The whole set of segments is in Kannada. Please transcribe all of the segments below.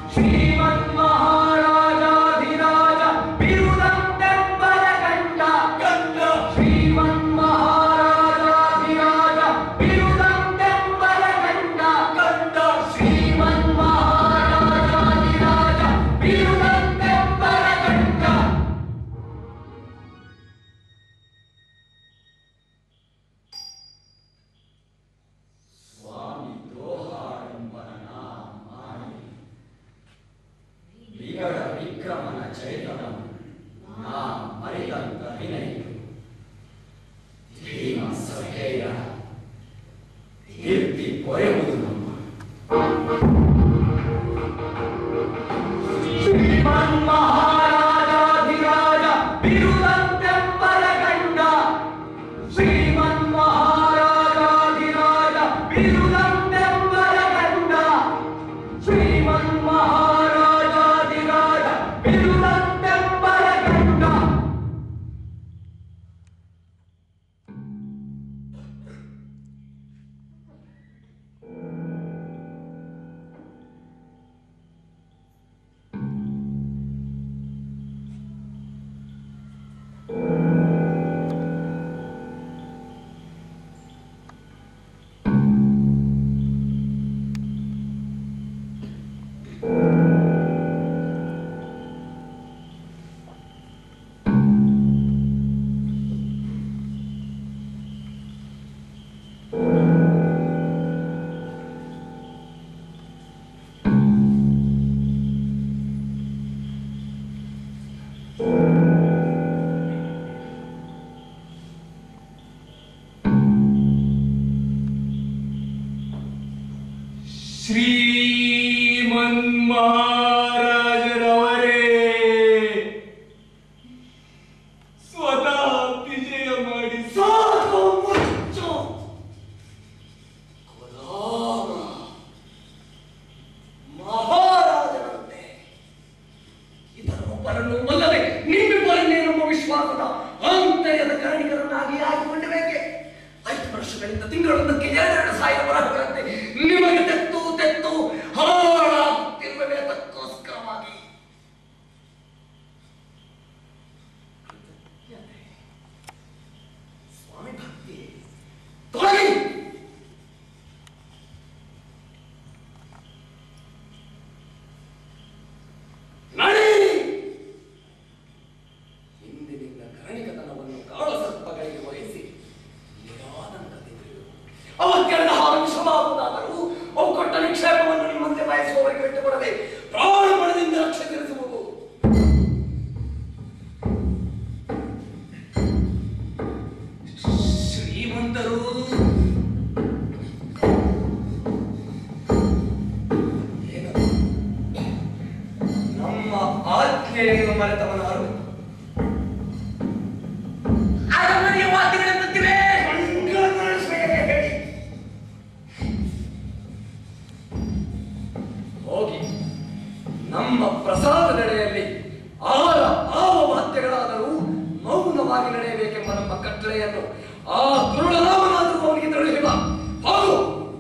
ಶ್ರೀಮನ್ಮಹಾರಾಜಾಧಿರಾಜ ಬಿರುದಂತೆಂಬರ ಗಂಡ ಶ್ರೀಮನ್ಮಹಾರಾಜಾಧಿರಾಜ ಬಿರುದಂತೆಂಬರ ಗಂಡ ಶ್ರೀಮನ್ಮಹಾರಾಜಾಧಿರಾಜ ಬಿರುದಂತೆಂಬರ ಗಂಡ ಸ್ವಾಮಿ ದ್ರೋಹಾಡಂಬರನ ಮಾಡಿ ವಿಗಡ ವಿಕ್ರಮನ ಚೈತನ್ಯ ನಾ ಮರಿದಂತ ವಿನಯು ಭೀಮ ಸಭೆಯ ಕೀರ್ತಿ ಪೊರೆಯುವುದು ನಮ್ಮ ಶ್ರೀಮನ್ ಮಹಾರಾಜಾಧಿರಾಜ ಬಿರುದಂತೆಂಬರ ಗಂಡ ಶ್ರೀಮನ್ ಮಹಾರಾಜಾಧಿರಾಜ ಬಿರುದಂತೆಂಬರ ಗಂಡ ಶ್ರೀಮನ್ ಮಹಾರಾಜಾಧಿರಾಜ ಬಿರುದಂತೆಂಬರ ಗಂಡ ಶ್ರೀಮನ್ಮಹಾರಾಜರವರೇ ಸ್ವತಃ ವಿಜಯ ಮಾಡಿ ಸಾಕು ಮುಚ್ಚು ಗುಲಾಮ ಮಹಾರಾಜರಂತೆ ಇದರೊಬ್ಬರನ್ನು ಒಲ್ಲದೆ ನಿಮ್ಮಿಬ್ಬರನ್ನೇ ನಮ್ಮ ವಿಶ್ವಾಸದ ಆಂತರ್ಯದ ಕಾರಣಿಕರನ್ನಾಗಿ ಆಗಿಕೊಂಡಬೇಕೆ ಐದು ವರ್ಷಗಳಿಂದ ತಿಂಗಳೊಂದಕ್ಕೆ ಎರಡೆರಡು ಸಾವಿರ ಬರಹಗಳಂತೆ ನಿಮಗೆ ತೆತ್ತು ತೆತ್ತು ಹಾಳಾಗುತ್ತಿರುವೆ ತಕ್ಕೋಸ್ಕರವಾಗಿ ಕೃತಜ್ಞತೆ. ಸ್ವಾಮಿ ಭಕ್ತಿ ತೊಲಗಿ ನಡಿ ಹಿಂದಿನಿಂದ ಕರಣಿಕತನವನ್ನು ಕಾಳು ಸರ್ಪಗಳಿಗೆ ವಹಿಸಿ ನಿರಾತಂಕದಿಂದಿರು ಅವಕ್ಕೆಲ್ಲ ಅಂಶವಾಗುವುದಾದರೂ ಅವು ಕೊಟ್ಟ ನಿಕ್ಷೇಪವನ್ನು ನಿಮ್ಮಂತೆ ಬಯಸುವವರಿಗೆ ಬಿಟ್ಟುಕೊಡದೆ ಪ್ರಾಣಪಣದಿಂದ ರಕ್ಷೆ ತಿಳಿಸುವುದು ಶ್ರೀಮಂತರು ಏನದು? ನಮ್ಮ ಆಜ್ಞೆಯನ್ನು ಮರೆತವನಾರು ಅರಮನೆಯ ವಾದ್ಯಗಳೆಂಬುತ್ತಿವೆ ಮಂಗಳಗೊಳಿಸಬೇಕೆ ಹೇಳಿ ಹೋಗಿ ನಮ್ಮ ಪ್ರಸಾದದೆಡೆಯಲ್ಲಿ ಆರ ಆವ ವಾದ್ಯಗಳಾದರೂ ಮೌನವಾಗಿ ನಡೆಯಬೇಕೆಂಬ ನಮ್ಮ ಕಟ್ಟಳೆಯನ್ನು ಆ ಕುರುಡನಾಮನಾದರೂ ಅವನಿಗೆ ತಿಳಿಸಿಲ್ಲ ಹೋಗು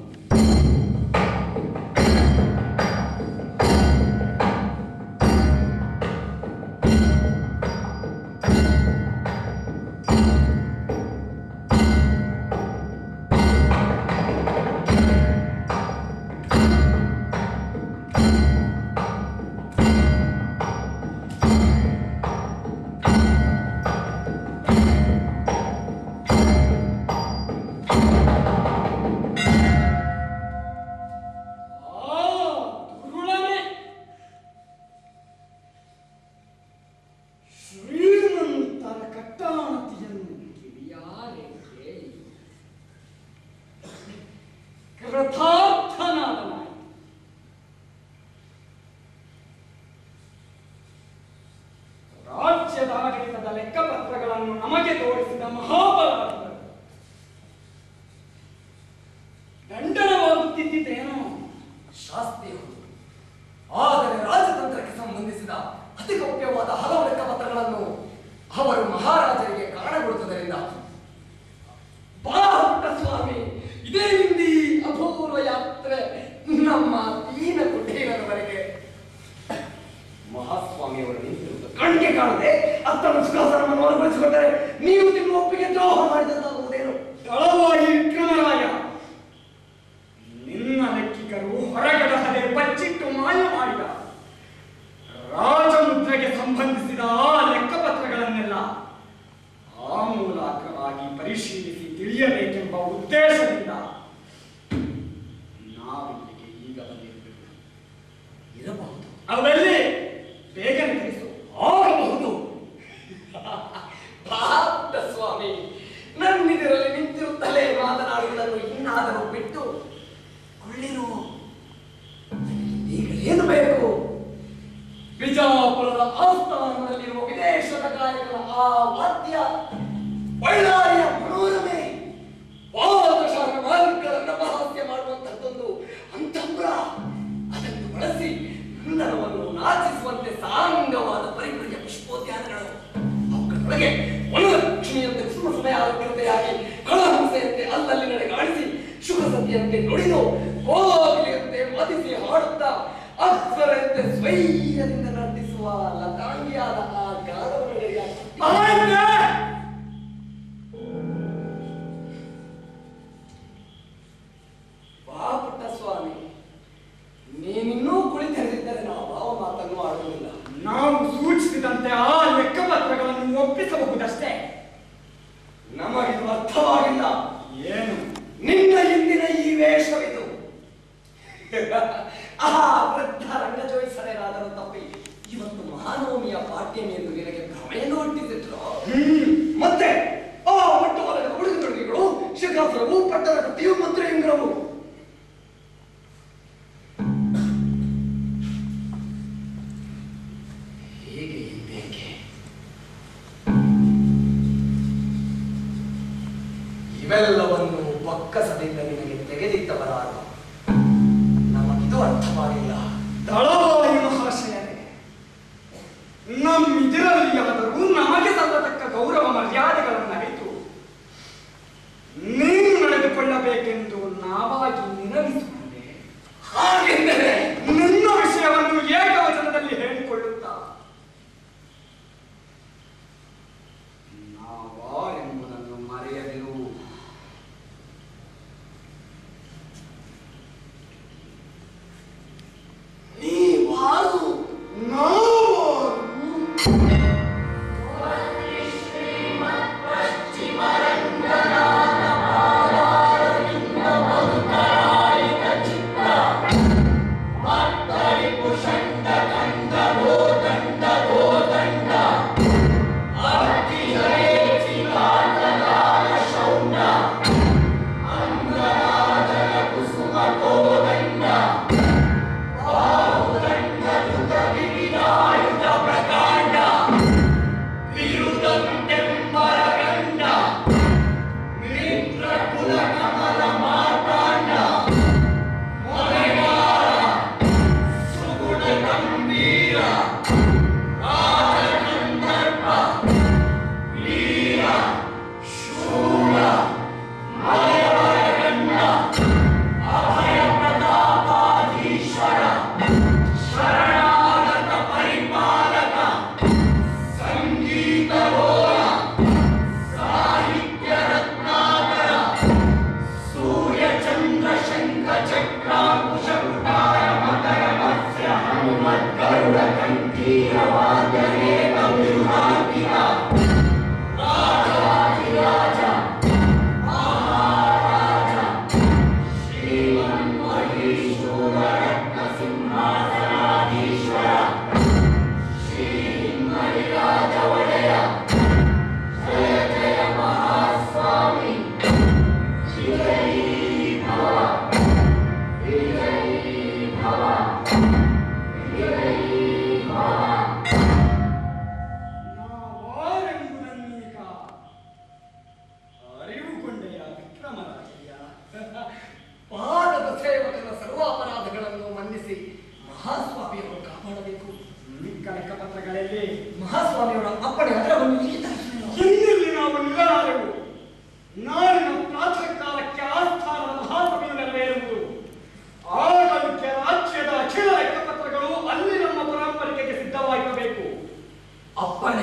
ಆ ದುರುಳನೆ ಶ್ರೀಮಂತರ ಕಟ್ಟಾಣತಿಯನ್ನು ಕಿವಿಯಾರೆ ಕೇಳಿ ಕೃತಾರ್ಥನಾದನಾಯಿ ರಾಜ್ಯದ ಆಡಳಿತದ ಲೆಕ್ಕಪತ್ರಗಳನ್ನು ನಮಗೆ ತೋರಿಸಿದ ಮಹಾಪರಾಧಿಗಳು ದಂಡನವಾಗುತ್ತಿದ್ದೇನೋ ಶಾಸ್ತಿ ಹೌದು ಆದರೆ ರಾಜತಂತ್ರಕ್ಕೆ ಸಂಬಂಧಿಸಿದ ಅತಿ ಗೌಪ್ಯವಾದ ಹಲವು ಲೆಕ್ಕಪತ್ರಗಳನ್ನು ಅವರು ಮಹಾರಾಜರಿಗೆ ಕಾರಣಗೊಳಿಸುವುದರಿಂದ ಬಾಹುಟ ಸ್ವಾಮಿ ಇದೇ ಹಿಂದಿ ಅಪೂರ್ವ ಯಾತ್ರೆ ನಮ್ಮ ದೀನ ಕುಟೀರನವರೆಗೆ ಕಾಣದೆ ಅತ್ತನ ಸುಖಾಸನವನ್ನು ಅನುಭವಿಸಿಕೊಂಡರೆ ನೀವು ನಿಮ್ಮ ಒಪ್ಪಿಗೆ ದ್ರೋಹ ಮಾಡಿದಂತಾಗುವುದೇನು ದಳವಾಯಿ ವಿಕ್ರಮರಾಯ ನಿನ್ನ ಲೆಕ್ಕಿಗರು ಹೊರಗಡಹದೆ ಬಚ್ಚಿಟ್ಟು ಮಾಯ ಮಾಡಿದ ರಾಜಮುದ್ರೆಗೆ ಸಂಬಂಧಿಸಿದ ಆ ಲೆಕ್ಕಪತ್ರಗಳನ್ನೆಲ್ಲ ಆಮೂಲಾಗ್ರವಾಗಿ ಪರಿಶೀಲಿಸಿ ತಿಳಿಯಬೇಕೆಂಬ ಉದ್ದೇಶದಿಂದ ನಾವಿಲ್ಲಿಗೆ ಈಗ ಬಂದಿರಬೇಕು ಇರಬಹುದು ಅವೆಲ್ಲಿ ಬೇಗನೆ ತಿಳಿಸು ಆಗಬಹುದು ಭಾರತ ಸ್ವಾಮಿ ನನ್ನಿದರಲ್ಲಿ ನಿಂತಿರುತ್ತಲೇ ಮಾತನಾಡುವುದನ್ನು ಇನ್ನಾದರೂ ಬಿಟ್ಟು ಕೊಳ್ಳಿರು ಈಗ ಏನು ಬೇಕು ಬಿಜಾಪುರದ ಆಸ್ಥಾನದಲ್ಲಿರುವ ವಿದೇಶದ ಗಾಯಕರ ಆ ವಾದ್ಯ ಬಳ್ಳಾರಿಯ ಮನೋರಮೆ ಪಾದಶಾನ ಮಾಲೀಕರನ್ನ ಅಪಹಾಸ್ಯ ಮಾಡುವಂತಹದ್ದೊಂದು ಅಂತಂಬ್ರ ಅದನ್ನು ಬಳಸಿ ಇಂಧನವನ್ನು ನಾಚಿಸುವಂತೆ ಸಾಂಗವಾದ ಪರಿಪ್ರಿಯ ಪುಷ್ಪೋದ್ಯಾನಗಳು ಅವುಗಳೊಳಗೆ ವನಲಕ್ಷ್ಮಿಯಂತೆ ಕುಸುಮ ಸಮಯ ಆಲೋಕ್ಯತೆಯಾಗಿ ಕಳಹಂಸೆಯಂತೆ ಅಲ್ಲಲ್ಲಿ ನಡೆಗಾಡಿಸಿ ಶುಭ ಸತಿಯಂತೆ ನುಡಿದು ಕೋಗಿಲೆಯಂತೆ ಮದಿಸಿ ಹಾಡುತ್ತಾ ಅಕ್ಷರಂತೆ ಸ್ವೈರ್ಯದಿಂದ ನಟಿಸುವ ಲತಾಂಗಿಯಾದ ಆ ಗಾನವನ್ನು ಮಹಾರಾಜರೇ! ಬಾ ಪುಟ್ಟ ಸ್ವಾಮಿ ನೀನಿನ್ನೂ ಕುಳಿತರಿದ್ದರೆ ನಾವು ಭಾವ ಮಾತನ್ನು ಆಡುವುದಿಲ್ಲ ನಾವು ಸೂಚಿಸಿದಂತೆ ಆ ಲೆಕ್ಕಪತ್ರಗಳನ್ನು ಒಪ್ಪಿಸಬಹುದಷ್ಟೇ ನಮಗಿದು ಅರ್ಥವಾಗಿಲ್ಲ ಏನು ನಿನ್ನ ಹಿಂದಿನ ಈ ವೇಷವಿದು ಆ ವೃದ್ಧ ರಂಗಜೋಯಿಸರೇನಾದರೂ ತಪ್ಪಿ ಇವತ್ತು ಮಹಾನವಮಿಯ ಪಾಠ್ಯಮಿ ಎಂದು ನಿನಗೆ ಭ್ರಮೆಯನ್ನು ಹುಟ್ಟಿಸಿದ್ರು ಮತ್ತೆ ಆ ಮಟ್ಟವಲದ ಉಳಿದುಗಳಿಗಳು ಶಿಖಾಸುರವು ಪಟ್ಟದ ಕತ್ತಿಯು ಮಂತ್ರಿಯಂಗ್ರವು ಹೇಗೆ ಬೇಕೆ ಇವೆಲ್ಲವನ್ನು ಬೊಕ್ಕಸದಿಂದ ನಿನಗೆ ತೆಗೆದಿಟ್ಟವರಾಗ ನಮಗಿದು ಅರ್ಥವಾಗಿಲ್ಲ ದಳವಾಯಿ ಮಹಾಶಯರೇ ನಮ್ಮಿದಿರಲ್ಲಿಯಾದರೂ ನಮಗೆ ಸಲ್ಲತಕ್ಕ ಗೌರವ ಮರ್ಯಾದೆಗಳನ್ನು ಅರಿತು ನೀನು ನಡೆದುಕೊಳ್ಳಬೇಕೆಂದು ನಾವಾಗಿ ನಿನವಿಸಿಕೊಂಡೆ ಹಾಗೆಂದರೆ ನಿನ್ನ ವಿಷಯವನ್ನು ಏಕವಚನದಲ್ಲಿ ಹೇಳಿಕೊಳ್ಳುತ್ತಾ ನಾವಾರೆಂಬುದನ್ನು ಮರೆಯದಿರು ನೀವಾರು ನಾವಾರು ನಾವಾರೆಂಬುದನ್ನೀಗ ಅರಿವುಕೊಂಡೆಯ ವಿಕ್ರಮರಾಜಯ್ಯ ಪಾದದ ಸೇವಕರ ಸರ್ವಾಪರಾಧಗಳನ್ನು ಮನ್ನಿಸಿ ಮಹಾಸ್ವಾಮಿಯನ್ನು ಕಾಪಾಡಬೇಕು ಮಿಕ್ಕ ಲೆಕ್ಕಪತ್ರಗಳಲ್ಲಿ ಮಹಾಸ್ವಾಮಿಯವರ ಅಪ್ಪಣೆ ಅದರ ಒಂದು ಲಿಖಿತ ರಚನೆ. ಹಿಂದಿಲ್ಲಿ ನಾವು ನಿಲ್ಲಲಾರೆವು ನಾಳಿನ ಪ್ರಾತಃ ಕಾಲಕ್ಕೆ ಆಸ್ಥಾನದ ಮಹಾಸಭೆಯು ನೆರವೇರುವುದು ಆಡಳಿತ ರಾಜ್ಯದ ಅಖಿಲ ಲೆಕ್ಕಪತ್ರಗಳು ಅಲ್ಲಿ ನಮ್ಮ ಪರಂಪರೆಗೆ ಸಿದ್ಧವಾಗಿರಬೇಕು ಅಪ್ಪಣೆ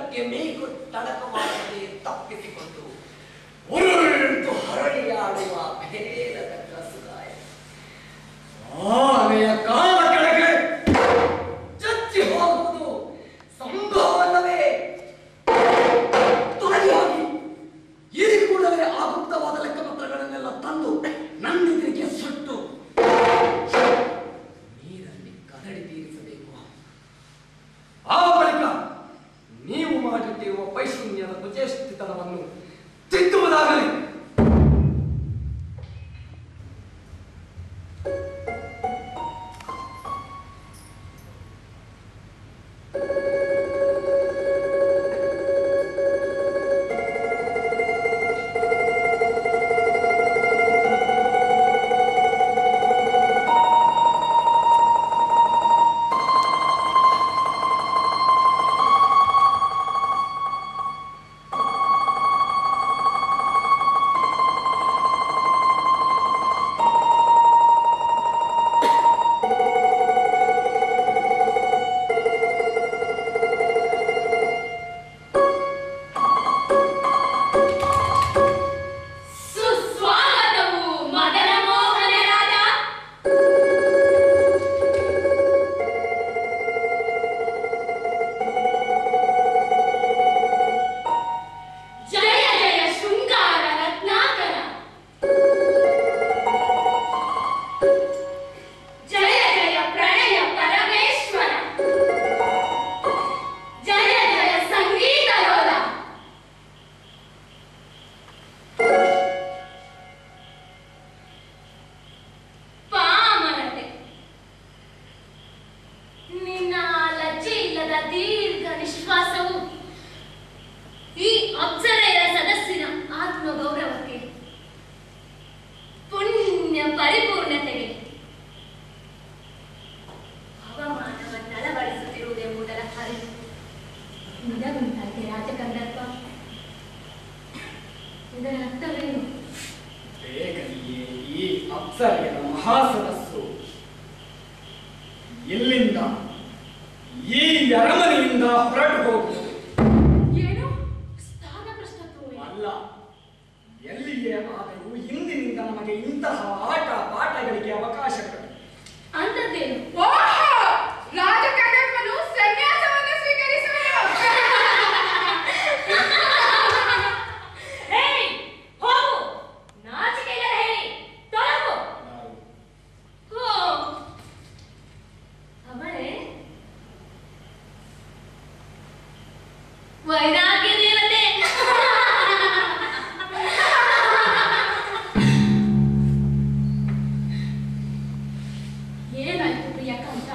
ಊಟಕ್ಕೆ ಮೇಕೊಟ್ಟಡಕವಾಗದೆ ತಪ್ಪಿಸಿಕೊಂಡು ಉರುಳ್ತು ಹರಳಿಯಾಡುವ ಭೇದದ ಕಸುಗಾಯ ಆನೆಯ ಕಾಲ ಕೆಳಗೆ ಚಚ್ಚಿ ಹೋಗುವುದು ಸಂಭವವಲ್ಲವೇ ತೊಲಗಿ ಹೋಗಿ ಈ ಕೂಡಲೇ ಆ ಗುಪ್ತವಾದ ಲೆಕ್ಕಪತ್ರಗಳನ್ನೆಲ್ಲ ತಂದು ನನ್ನೆದುರಿಗೆ ಸುಟ್ಟು ನೀರಲ್ಲಿ ಕದಡಿ ತೀರಿಸಬೇಕು ಆ ಬಳಿಕ ನೀವು ಮಾಡಿಟ್ಟಿರುವ ಪೈಶೂನ್ಯದ ಕುಚೇಷ್ಟಿತನವನ್ನು ತಿದ್ದುವುದಾಗಲಿ ಸುಸ್ವಾಗತವು ಮದನ ಮೋಹನ ರಾಜ ಜಯ ಜಯ ಶೃಂಗಾರ ರತ್ನಾಕರ ಜಯ ಜಯ ಪ್ರಣಯ ಪರಮೇಶ್ವರ ಜಯ ಜಯ ಸಂಗೀತ ಲೋಲ ಪಾಮರತೆ ನಿನ್ನ ಲಜ್ಜೆ ಇಲ್ಲದ ದೀರ್ಘ ನಿಶ್ವಾಸವು ಈ ಅಪ್ಸರೆಯರ ಸದಸ್ಯನ ಆತ್ಮ ಗೌರವಕ್ಕೆ ಪುಣ್ಯ ಪರಿಪೂರ್ಣತೆಗೆ ಅವಮಾನವನ್ನಳವಡಿಸುತ್ತಿರುವುದೆಂಬುದರ ಅರಿವು ನಿನಗುಂಟಾಯ್ತೆ ರಾಜಕಂದರ್ಪ ಇದರ ಅರ್ಥವೇನು ಬೇಗನೆಯೇ ಈ ಅಪ್ಸರೆಯರ ಮಹಾಸದಸ್ಸು ಇಲ್ಲಿಂದ ಈ ಅರಮನೆಯಿಂದ ಹೊರಟು ಹೋಗುವುದು ಏನು ಸ್ಥಾನಭ್ರಷ್ಟತ್ವವೇ ಅಲ್ಲ ಎಲ್ಲಿಯೇ ಆದರೂ ಇಂದಿನಿಂದ ನಮಗೆ ಇಂತಹ ಆಟ ಪಾಠಗಳಿಗೆ ಅವಕಾಶಗಳು ಅಂಥದ್ದೇನು ಓಹೋ ರಾಜಕಂಡಪ್ಪನು ಸನ್ಯಾಸವನ್ನು ಸ್ವೀಕರಿಸುವರು ಹೇಳಿ ಹೋಗು ನಾಚಿಕೆ ಇಲ್ಲ ಹೇಳಿ ತೊಲಗು ಹೋ ಅವಳೇ ವೈರಾಗ್ಯ ದೇವತೆ ಏನಾಯ್ತು ಪ್ರಿಯಕಾಂತ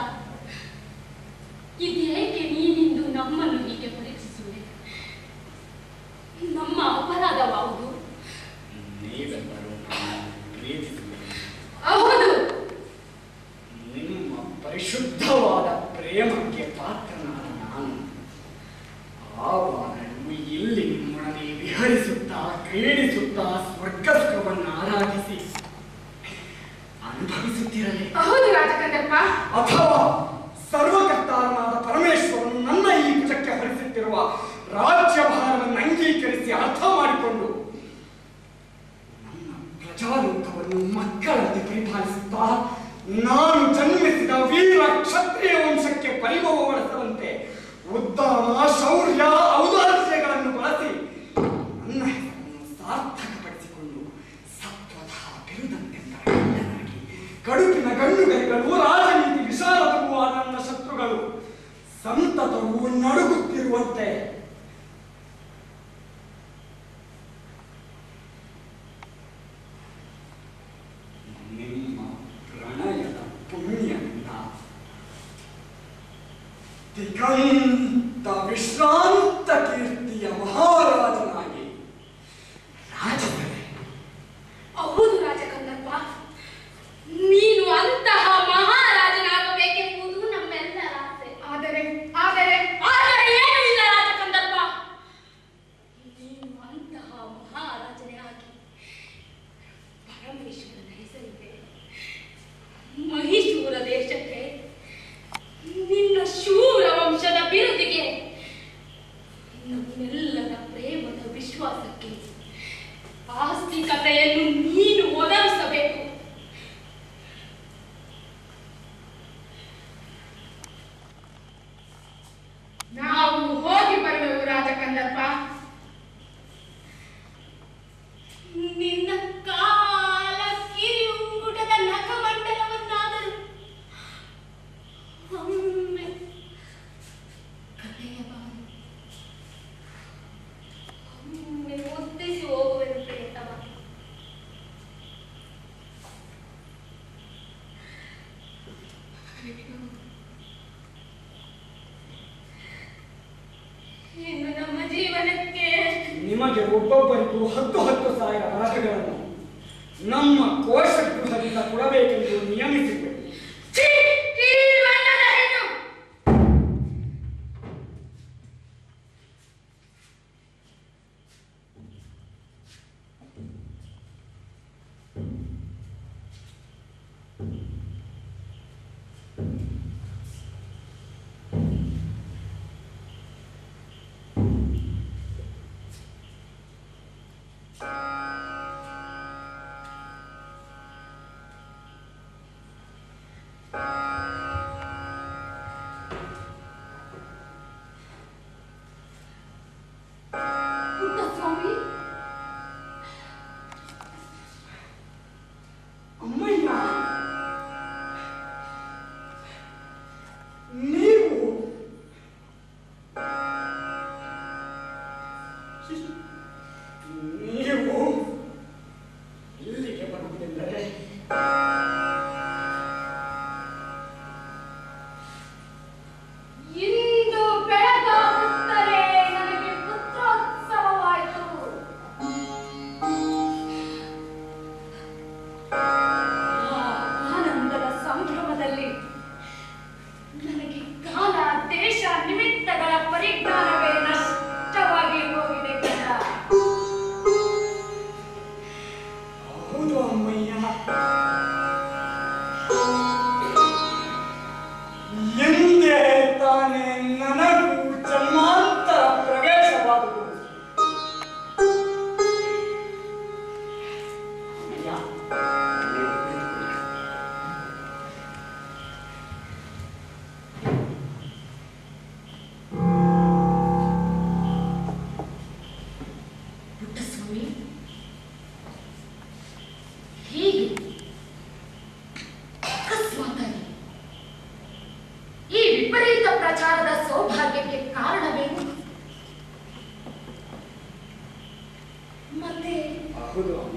ಇದೇಕೆ ನೀನಿಂದು ನಮ್ಮನ್ನು ಹೀಗೆ ಪರೀಕ್ಷಿಸುವೆ ನಮ್ಮ ಅಪರಾಧವಾವುದು ನೀವೆಲ್ಲರೂ ಪ್ರೀತಿಸುವುದು ಹೌದು ನಿಮ್ಮ ಪರಿಶುದ್ಧವಾದ ಪ್ರೇಮಕ್ಕೆ ಪಾತ್ರನಾದ ನಾನು ಆವಾಗಲೂ ಇಲ್ಲಿ ನಿಮ್ಮೊಡನೆ ವಿಹರಿಸುತ್ತಾ ಕ್ರೀಡಿಸುತ್ತಾ ಸ್ವರ್ಗ ಸುಖವನ್ನು ಆರಾಧಿಸಿ ಅನುಭವಿಸುತ್ತಿರಲಿ ಹೌದು ರಾಜಕಂಡಪ್ಪ ಅಥವಾ ಸರ್ವಕರ್ತಾರನಾದ ಪರಮೇಶ್ವರನು ನನ್ನ ಈ ಕುಟಕ್ಕೆ ಹರಿಸುತ್ತಿರುವ ರಾಜ್ಯಭಾರವನ್ನು ಅಂಗೀಕರಿಸಿ ಅರ್ಥ ಮಾಡಿಕೊಂಡು ನನ್ನ ಪ್ರಜಾಲೋಕವನ್ನು ಮಕ್ಕಳಂತೆ ಪರಿಪಾಲಿಸುತ್ತಾ ನಾನು ಜನ್ಮಿಸಿದ ವೀರ ಕ್ಷತ್ರಿಯ ವಂಶಕ್ಕೆ ಪರಿಭವ ಬಳಸುವಂತೆ ಉದ್ದಾಮ ಶೌರ್ಯ ಔದಾರ್ಯಗಳನ್ನು ಬಳಸಿ ನನ್ನ ಹೆಸರನ್ನು ಸಾರ್ಥಕಪಡಿಸಿಕೊಂಡು ಸತ್ವದ ಬಿರುದಂತೆಂದರೆ ಗಂಡನಾಗಿ ಕಡುಪಿನ ಗಂಡುಗೈಗಳು ರಾಜನೀತಿ ವಿಶಾಲದವೂ ಆದ ನನ್ನ ಶತ್ರುಗಳು ಸಂತತವು ನಡುಗುತ್ತಿರುವಂತೆ ನಿಮ್ಮ ಪ್ರಣಯದ ಪುಣ್ಯದಿಂದ ದಿಗಂತ ವಿಶ್ರಾಂತ ಕೀರ್ತಿಯ ಮಹಾರಾಜನಾಗಿ ರಾಜದರೆ ಹೌದು ರಾಜಕಂದಪ್ಪ ನೀನು ಅಂತಹ ಮಹಾರಾಜನಾಗಬೇಕೆಂಬುದು ನಮ್ಮೆಲ್ಲರ ಆಸೆ ಆದರೆ ಆದರೆ ಆದರೆ ಏನೂ ಇಲ್ಲ ರಾಜಕಂದಪ್ಪ ನೀನು ಅಂತಹ ಮಹಾರಾಜನೇ ಆಗಿ ಪರಮೇಶ್ವರನ ಹೆಸರಿದೆ ಮಹಿಷೂರ ದೇಶಕ್ಕೆ ನಿನ್ನ ಶೂರ ವಂಶದ ಬಿರುದು ನಮ್ಮೆಲ್ಲರ ಪ್ರೇಮದ ವಿಶ್ವಾಸಕ್ಕೆ ಆಸ್ತಿಕತೆಯನ್ನು ನೀನು ಒದಗಿಸಬೇಕು ನಾವು ಹೋಗಿ ಬರುವೆವು ರಾಜಕಂದರ್ಪ ನಿನ್ನ ಕಾಲ ಕಿರಿಯುಂಗುಟದ ನಖಮಂಡಲವನ್ನಾದರೂ ಒಮ್ಮೆ ಕರೆಯಬಾರದು ಒಮ್ಮೆ ಮುದ್ದಿಸಿ ಹೋಗುವೆನು ಪ್ರಿಯತಮ ಇನ್ನು ನಮ್ಮ ಜೀವನಕ್ಕೆ ನಿಮಗೆ ಒಬ್ಬೊಬ್ಬರಿಗೂ ಹತ್ತು ಹತ್ತು ಸಾವಿರ ವರಹಗಳನ್ನು ನಮ್ಮ ಕೋಶಗೃಹದಿಂದ ಕೊಡಬೇಕೆಂದು ನಿಯಮಿಸಿದೆ ಛೀ! ಈ ಬಣ್ಣದ ಹೆಣ್ಣು! ಪುಟ್ಟಸ್ವಾಮಿ ಅಮ್ಮಯ್ಯ ನೀವು ನೀವು ಇಲ್ಲಿಗೆ ಬರುವುದೆಂದರೆ ಇಂದು ಬೆಳಗಾಗುತ್ತಲೇ ನನಗೆ ಪುತ್ರೋತ್ಸವವಾಯಿತು ಆ ಆನಂದದ ಸಂಭ್ರಮದಲ್ಲಿ ನನಗೆ ಕಾಲ ದೇಶ ನಿಮಿತ್ತಗಳ ಪರಿಜ್ಞಾನವೇ ನಷ್ಟವಾಗಿ ಹೋಗಿದೆ ಕಣ ಹೌದು ಅಮ್ಮಯ್ಯ ಎಂದೇ ತಾನೇ ನನಗೂ ಜನ್ಮಾಂತರ ಪ್ರವೇಶವಾದುದು ಅಮ್ಮಯ್ಯ, ನೀವು ಕುಳಿತುಕೊಳ್ಳಿ. ಪುಟ್ಟಸ್ವಾಮಿ ಹೀಗೆ ಅಕಸ್ಮಾತಾಗಿ ಈ ವಿಪರೀತ ಪ್ರಚಾರದ ಸೌಭಾಗ್ಯಕ್ಕೆ ಕಾರಣವೇನು ಮತ್ತೆ ಹೌದು ಅಮ್ಮಯ್ಯ.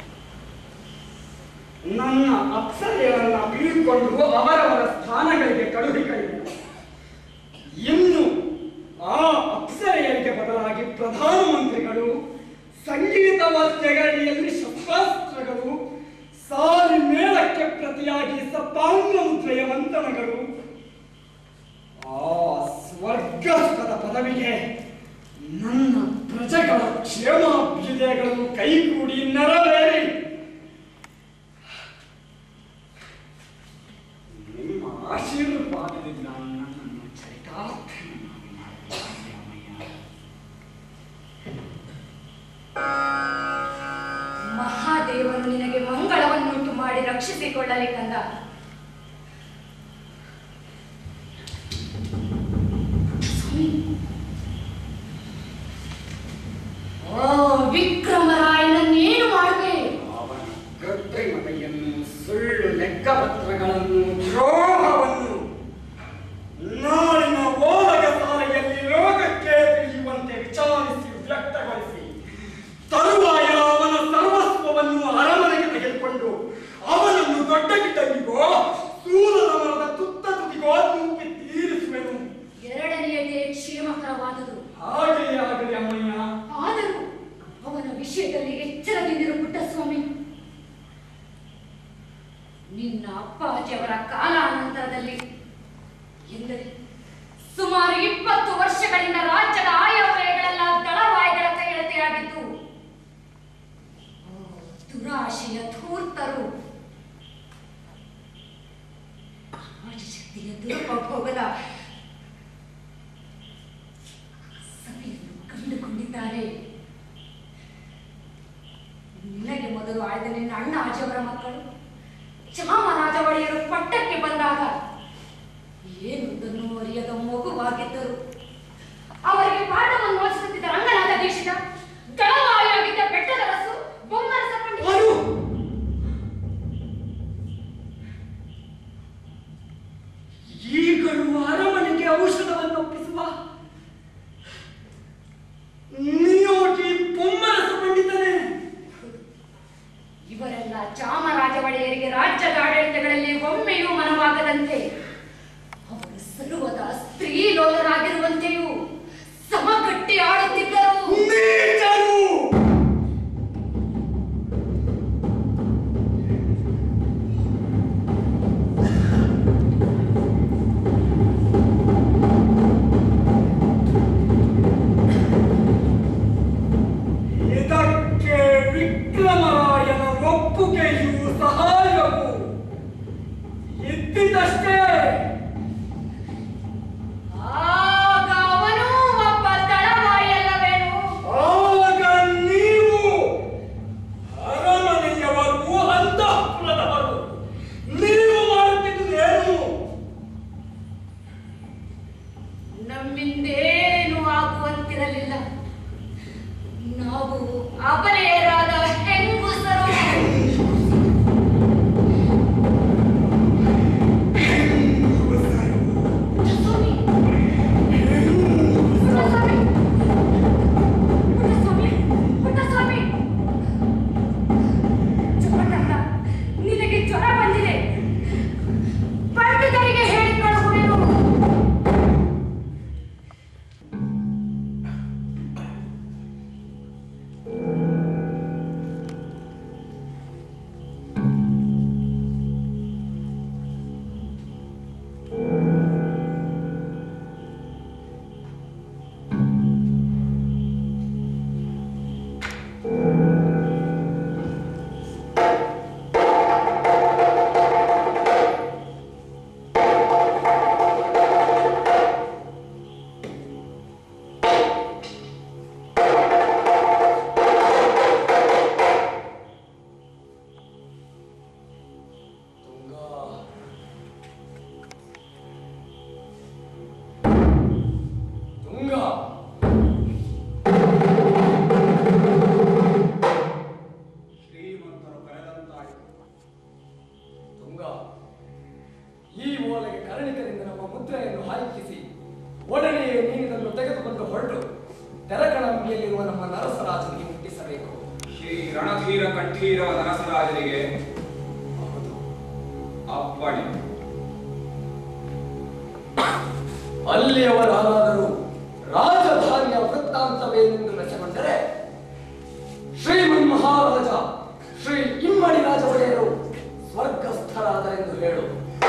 ನನ್ನ ಅಪ್ಸರೆಯರನ್ನ ಬೀಳ್ಕೊಂಡು ಅವರವರ ಸ್ಥಾನಗಳಿಗೆ ಕಳುಹಿ ಕಳಿಸಿದರು ಇನ್ನು ಆ ಅಪ್ಸರೆಯರಿಗೆ ಬದಲಾಗಿ ಪ್ರಧಾನಮಂತ್ರಿಗಳು ಸಂಗೀತ ವಾದ್ಯಗಳಿಯಲ್ಲಿ ಶಸ್ತ್ರಾಸ್ತ್ರಗಳು ಸಾರಿ ಮೇಳಕ್ಕೆ ಪ್ರತಿಯಾಗಿ ಸಪ್ತಾಂಗ ಮುದ್ರೆಯ ಮಂಥನಗಳು ಆ ಸ್ವರ್ಗ ಸುಖದ ಪದವಿಗೆ ನನ್ನ ಪ್ರಜೆಗಳ ಕ್ಷೇಮಾಭ್ಯುದಯಗಳು ಕೈಗೂಡಿ ನರವೇರಿ ನಿಮ್ಮ ಆಶೀರ್ವಾದದಿಂದ ನನ್ನನ್ನು ಚರಿತಾರ್ಥನನ್ನಾಗಿ ಮಾಡಿದ್ದೀರಿ ಅಮ್ಮಯ್ಯ. ಮಹಾದೇವನು ನಿನಗೆ ಮಂಗಳವನ್ನುಂಟು ಮಾಡಿ ರಕ್ಷಿಸಿಕೊಳ್ಳಲಿ ಕಂದ ಸ್ವಾಮಿ, ಓ ವಿಕ್ರಮರಾಯನನ್ನೇನು ಮಾಡುವೆ ಅವನ ಕೃತ್ರಿಮತೆಯನ್ನು ಸುಳ್ಳು ಲೆಕ್ಕಪತ್ರಗಳನ್ನು ದ್ರೋಹವನ್ನು ನಾಳಿನ ಓಲಗ ಸಾಲೆಯಲ್ಲಿ ಲೋಕಕ್ಕೆ ತಿಳಿಯುವಂತೆ ವಿಚಾರಿಸಿ ವ್ಯಕ್ತಗೊಳಿಸಿ ತರುವಾಯ ಅವನ ಸರ್ವಸ್ವವನ್ನು ಅರಮನೆಗೆ ತೆಗೆದುಕೊಂಡು ಅವನನ್ನು ದೊಡ್ಡ ಗಿಡ್ಡನಿಗೋ ಸೂರನ ಮರದ ತುತ್ತ ತುದಿಗೋ ತೂಪಿ ತೀರಿಸುವೆನು ಎರಡನೆಯದೇ ಕ್ಷೇಮಕರವಾದುದು ಹಾಗೆಯೇ ಆಗಲಿ ಅಮ್ಮಯ್ಯ ಆದರೂ ಅವನ ವಿಷಯದಲ್ಲಿ ಎಚ್ಚರದಿಂದಿರು ಪುಟ್ಟಸ್ವಾಮಿ ನಿನ್ನ ಅಪ್ಪಾಜಿಯವರ ಕಾಲಾನಂತರದಲ್ಲಿ ಎಂದರೆ ಸುಮಾರು ಇಪ್ಪತ್ತು ವರ್ಷಗಳಿಂದ ರಾಜ್ಯದ ಆಯವ್ಯಯಗಳೆಲ್ಲ ದಳವಾಯಿಗಳ ಕೈಯಳತೆಯಾಗಿದ್ದು ಓ, ದುರಾಶೆಯ ಧೂರ್ತರು ಶಕ್ತಿಯ ದುರುಪಭೋಗದ ಸಭೆಯನ್ನು ಅಂದುಕೊಂಡಿದ್ದಾರೆ ನಿನಗೆ ಮೊದಲು ಆಯ್ದ ನಿನ್ನ ಅಣ್ಣ ಅಜವರ ಮಕ್ಕಳು ಚಾಮರಾಜ ಒಡೆಯರು ಪಟ್ಟಕ್ಕೆ ಬಂದಾಗ ಏನೊಂದನ್ನು ಅರಿಯದ ಮಗುವಾಗಿದ್ದರು ಅವರಿಗೆ ಪಾಠವನ್ನು ಓದಿಸುತ್ತಿದ್ದ ರಂಗನಾಥ ದೇಶದ ದಳವಾಯಿಯಾಗಿದ್ದ ಬೆಟ್ಟದ ರಸು ಬೊಮ್ಮರಸ ಪಂಡಿತ ಅನು ಈಗಲೂ ಅರಮನೆಗೆ ಔಷಧವನ್ನು ಒಪ್ಪಿಸುವ ನಿಯೋಗಿ ಪೊಮ್ಮರಸ ಪಂಡಿತನೇ ಇವರೆಲ್ಲ ಚಾಮರಾಜ ಒಡೆಯರಿಗೆ ರಾಜ್ಯದ ಆಡಳಿತಗಳಲ್ಲಿ ಒಮ್ಮೆಯೂ ಮನವಾಗದಂತೆ ಅವರು ಸರ್ವದ ಸ್ತ್ರೀಲೋಲರಾಗಿರುವಂತೆಯೂ ಸಮಗಟ್ಟಿ ಆಡುತ್ತಿದ್ದರು ನೀಚರು ಇದಕ್ಕೆ ವಿಕ್ರಮರಾಯನ ಒಪ್ಪುಗೆಯೂ ಸಹಾಯವು ಇದ್ದಿದ್ದಷ್ಟೇ ಆಗ ಅವನೂ ಒಬ್ಬ ದಳವಾಯಿಯಲ್ಲವೇನು ಆಗ ನೀವು ಅರಮನೆಯವರು ಅಂತಃಪುರದವರು ನೀವು ಮಾಡುತ್ತಿದ್ದುದೇನು ನಮ್ಮಿಂದೇನು ಆಗುವಂತಿರಲಿಲ್ಲ ನಾವು ಅಬಲೆಯರಾದ ಹೆಂಗುಸರು ಪುಟ್ಟಸ್ವಾಮಿ, ಪುಟ್ಟಸ್ವಾಮಿ, ಪುಟ್ಟಸ್ವಾಮಿ, ಪುಟ್ಟಸ್ವಾಮಿ. ಚುಪ್ಪಟಕ್ಕ, ನಿನಗೆ ಜ್ವರ ಬಂದಿದೆ ಪಂಡಿತರಿಗೆ ಹೇಳಿ ಕಳುಹುವೆನು ತುಂಗ ತುಂಗ ಶ್ರೀಮಂತರು ಕರೆದಂತಾಯಿತು ತುಂಗ ಈ ಓಲೆಗೆ ಕರಣಿಕರಿಂದ ನಮ್ಮ ಮುದ್ರೆಯನ್ನು ಹಾಕಿಸಿ ಒಡನೆಯೇ ನೀನಿದನ್ನು ತೆಗೆದುಕೊಂಡು ಹೊರಟು ತೆರಕಣಂಬಿಯಲ್ಲಿರುವ ನಮ್ಮ ನರಸರಾಜನಿಗೆ ಮುಟ್ಟಿಸಬೇಕು ಶ್ರೀ ರಣಧೀರ ಕಂಠೀರ ನರಸರಾಜರಿಗೆ ಹೌದು ಅಪ್ಪಣೆ ಅಲ್ಲಿಯವರಾದರೂ ರಾಜಧಾನಿಯ ವೃತ್ತಾಂತವೇನೆಂದು ರಚಗೊಂಡರೆ ಶ್ರೀಮನ್ ಮಹಾರಾಜ ಶ್ರೀ ಇಮ್ಮಡಿ ರಾಜ ಒಡೆಯರು ಸ್ವರ್ಗಸ್ಥರಾದರೆಂದು ಹೇಳು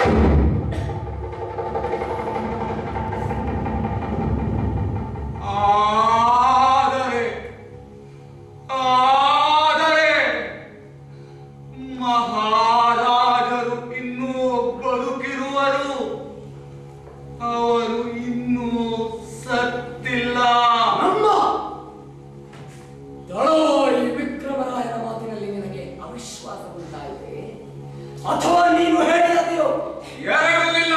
ಆದರೆ ಆದರೆ ಮಹಾರಾಜರು ಇನ್ನೂ ಬದುಕಿರುವರು ಅವರು ಇನ್ನೂ ಸತ್ತಿಲ್ಲ ನಮ್ಮ ದಳವಾಯಿ ವಿಕ್ರಮರಾಯನ ಮಾತಿನಲ್ಲಿ ನಿನಗೆ ಅವಿಶ್ವಾಸ ಉಂಟಾಯಿತೆ ಅಥವಾ ನೀನು ಹೇಳಿದೆಯೋ ಎರಡೂ ಇಲ್ಲ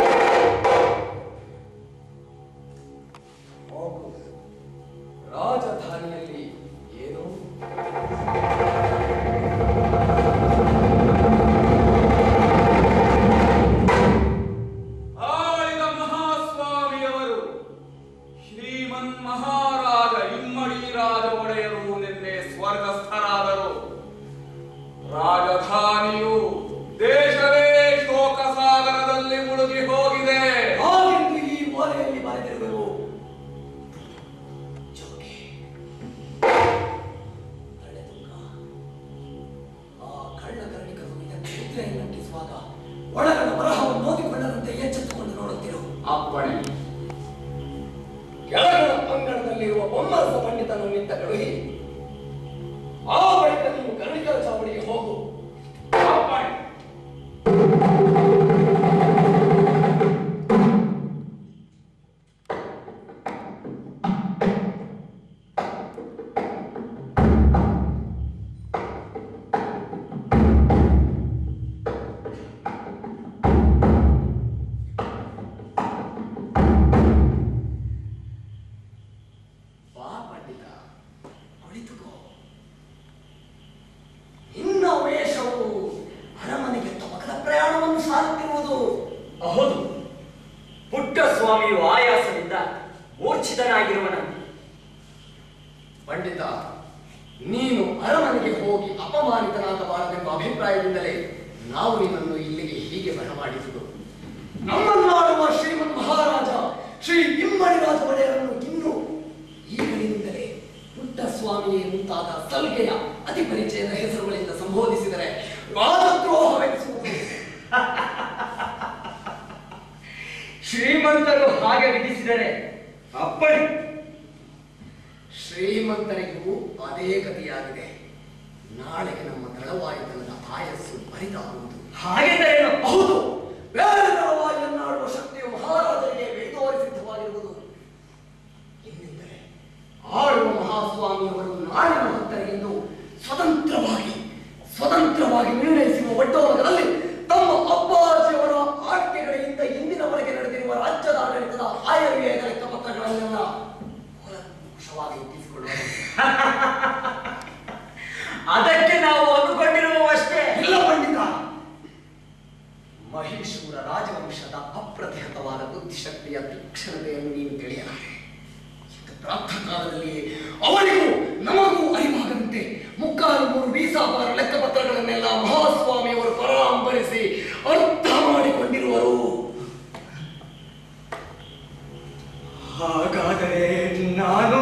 ಹೋಗು ರಾಜಧಾನಿಯಲ್ಲಿ ಏನು ಆಳಿದ ಮಹಾಸ್ವಾಮಿಯವರು ಶ್ರೀಮನ್ ಮಹಾರಾಜ ಇಮ್ಮಡಿ ರಾಜ ಒಡೆಯರು ನಿನ್ನೆ ಸ್ವರ್ಗಸ್ಥರಾದರು ರಾಜಧಾನಿಯು ದೇಶವೇ ಶೋಕ ಸಾಗರದಲ್ಲಿ ಮುಳುಗಿ ಹೋಗಿದೆ ಹಾಗೆಂದು ಈ ಓಲೆಯಲ್ಲಿ ಬರೆದಿರುವೆವು ಜೋಗಿ ತಡೆದುಕ. ಆ ಕಳ್ಳ ಕರಣಿಕರು ಇದಕ್ಕೆ ಮುದ್ರೆಯನ್ನು ಅಂಟಿಸುವಾಗ ಒಳಗಣ ಬರಹವನ್ನು ಓದಿಕೊಳ್ಳದಂತೆ ಎಚ್ಚೆತ್ತುಕೊಂಡು ನೋಡುತ್ತಿರು ಅಪ್ಪಣೆ ಕೆಳಗಣ ಅಂಗಣದಲ್ಲಿರುವ ಬೊಮ್ಮರಸ ಪಂಡಿತನು ನಿಂತ ಕಳುಹಿ ಆ ಬಳಿಕ ನೀವು ಕರಣಿಕರ ಚಾವಡಿಗೆ ಹೋಗು ಅಪ್ಪಣೆ ಹೌದು ಪುಟ್ಟ ಸ್ವಾಮಿಯು ಆಯಾಸದಿಂದ ಮೂರ್ಛಿತನಾಗಿರುವನಂತೆ ಪಂಡಿತ ನೀನು ಅರಮನೆಗೆ ಹೋಗಿ ಅಪಮಾನಿತನಾಗಬಾರದೆಂಬ ಅಭಿಪ್ರಾಯದಿಂದಲೇ ನಾವು ನಿನ್ನನ್ನು ಇಲ್ಲಿಗೆ ಹೀಗೆ ಬರಮಾಡಿಸುವುದು ನಮ್ಮನ್ನಾಡುವ ಶ್ರೀಮನ್ ಮಹಾರಾಜ ಶ್ರೀ ಇಮ್ಮಡಿ ರಾಜ ಒಡೆಯರನ್ನು ಇನ್ನು ಈಗಲಿಂದಲೇ ಪುಟ್ಟ ಸ್ವಾಮಿಯೇ ಮುಂತಾದ ಸಲ್ಗೆಯ ಅತಿ ಪರಿಚಯದ ಹೆಸರುಗಳಿಂದ ಸಂಬೋಧಿಸಿದರೆ ರಾಜದ್ರೋಹವೆನಿಸುವುದು ಶ್ರೀಮಂತರು ಹಾಗೆ ವಿಧಿಸಿದರೆ ಅಪ್ಪಣೆ ಶ್ರೀಮಂತರಿಗೂ ಅದೇ ಗತಿಯಾಗಿದೆ ನಾಳೆಗೆ ನಮ್ಮ ದಳವಾಯುಧನದ ಆಯಸ್ಸು ಬರಿದಾಗುವುದು ಹಾಗೆಂದರೇನು ಹೌದು ಬೇರೆ ದಳವಾಯುಧನ್ನಾಡುವ ಶಕ್ತಿಯು ಮಹಾರಾಜರಿಗೆ ಬೇದೋರಿ ಸಿದ್ಧವಾಗಿರುವುದು ಇನ್ನೆಂದರೆ ಆಳುವ ಮಹಾಸ್ವಾಮಿಯವರು ನಾಡಿನ ಭಕ್ತರಿಗೆಂದು ಸ್ವತಂತ್ರವಾಗಿ ಸ್ವತಂತ್ರವಾಗಿ ನಿರ್ಣಯಿಸಿರುವ ಒಟ್ಟೋಲಗದಲ್ಲಿ ತಮ್ಮ ಅಪ್ಪಾಜಿಯವರ ಆಜ್ಞೆಗಳಿಂದ ಇಂದಿನವರೆಗೆ ನಡೆದಿರುವ ರಾಜ್ಯದ ಆಡಳಿತದ ಆಯವ್ಯಯದ ಲೆಕ್ಕಪತ್ರಗಳನ್ನೆಲ್ಲ ಕುಶವಾಗಿ ಒಪ್ಪಿಸಿಕೊಳ್ಳುವರು ಅದಕ್ಕೆ ನಾವು ಅಂದುಕೊಂಡಿರುವಷ್ಟೇ ಇಲ್ಲ ಪಂಡಿತ ಮಹೇಶ್ವರ ರಾಜವಂಶದ ಅಪ್ರತಿಹತವಾದ ಬುದ್ಧಿಶಕ್ತಿಯ ತೀಕ್ಷ್ಣತೆಯನ್ನು ನೀನು ತಿಳಿಯಲಾರೆ ಇಂದು ಪ್ರಾತಃಕಾಲದಲ್ಲಿಯೇ ಅವರಿಗೂ ನಮಗೂ ಅರಿವಾಗದಂತೆ ಮುಕ್ಕಾಲು ಮೂರು ವೀಸಾಪಾರ ಲೆಕ್ಕಪತ್ರಗಳನ್ನೆಲ್ಲ ಮಹಾಸ್ವಾಮಿಯವರು ಪರಾಂಬರಿಸಿ ಅರ್ಥ ಮಾಡಿಕೊಂಡಿರುವರು ಹಾಗಾದರೆ ನಾನು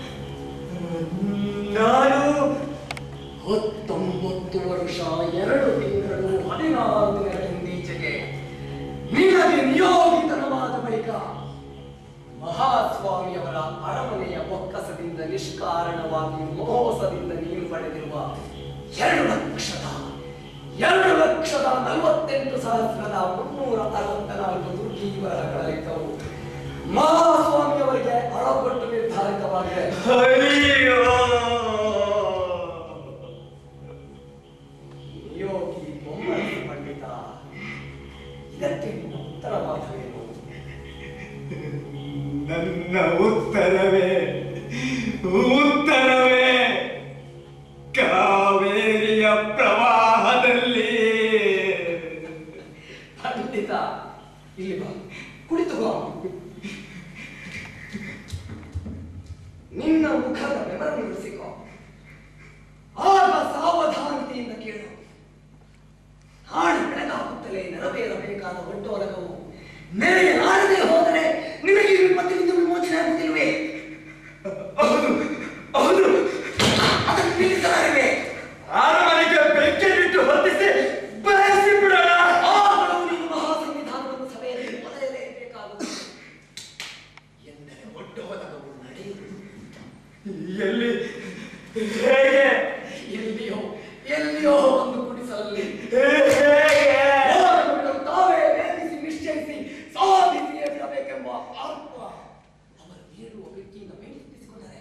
ನಾನು ಹತ್ತೊಂಬತ್ತು ವರ್ಷ ಎರಡು ತಿಂಗಳು ಹದಿನಾರು ದಿನಗಳ ಹಿಂದೀಚೆಗೆ ನಿನಗೆ ನಿಯೋಗಿತನವಾದ ಬಳಿಕ ಮಹಾಸ್ವಾಮಿಯವರ ಅರಮನೆಯ ಬೊಕ್ಕಸದಿಂದ ನಿಷ್ಕಾರಣವಾಗಿ ಮೋಸದಿಂದ ನೀನು ಪಡೆದಿರುವ ಎರಡು ಲಕ್ಷದ ಎರಡು ಲಕ್ಷದ ನಲವತ್ತೆಂಟು ಸಹಸ್ರದ ಮುನ್ನೂರ ಅರವತ್ತ ನಾಲ್ಕು ದುರ್ಗೀವರಗಳ ಲೆಕ್ಕವು ಮಹಾಸ್ವಾಮಿಯವರಿಗೆ ಅಳಗೊಟ್ಟು ನಿರ್ಧಾರಿತವಾಗಿದೆ ಅಯ್ಯೋ ಯೋಗಿ ಬೊಮ್ಮನಸಿ ಪಂಡಿತ ಇದಕ್ಕೆ ನಿನ್ನ ಉತ್ತರವಾದವೇನು ನನ್ನ ಉತ್ತರವೇ ಉತ್ತರವೇ ಕಾವೇರಿಯ ಪ್ರವಾಹದಲ್ಲಿ ಪಂಡಿತ ಇಲ್ಲಿ ಬಾ ಕುಳಿತುಕೋ ನಿನ್ನ ಮುಖದ ಬೆವರನ್ನು ಇರಿಸಿಕೋ ಆಗ ಸಾವಧಾನತೆಯಿಂದ ಕೇಳು ನಾಳೆ ಬೆಳಗಾಗುತ್ತಲೇ ನೆರವೇರಬೇಕಾದ ಒಟ್ಟೊಲಗವು ನೆರೆಯಲಾರದೆ ಹೋದರೆ ನಿನಗೆ ಈ ವಿಪತ್ತಿನಿಂದ ವಿಮೋಚನೆ ಆಗುತ್ತಿಲ್ವೇ ಹೌದು ಹೌದು ಅದನ್ನು ನಿಲ್ಲಿಸಲಾರಿವೆ ಅರಮನೆಗೆ ಬೆಂಕಿಯಿಟ್ಟು ಹೊತ್ತಿಸಿ ಬಯಸಿ ಬಿಡೋಣ ಆಗಲೂ ನೀನು ಮಹಾ ಸಂವಿಧಾನವನ್ನು ಸಭೆಯಲ್ಲಿ ಮೊದಲೇಬೇಕಾಗುತ್ತದೆ ಎಂದರೆ ಒಟ್ಟೊಲಗವು ನಡೆಯುವುದು ಎಲ್ಲಿ ಹೇಗೆ ಎಲ್ಲಿಯೋ ಎಲ್ಲಿಯೋ ಒಂದು ಗುಡಿಸಲಲ್ಲಿ ಹೇಗೆ ಹೋರಾಟಗಳು ತಾವೇ ವೇದಿಸಿ ನಿಶ್ಚಯಿಸಿ ಸಾಧಿಸಿಯೇ ಬಿಡಬೇಕೆಂಬ ಆತ್ಮ ಅವರು ಏಳುವ ಬೆಂಕಿಯಿಂದ ಬೆಂಕಿಸಿಕೊಂಡರೆ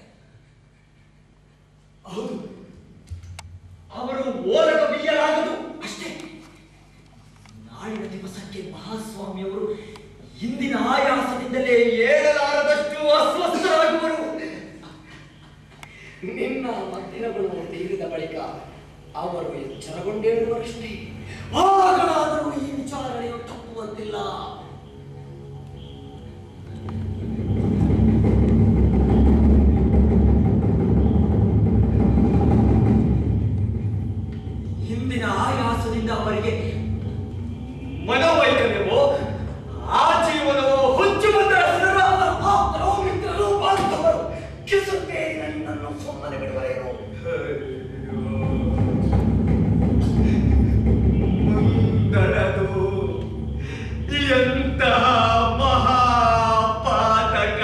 ಹೌದು ಅವರು ಓಲಗ ಬಿಯ್ಯಲಾಗದು ಅಷ್ಟೇ ನಾಳಿನ ದಿವಸಕ್ಕೆ ಮಹಾಸ್ವಾಮಿಯವರು ಇಂದಿನ ಆಯಾಸದಿಂದಲೇ ಏಳಲಾರದಷ್ಟು ಅಸ್ವಸ್ಥರಾಗುವರು ನಿನ್ನ ಮದ್ದಿನಗಳು ತೀರಿದ ಬಳಿಕ ಅವರು ಎಚ್ಚರಗೊಂಡೇಳುವರಷ್ಟೇ ಆಗಲಾದರೂ ಈ ವಿಚಾರಣೆಯು ತಪ್ಪುವಂತಿಲ್ಲ ಹಿಂದಿನ ಆಯಾಸದಿಂದ ಅವರಿಗೆ ಮನೋವೈಕಲ್ಯವೋ ಆ ಜೀವನವೋ ಹುಚ್ಚು ಬಂದ ಆಪ್ತರು ಮಿತ್ರರು ಬಾಂಧವರು ಕಿಸುತ್ತೇರಿ ನನ್ನನ್ನು ಸುಮ್ಮನೆ ಬಿಡುವರೇನು ಮುಂದಡದು ಎಂತಹ ಮಹಾಪಾತಕ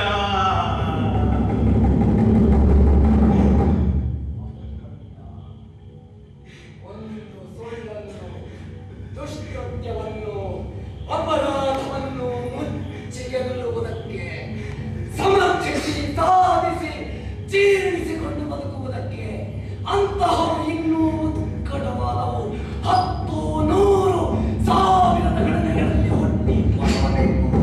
ಒಂದು ಸುಳ್ಳನ್ನು ದುಷ್ಕೃತ್ಯವನ್ನು ಅಪರಾಧವನ್ನು ಮುಚ್ಚಿಗೆಲ್ಲುವುದಕ್ಕೆ ಸಮರ್ಥಿಸಿ ಸಾಧಿಸಿ ಜೀರ್ಣಿಸಿಕೊಂಡು ಬದುಕುವುದಕ್ಕೆ ಅಂತಹವು ಇನ್ನೂ ದುಃಖಡವಾದವು ಹತ್ತು ನೂರು ಸಾವಿರದ ಗಣನೆಗಳಲ್ಲಿ ಹುಟ್ಟಿ ಬರಬೇಕು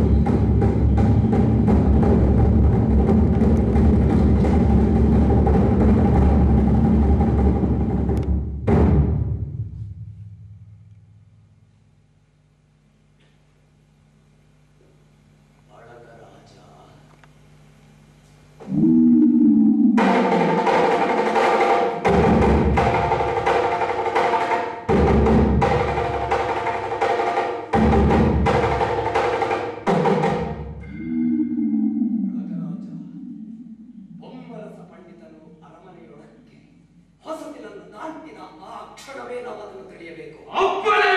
ಹೊಸತಿನ ನಾಂತಿನ ಆ ಕ್ಷಣವೇ ನಾವು ಅದನ್ನು ತಿಳಿಯಬೇಕು ಅಪ್ಪಣೆ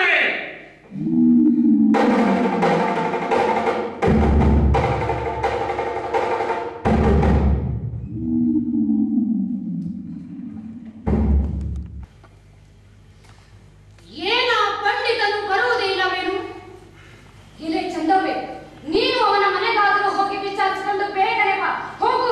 ಏನ ಪಂಡಿತನು ಬರುವುದೇ ಇಲ್ಲವೇನು ಇಲ್ಲೇ ಚಂದವೇ ನೀನು ಅವನ ಮನೆಗಾದರೂ ಹೋಗಿ ವಿಚಾರಿಸಿಕೊಂಡು ಬೇಗನೆ ಬಾ ಹೋಗು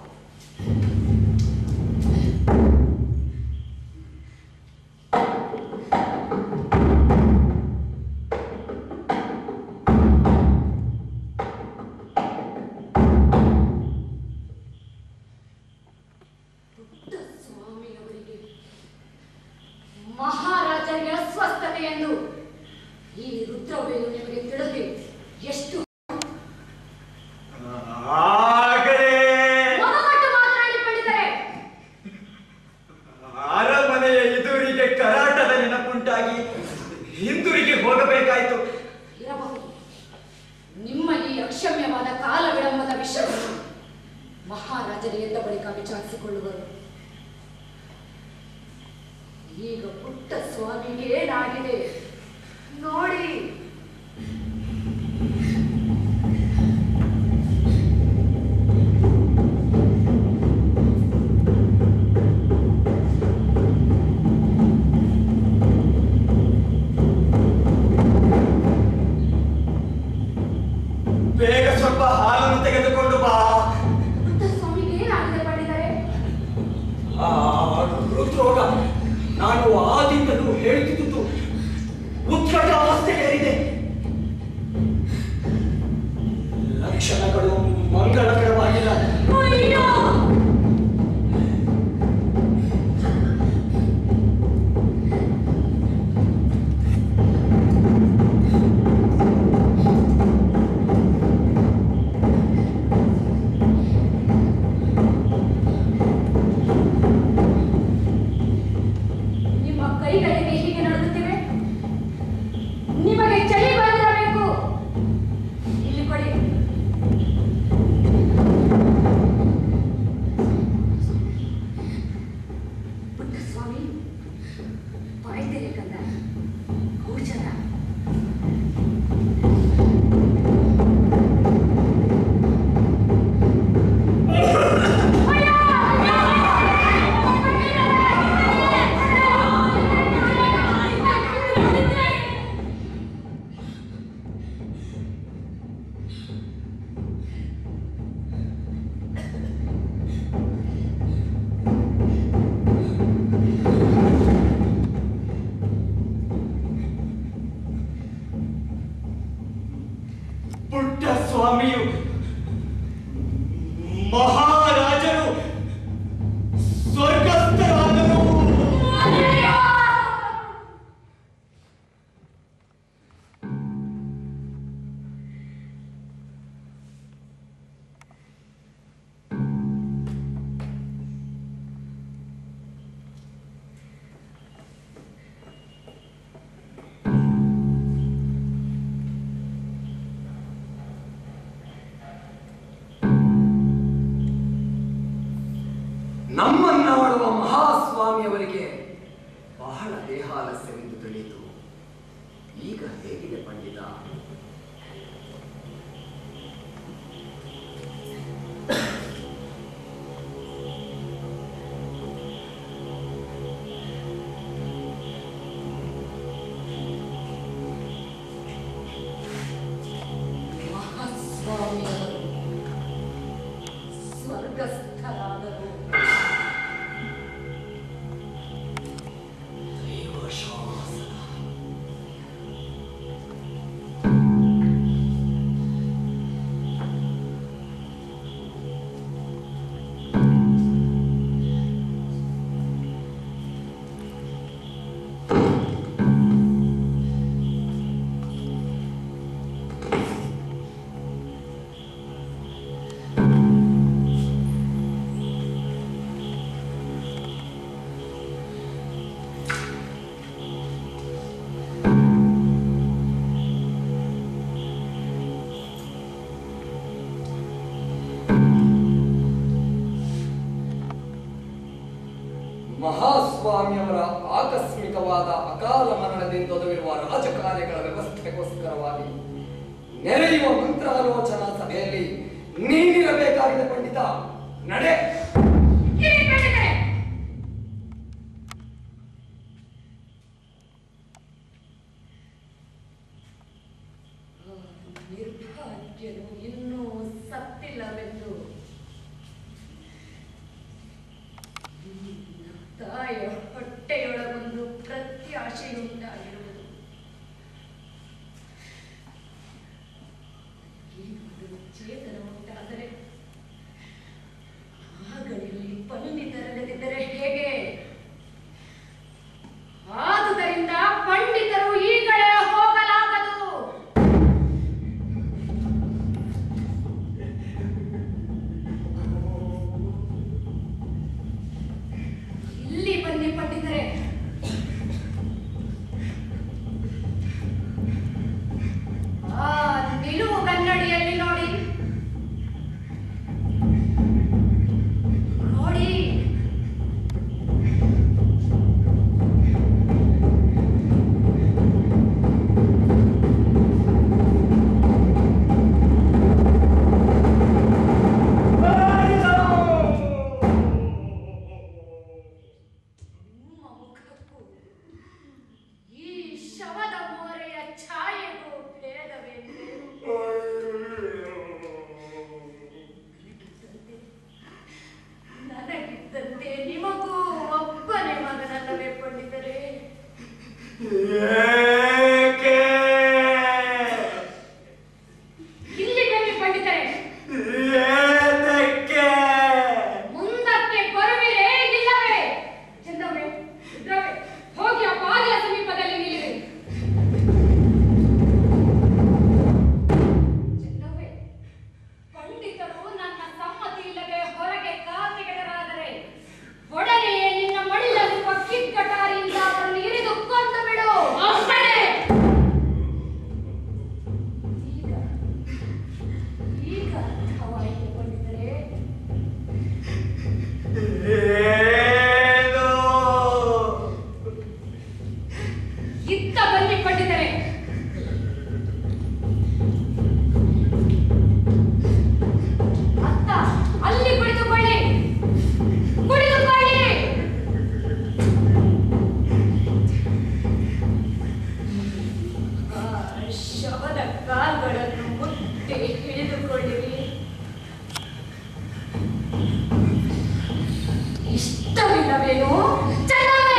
ಬುದ್ಧ ಸ್ವಾಮಿಯವರಿಗೆ ಮಹಾರಾಜರಿಗೆ ಅಸ್ವಸ್ಥತೆ ಎಂದು ಈ ರುದ್ರವೇನು ನಿಮಗೆ ತಿಳಿದೆ ಎಷ್ಟು ಆಗಲೇ ಮೊದಮಟ್ಟು ಮಾತನಾಡಿ ಪಂಡಿತರೆ ಅರಮನೆಯ ಎದುರಿಗೆ ಕರಾಟದ ನೆನಪುಂಟಾಗಿ ಹಿಂದಿರುಗಿ ಹೋಗಬೇಕಾಯ್ತು ಇರಬಹುದು ನಿಮ್ಮ ಈ ಅಕ್ಷಮ್ಯವಾದ ಕಾಲ ವಿಳಂಬದ ವಿಷಯವನ್ನು ಮಹಾರಾಜರು ಎದ್ದ ಬಳಿಕ ವಿಚಾರಿಸಿಕೊಳ್ಳುವರು ಈಗ ಪುಟ್ಟ ಸ್ವಾಮಿಗೆ ಏನಾಗಿದೆ ನೋಡಿ ಬೇಗ ಸ್ವಲ್ಪ ಹಾಲನ್ನು ತೆಗೆದುಕೊಂಡು ಬಾ ಪುಟ್ಟ ಸ್ವಾಮಿಗೆ ಏನಾಗಿದೆ ಪಂಡಿತರೆ ಆ ರುದ್ರೋಗ ನಾನು ಆದಿಂದಲೂ ಹೇಳುತ್ತಿದ್ದುದು ಉತ್ಕಟ ಅವಸ್ಥೆಯೇರಿದೆ ಲಕ್ಷಣಗಳು ಮಂಗಳಕರವಾಗಿಲ್ಲ ಅಯ್ಯೋ ನಿಮ್ಮ ಕೈಗಳಿಗೆ ಹೀಗೆ ನಡುಗುತ್ತಿವೆ ನಿಮಗೆ ಚಳಿ ಬಂದಿರಬೇಕು ಇಲ್ಲಿ ಕೊಡಿ ಪುಟ್ಟಸ್ವಾಮಿ ಬಾಯ್ತಿರಿ ಕಂದ ಕೂರ್ಚದ ಪುಟ್ಟ ಸ್ವಾಮಿಯು ಮಹಾರಾಜರು ಸ್ವರ್ಗಸ್ಥರಾದರು ನಮ್ಮನ್ನಾಳುವ ಮಹಾಸ್ವಾಮಿಯವರಿಗೆ ಬಹಳ ದೇಹಾಲಸ್ಯವೆಂದು ತಿಳಿಯಿತು ಈಗ ಹೇಗಿದೆ ಪಂಡಿತ ಮಹಾಸ್ವಾಮಿಯವರು ಸ್ವರ್ಗಸ್ಥರಾದರು ದೈವಶಾಸನ ಮಹಾಸ್ವಾಮಿಯವರ ಆಕಸ್ಮಿಕವಾದ ಅಕಾಲ ಮರಣದಿಂದೊದಗಿರುವ ರಾಜಕಾರ್ಯಗಳ ವ್ಯವಸ್ಥೆಗೋಸ್ಕರವಾಗಿ ನೆರೆಯುವ ಮಂತ್ರಾಲೋಚನಾ ಸಭೆಯಲ್ಲಿ ನೀನಿರಬೇಕಾಗಿದೆ ಪಂಡಿತ ನಡೆ ಇರಿ ಪಂಡಿತರೆ ಆ ನಿರ್ಭಾಗ್ಯನು ಇನ್ನೂ ಸತ್ತಿಲ್ಲವೆಂದು ನಿನ್ನ ತಾಯಿಯ ಹೊಟ್ಟೆಯೊಳಗೊಂದು ಪ್ರತ್ಯಾಶೆಯುಂಟಾಗಿರುವುದು ಏನಾದರೂ ಚೇತನ ಉಂಟಾದರೆ ಆಗಳಿಲ್ಲಿ ಪಂಡಿತರಲ್ಲದಿದ್ದರೆ ಹೇಗೆ ಆದುದರಿಂದ ಪಂಡಿತರು ಈ ಕಡೆ ಹೋಗಲಾಗದು ಇಲ್ಲಿ ಬನ್ನಿ ಪಂಡಿತರೆ ಆ ನಿಲುವು ಕನ್ನಡಿಯಲ್ಲಿ ನೋಡಿ ನೋಡಿ ನಿಮ್ಮ ಮುಖಕ್ಕೂ ಈ ಶವದ ಮೋರೆಯ ಛಾಯೆಗೂ ಭೇದವೇನು ನನಗಿದ್ದಂತೆ ನಿಮಗೂ ಒಬ್ಬನೇ ಮಗನಲ್ಲವೇ ಪಂಡಿತರೆ ಏಕೆ ಇಲ್ಲಿ ಬನ್ನಿ ಪಂಡಿತರೆ ಏನಕ್ಕೆ ಮುಂದಕ್ಕೆ ಬರುವಿರೇ ಇಲ್ಲವೇ ಚಂದವೇ ರುದ್ರವೇ ಹೋಗಿ ಆ ಬಾಗಿಲ ಸಮೀಪದಲ್ಲಿ ನಿಲ್ಲಿರಿ ಚಂದವೇ ಪಂಡಿತರು ನನ್ನ ಸಮ್ಮತಿ ಇಲ್ಲದೆ ಹೊರಗೆ ಕಾಸಿಗೆಡರಾದರೆ ಒಡನೆಯೇ ನಿನ್ನ ಮಡಿಲಲ್ಲಿರುವ ಕಿಕ್ಕಟಾರಿಯಿಂದ ಅವರನ್ನು ಇರಿದು ಕೊಂದು ಬಿಡು ಅಪ್ಪಣೆ ಈಗ ಈಗ ಅರ್ಥವಾಯಿತು ಪಂಡಿತರೆ ಏನು ಇತ್ತ ಬನ್ನಿ ಪಂಡಿತರೆ ಅತ್ತ ಅಲ್ಲಿ ಕುಳಿತುಕೊಳ್ಳಿ ಕುಳಿತುಕೊಳ್ಳಿ ಆ ಶವದ ಕಾಲ್ಗಳನ್ನು ಮುಟ್ಟಿ ಹಿಡಿದುಕೊಳ್ಳಿರಿ ಇಷ್ಟವಿಲ್ಲವೇನು ಚೆನ್ನವೇ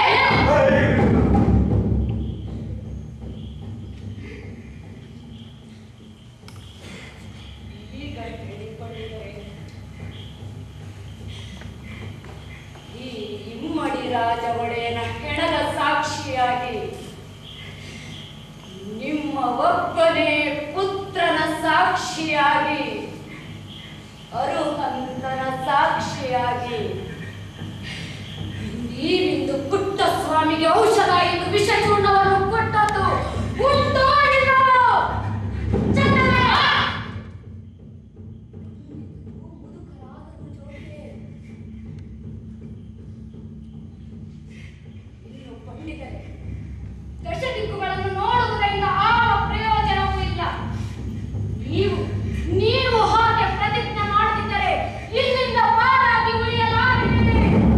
ಈಗ ಹೇಳಿಕೊಂಡಿದರೆ ಈ ಇಮ್ಮಡಿ ರಾಜ ಒಡೆಯನ ಹೆಣದ ಸಾಕ್ಷಿಯಾಗಿ ನಿಮ್ಮ ಒಬ್ಬನೇ ಪುತ್ರನ ಸಾಕ್ಷಿಯಾಗಿ ಅರುಹಂತನ ಸಾಕ್ಷಿಯಾಗಿ ನೀವಿಂದು ಪುಟ್ಟ ಸ್ವಾಮಿಗೆ ಔಷಧ ಎಂದು ವಿಷ ಚೂರ್ಣವನ್ನು ಕೊಟ್ಟದ್ದು ಉಂಟೋ ಇಲ್ಲವೋ? ಚೆನ್ನವೇ? ಮುದುಕರಾದರು ಜೋಕೆ. ಇನ್ನು ಪಂಡಿತರೆ ದಶದಿಕ್ಕುಗಳನ್ನು ನೋಡುವುದರಿಂದ ಆವ ಪ್ರಯೋಜನವೂ ಇಲ್ಲ ನೀವು ನೀವು ಹಾಗೆ ಪ್ರತಿಜ್ಞೆ ಮಾಡುತ್ತಿದ್ದರೆ ಇಲ್ಲಿಂದ ಪಾರಾಗಿ ಉಳಿಯಲಾಗಿದೆ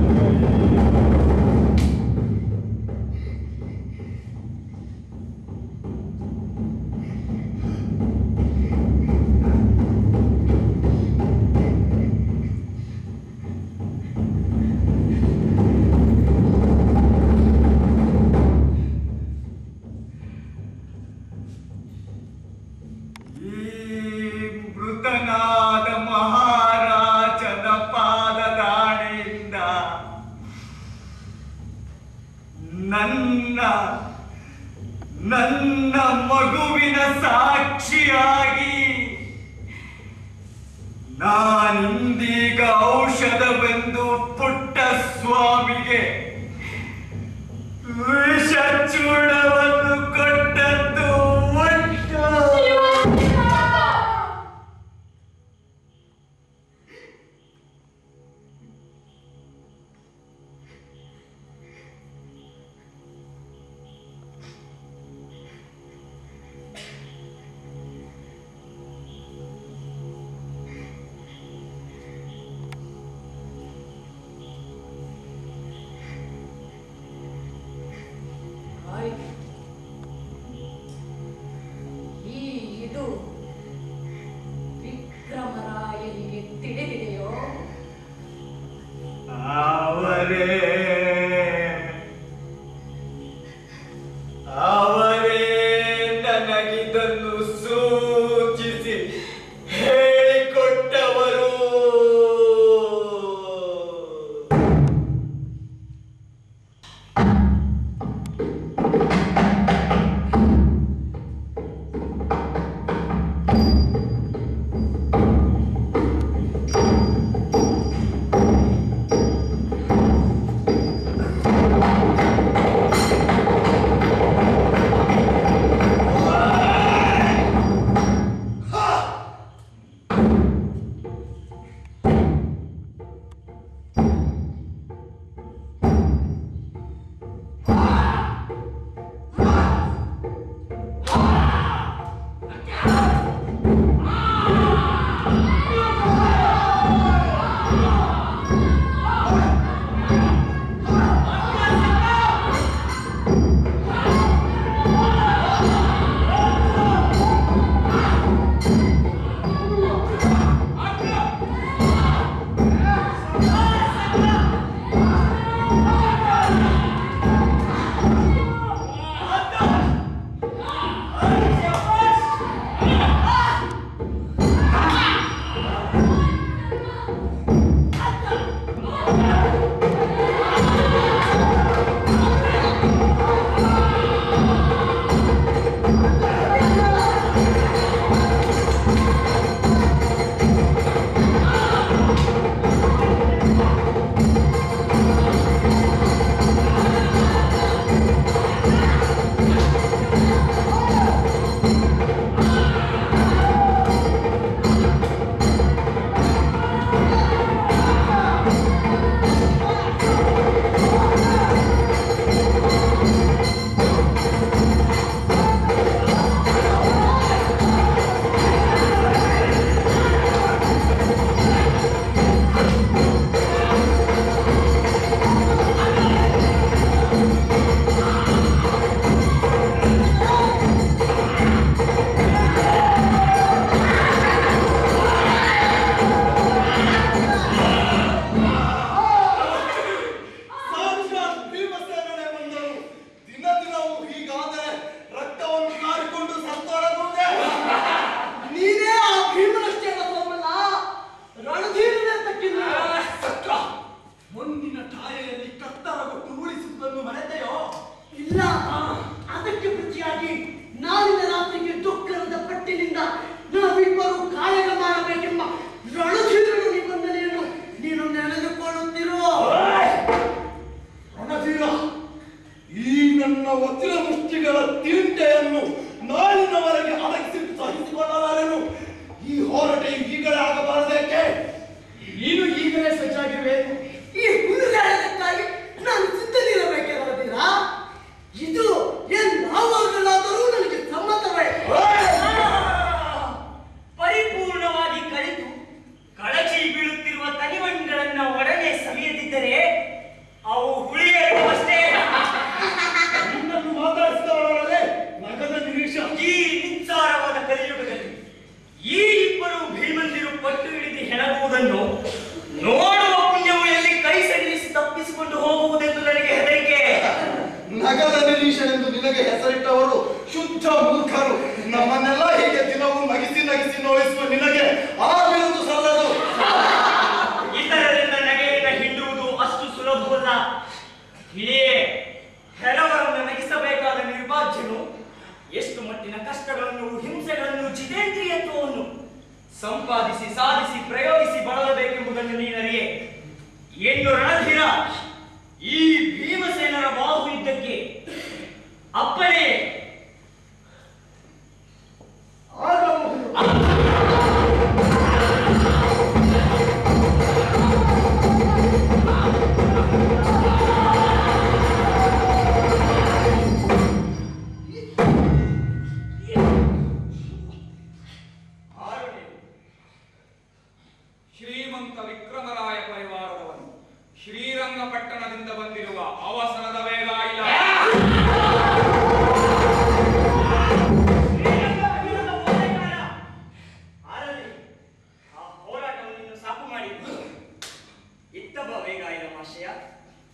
ಈ ಮೃತನಾದ ಮಹಾರಾಜನ ಪಾದದಾಣೆಯಿಂದ ನನ್ನ ನನ್ನ ಮಗುವಿನ ಸಾಕ್ಷಿಯಾಗಿ ನಾನಿಂದೀಗ ಔಷಧವೆಂದು ಪುಟ್ಟ ಸ್ವಾಮಿಗೆ ವಿಷ ಚೂಡವನ್ನು ಕೊಟ್ಟದ್ದು ಒಟ್ಟು ಅವರೇ ಅವರೇ ನನಗಿದನ್ನು ಸೂಚಿಸಿ ಹೇಳಿಕೊಟ್ಟವರು ಸಾಕ್ಷಾತ್ ಭೀಮಸೇನನೇ ಬಂದರು ದಿನ ದಿನವೂ ಹೀಗಾದರೆ ರಕ್ತವನ್ನು ಕಾರಿಕೊಂಡು ಸತ್ತೊಡಗುವುದೇ ನೀನೇ ಆ ಭೀಮನಷ್ಟೇ ಸೋಮಲ್ಲ ರಣಧೀರನೇ ತಕ್ಕಿಲ್ಲ ಸತ್ರ ಮುಂದಿನ ಛಾಯೆಯಲ್ಲಿ ಕತ್ತರ ಕೊಟ್ಟು ಉಳಿಸುವುದನ್ನು ಮರೆತೆಯೋ ಇಲ್ಲ ಅದಕ್ಕೆ ಪ್ರತಿಯಾಗಿ ನಾಳಿನ ರಾತ್ರಿಗೆ ದುಃಖರದ ಪಟ್ಟಿನಿಂದ ನಾವಿಬ್ಬರು ಕಾಯಕ ಮಾಡಬೇಕೆಂಬ ರಣಧೀರನ ನಿಬಂಧನೆಯನ್ನು ನೀನು ನೆನೆದುಕೊಳ್ಳುತ್ತಿರೋ ರಣಧೀರ ಈ ನನ್ನ ವಜ್ರ ಮುಷ್ಟಿಗಳ ತಿಂಟೆಯನ್ನು ನಾಳಿನವರೆಗೆ ಅಡಗಿಸಿ ಸಹಿಸಿಕೊಳ್ಳಲಾರೆನು ಈ ಹೋರಾಟ ಈಗಲೇ ಆಗಬಾರದೇಕೆ ನೀನು ಈಗಲೇ ಸಜ್ಜಾಗಿರಬೇಕು ಈ ಹುಡುಗಾಡಕ್ಕಾಗಿ ನಾನು ಸಿದ್ಧನಿರಬೇಕೆಲ್ಲದೀರಾ ಇದು ಎಲ್ಲಾವಾಗಲಾದರೂ ನನಗೆ ಸಮ್ಮತವೇ ಪರಿಪೂರ್ಣವಾಗಿ ಕಳೆದು ಕಳಚಿ ಬೀಳುತ್ತಿರುವ ತನಿವಣ್ಗಳನ್ನ ಒಡನೆ ಸವಿಯದಿದ್ದರೆ ಅವು ಹುಳಿಯಷ್ಟೇ ನಿನ್ನನ್ನು ಮಾತಾಡಿಸಿದವರಲ್ಲೇ ನಗದ ನಿರೀಕ್ಷ ಈ ನಿಸ್ಸಾರವಾದ ಕಲಿಯುಗದಲ್ಲಿ ಈ ಇಬ್ಬರು ಭೀಮಂದಿರು ಪಟ್ಟು ಹಿಡಿದು ಹೆಣಗುವುದನ್ನು ನೋಡುವ ಪುಣ್ಯವು ಎಲ್ಲಿ ಕೈ ಸಡಿಲಿಸಿ ತಪ್ಪಿಸಿಕೊಂಡು ಹೋಗುವುದೆಂದು ನನಗೆ ಹೆದರಿಕೆ ನಗದ ನಿರೀಕ್ಷೆನೆಂದು ನಿನಗೆ ಹೆಸರಿಟ್ಟವರು ಶುದ್ಧ ಮೂರ್ಖರು ನಮ್ಮನ್ನೆಲ್ಲ ಹೀಗೆ ದಿನವೂ ನಗಿಸಿ ನಗಿಸಿ ನೋಯಿಸುವ ನಿನಗೆ ಆ ಬಿರುದು ಸಲ್ಲದು ಇತರರಿಂದ ನಗೆಯಿಂದ ಹಿಂಡುವುದು ಅಷ್ಟು ಸುಲಭವಲ್ಲ ಇಳಿಯೇ ಹೆರವರನ್ನು ನಗಿಸಬೇಕಾದ ನಿರ್ಭಾಗ್ಯನು ಎಷ್ಟು ಮಟ್ಟಿನ ಕಷ್ಟಗಳನ್ನು ಹಿಂಸೆಗಳನ್ನು ಜಿತೇಂದ್ರಿಯತ್ವವನ್ನು ಸಂಪಾದಿಸಿ ಸಾಧಿಸಿ ಪ್ರಯೋಗಿಸಿ ಬಳಲಬೇಕೆಂಬುದನ್ನು ನೀನರಿಯೆ ಎಂದು ರಣಧೀರ ಈ ಭೀಮಸೇನರ ಬಾಹು ಯುದ್ಧಕ್ಕೆ ಅಪ್ಪಣೆ ಆರನೇ ಶ್ರೀಮಂತ ವಿಕ್ರಮರಾಯ ಪರಿವಾರದವನು ಶ್ರೀರಂಗಪಟ್ಟಣದಿಂದ ಬಂದಿರುವ ಅವಸರದ ವೇಗ ಇಲ್ಲ ಶ್ರೀರಂಗ ಹೋರಾಟಗಾರ. ಆರನೇ, ಆ ಹೋರಾಟವನ್ನು ಇನ್ನು ಸಾಕು ಮಾಡಿ ಇತ್ತಬ್ಬ ವೇಗ ಇಲ್ಲ ಮಾಶಯ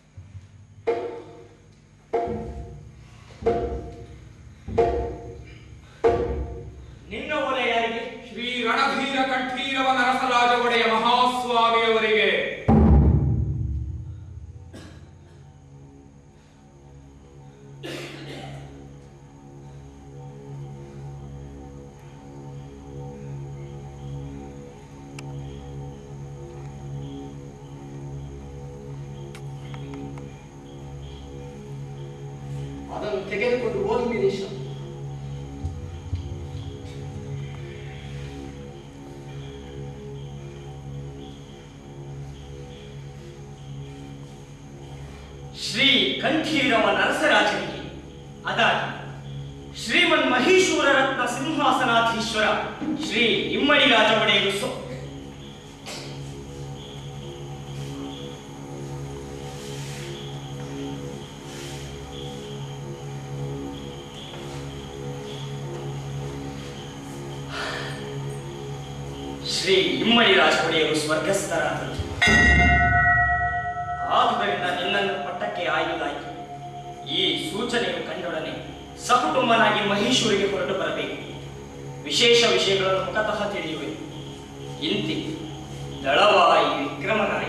ಅದನ್ನು ತೆಗೆದುಕೊಂಡು ಹೋಗಿ ವೀರೇಶ ಶ್ರೀ ಕಂಠೀರವ ನರಸರಾಜನಿಗೆ ಅದಾಗಿ ಶ್ರೀಮನ್ ಮಹೇಶ್ವರ ರತ್ನ ಸಿಂಹಾಸನಾಧೀಶ್ವರ ಶ್ರೀ ಇಮ್ಮಡಿ ರಾಜ ಒಡೆಯರು ಸೊ ಶ್ರೀ ಇಮ್ಮಡಿ ರಾಜ ಒಡೆಯರು ಸ್ವರ್ಗಸ್ಥರಾದರು ಆದುದರಿಂದ ನಿನ್ನನ್ನು ಪಟ್ಟಕ್ಕೆ ಆಯ್ದುದಾಯಿತು ಈ ಸೂಚನೆಯು ಕಂಡೊಡನೆ ಸಕುಟುಂಬನಾಗಿ ಮಹೇಶ್ವರಿಗೆ ಹೊರಟು ಬರಬೇಕು ವಿಶೇಷ ವಿಷಯಗಳನ್ನು ಮುಖತಃ ತಿಳಿಯುವೆ ಇಂತಿ ದಳವಾಯಿ ವಿಕ್ರಮನಾಯಿ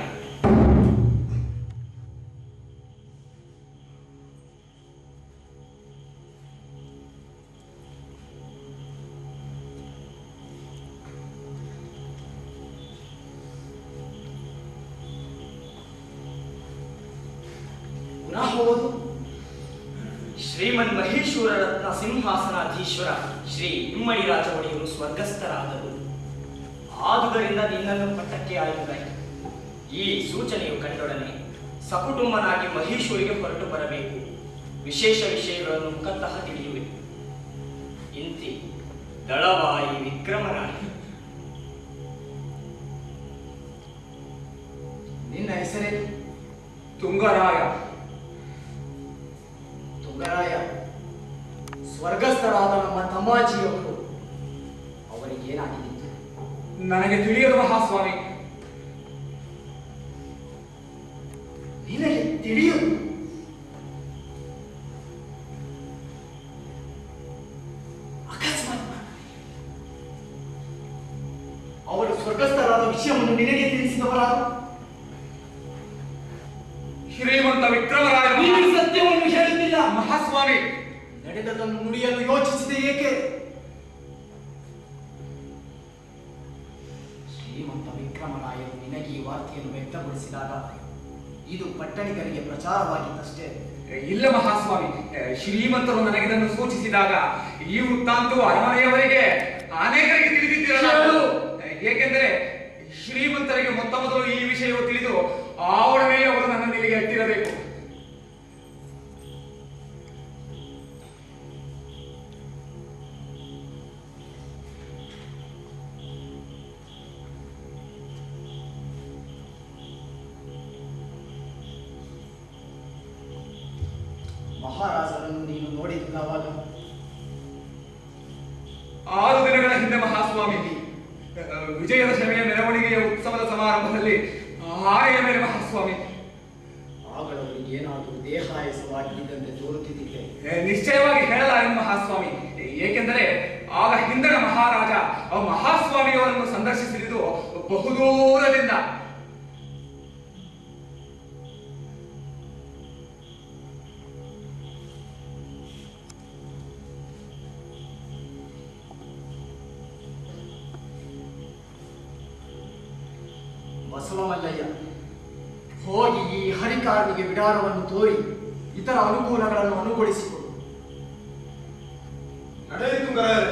ಪುನಃ ಹೋಗೋದು ಶ್ರೀಮನ್ ಮಹೇಶ್ವರ ರತ್ನ ಸಿಂಹಾಸನಾಧೀಶ್ವರ ಶ್ರೀ ಇಮ್ಮಡಿ ರಾಜ ಒಡೆಯರು ಸ್ವರ್ಗಸ್ಥರಾದರು ಆದುದರಿಂದ ನಿನ್ನನ್ನು ಪಟ್ಟಕ್ಕೆ ಆಯ್ದುದಾಯಿತು ಈ ಸೂಚನೆಯು ಕಂಡೊಡನೆ ಸಕುಟುಂಬನಾಗಿ ಮಹೇಶ್ವರಿಗೆ ಹೊರಟು ಬರಬೇಕು ವಿಶೇಷ ವಿಷಯಗಳನ್ನು ಮುಖತಃ ತಿಳಿಯುವೆ ಇಂತಿ ದಳವಾಯಿ ವಿಕ್ರಮನಾಗಿ ನಿನ್ನ ಹೆಸರೇನು ತುಂಗರಾಯ ತುಂಗರಾಯ ಸ್ವರ್ಗಸ್ಥರಾದ ನಮ್ಮ ತಮ್ಮಾಜಿಯವರು ಅವರಿಗೆ ಏನಾಗಿತ್ತು ನನಗೆ ತಿಳಿಯದು ಮಹಾಸ್ವಾಮಿ ನಿನಗೆ ತಿಳಿಯದು ಅಕಸ್ಮಾತ್ ಅವರು ಸ್ವರ್ಗಸ್ಥರಾದ ವಿಷಯವನ್ನು ನಿನಗೆ ತಿಳಿಸಿದವರಾರು ಶ್ರೀಮಂತ ವಿಕ್ರಮರಾಯ ನೀನು ಸತ್ಯವನ್ನು ಹೇಳುತ್ತಿಲ್ಲ ಮಹಾಸ್ವಾಮಿ ನಡೆದದನ್ನು ನುಡಿಯಲು ಯೋಚಿಸಿದೆ ಏಕೆ ಶ್ರೀಮಂತ ವಿಕ್ರಮರಾಯರು ನಿನಗೆ ಈ ವಾರ್ತೆಯನ್ನು ವ್ಯಕ್ತಗೊಳಿಸಿದಾಗ ಇದು ಪಟ್ಟಣಿಗರಿಗೆ ಪ್ರಚಾರವಾಗಿತ್ತಷ್ಟೇ ಇಲ್ಲ ಮಹಾಸ್ವಾಮಿ ಶ್ರೀಮಂತರು ನನಗಿದನ್ನು ಸೂಚಿಸಿದಾಗ ಈ ವೃತ್ತಾಂತವು ಅರಮನೆಯವರೆಗೆ ಅನೇಕರಿಗೆ ತಿಳಿದಿದ್ದಿರಲಾರದು ಏಕೆಂದರೆ ಶ್ರೀಮಂತರಿಗೆ ಮೊತ್ತ ಮೊದಲು ಈ ವಿಷಯವು ತಿಳಿದು ಆ ಒಡವೆಯೇ ಅವರು ನನ್ನನ್ನು ಇಲ್ಲಿಗೆ ಅಟ್ಟಿರಬೇಕು ಮಹಾರಾಜರನ್ನು ನೀನು ನೋಡಿದ್ದಾವಾಗ ಆರು ದಿನಗಳ ಹಿಂದೆ ಮಹಾಸ್ವಾಮಿ ಆ, ವಿಜಯದಶಮಿಯ ಮೆರವಣಿಗೆಯ ಉತ್ಸವದ ಸಮಾರಂಭದಲ್ಲಿ ಆಯ ಮೇಲೆ ಮಹಾಸ್ವಾಮಿ ಆಗಳವರಿಗೆ ಏನಾದರೂ ದೇಹಾಯಸವಾಗಿದ್ದಂತೆ ತೋರುತ್ತಿದ್ದಿದೆ ಏ, ನಿಶ್ಚಯವಾಗಿ ಹೇಳಲಾರೆನು ಮಹಾಸ್ವಾಮಿ ಏಕೆಂದರೆ ಆಗ ಹಿಂದಣ ಮಹಾರಾಜ ಆ ಮಹಾಸ್ವಾಮಿಯವರನ್ನು ಸಂದರ್ಶಿಸಿರುವುದು ಬಹುದೂರದಿಂದ ಬಸವಮಲ್ಲಯ್ಯ ಹೋಗಿ ಈ ಹರಿಕಾರನಿಗೆ ಬಿಡಾರವನ್ನು ತೋರಿ ಇತರ ಅನುಕೂಲಗಳನ್ನು ಅನುಗೊಳಿಸಿಕೊಡು ನಡೆಯಿತು ಗರಾಯರೆ